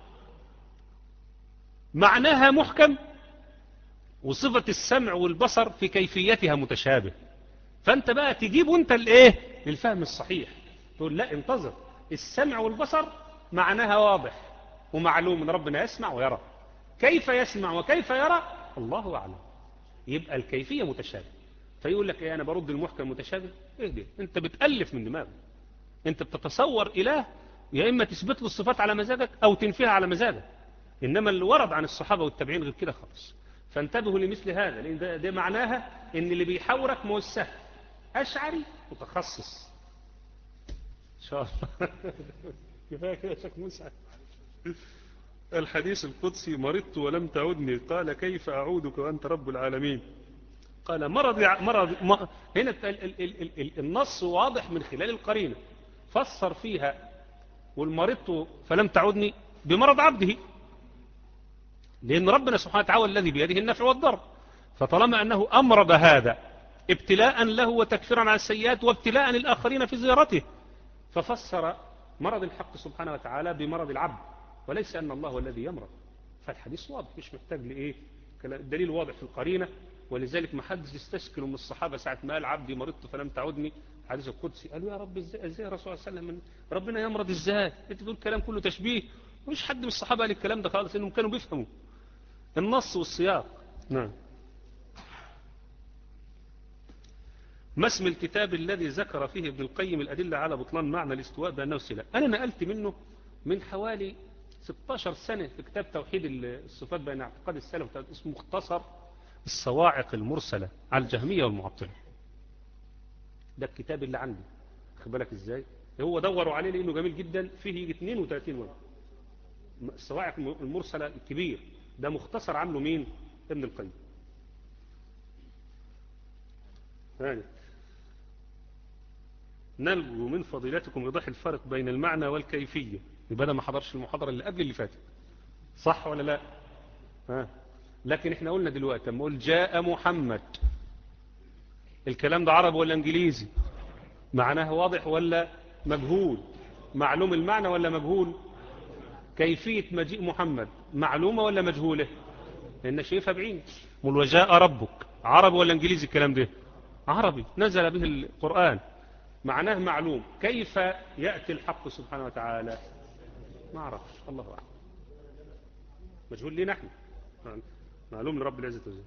معناها محكم وصفة السمع والبصر في كيفيتها متشابه فانت بقى تجيب انت الايه للفهم الصحيح تقول لا انتظر السمع والبصر معناها واضح ومعلوم ان ربنا يسمع ويرى كيف يسمع وكيف يرى الله أعلم يبقى الكيفية متشابه فيقول لك ايه انا برد المحكم متشابه ايه ده انت بتألف من دماغك انت بتتصور اله يا اما تثبت له الصفات على مزاجك او تنفيها على مزاجك انما اللي ورد عن الصحابة والتابعين غير كده خالص فانتبهوا لمثل هذا لان ده, ده معناها ان اللي بيحاورك ما هو السهل اشعري متخصص ان شاء الله كفايه كده شك مسعد الحديث القدسي مرضت ولم تعدني قال كيف أعودك وأنت رب العالمين قال مرض مرض هنا ال ال ال ال النص واضح من خلال القرينة فسر فيها والمرضت فلم تعدني بمرض عبده لأن ربنا سبحانه وتعالى الذي بيده النفع والضر فطالما أنه أمرض هذا ابتلاء له وتكفيرا على السيئات وابتلاء للآخرين في زيارته ففسر مرض الحق سبحانه وتعالى بمرض العبد وليس أن الله هو الذي يمرض فالحديث واضح مش محتاج لإيه الدليل واضح في القرينة ولذلك ما حدش يستشكل من الصحابة ساعة ما قال عبدي مرضت فلم تعودني حديث القدسي قالوا يا رب ازاي ازاي الرسول صلى الله عليه وسلم ربنا يمرض ازاي انت بتقول كلام كله تشبيه مش حد من الصحابة قال الكلام ده خالص انهم كانوا بيفهموا النص والسياق نعم ما اسم الكتاب الذي ذكر فيه ابن القيم الأدلة على بطلان معنى الاستواء بأنه سلاء أنا نقلت منه من حوالي 16 سنة في كتاب توحيد الصفات بين اعتقاد السلف اسمه مختصر الصواعق المرسلة على الجهمية والمعطلة ده الكتاب اللي عندي خد بالك ازاي هو دوروا عليه لانه جميل جدا فيه يجي 32 ورقه الصواعق المرسلة الكبير ده مختصر عامله مين ابن القيم ثاني نلجو من فضيلتكم إيضاح الفرق بين المعنى والكيفية يبقى انا ما حضرش المحاضرة اللي قبل اللي فاتت صح ولا لا ها لكن احنا قلنا دلوقتي لما قول جاء محمد الكلام ده عربي ولا انجليزي معناه واضح ولا مجهول معلوم المعنى ولا مجهول كيفية مجيء محمد معلومة ولا مجهولة لأن شايفها بعين قل وجاء ربك عربي ولا انجليزي الكلام ده عربي نزل به القرآن معناه معلوم كيف يأتي الحق سبحانه وتعالى ما أعرفش الله أعلم مجهول لنا احنا معلوم لرب العزة وجل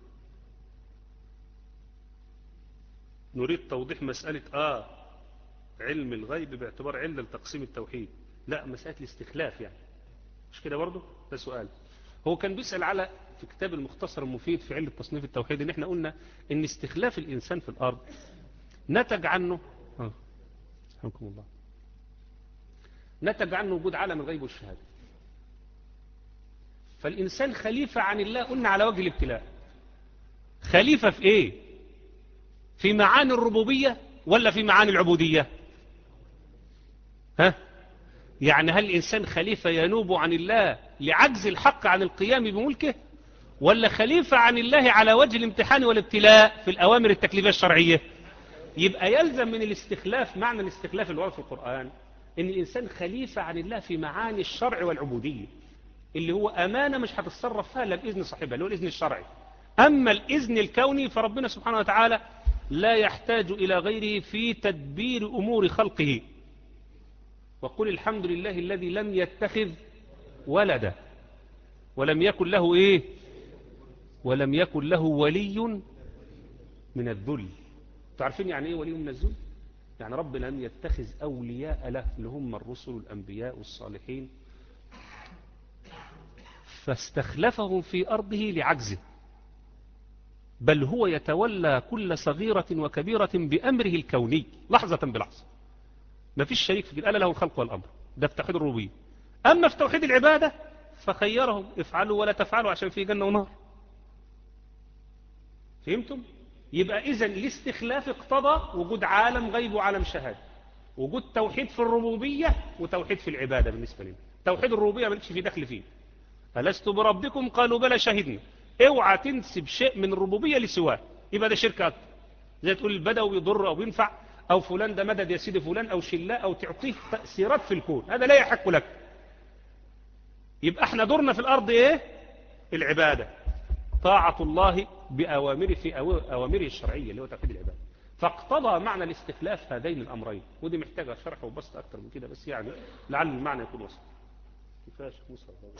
نريد توضيح مسألة آه علم الغيب باعتبار علة لتقسيم التوحيد لا مسألة الاستخلاف يعني مش كده برضه ده سؤال هو كان بيسأل على في كتاب المختصر المفيد في علة تصنيف التوحيد ان احنا قلنا ان استخلاف الانسان في الارض نتج عنه آه. رحمكم الله نتج عنه وجود عالم الغيب والشهادة فالإنسان خليفة عن الله قلنا على وجه الابتلاء خليفة في ايه في معاني الربوبية ولا في معاني العبودية ها يعني هل الإنسان خليفة ينوب عن الله لعجز الحق عن القيام بملكه ولا خليفة عن الله على وجه الامتحان والابتلاء في الأوامر التكليفية الشرعية يبقى يلزم من الاستخلاف معنى الاستخلاف الورد في القرآن ان الإنسان خليفة عن الله في معاني الشرع والعبودية اللي هو أمانة مش هتتصرف فيها إلا بإذن صاحبها اللي هو الإذن الشرعي أما الإذن الكوني فربنا سبحانه وتعالى لا يحتاج إلى غيره في تدبير أمور خلقه وقل الحمد لله الذي لم يتخذ ولدا ولم يكن له إيه ولم يكن له ولي من الذل تعرفين يعني إيه ولي من الذل يعني ربنا لم يتخذ أولياء له اللي هم الرسل والأنبياء والصالحين فاستخلفهم في أرضه لعجزه بل هو يتولى كل صغيرة وكبيرة بأمره الكوني لحظة بلحظة ما فيش شريك في ألا له الخلق والأمر ده في توحيد الربوبية أما في توحيد العبادة فخيرهم افعلوا ولا تفعلوا عشان في جنة ونار فهمتم؟ يبقى إذا الاستخلاف اقتضى وجود عالم غيب وعالم شهادة وجود توحيد في الربوبية وتوحيد في العبادة بالنسبة لنا توحيد الربوبية مالكش في دخل فيه ألست بربكم قالوا بلى شهدنا اوعى تنسب شيء من الربوبية لسواه يبقى ده شرك أكبر زي تقول البدوي بيضر أو بينفع أو فلان ده مدد يا سيدي فلان أو شلاء أو تعطيه تأثيرات في الكون هذا لا يحق لك يبقى احنا دورنا في الأرض ايه العبادة طاعة الله بأوامره في أوامره الشرعية اللي هو توحيد العبادة فاقتضى معنى الاستخلاف هذين الأمرين ودي محتاجة شرح وبسط أكتر من كده بس يعني لعل المعنى يكون وسط كفاش موسى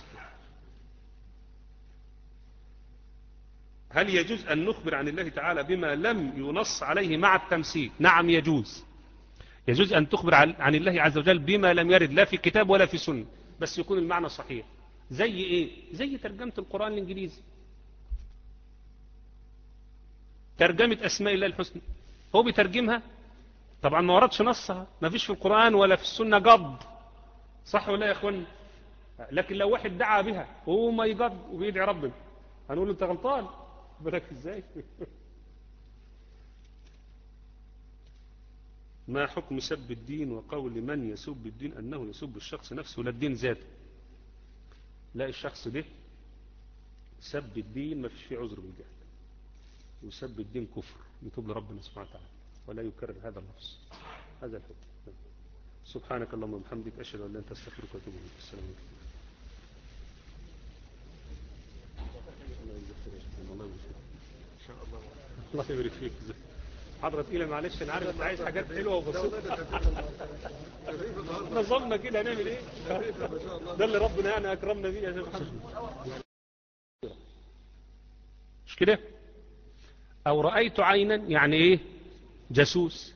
هل يجوز أن نخبر عن الله تعالى بما لم ينص عليه مع التمثيل نعم يجوز يجوز أن تخبر عن الله عز وجل بما لم يرد لا في كتاب ولا في سنة بس يكون المعنى صحيح زي إيه زي ترجمة القرآن الإنجليزي ترجمة أسماء الله الحسنى هو بيترجمها طبعا ما وردش نصها ما فيش في القرآن ولا في السنة قض صح ولا يا اخوان لكن لو واحد دعا بها وهو ما يقض وبيدعي ربنا هنقول له انت غلطان بالك ازاي ما حكم سب الدين وقول من يسب الدين أنه يسب الشخص نفسه لا الدين ذاته لا الشخص ده سب الدين ما فيش فيه عذر بالجهل وسب الدين كفر يتوب لربنا سبحانه وتعالى ولا يكرر هذا اللفظ هذا الحكم سبحانك اللهم وبحمدك أشهد أن لا إله إلا أنت أستغفرك وأتوب إليك السلام عليكم الله يبارك فيك حضرة تقيلة معلش انا عارف انت عايز حاجات حلوة وبسيطة نظمنا كده هنعمل ايه ده اللي ربنا يعني اكرمنا بيه يا شيخ مش كده او رأيت عينا يعني ايه جاسوس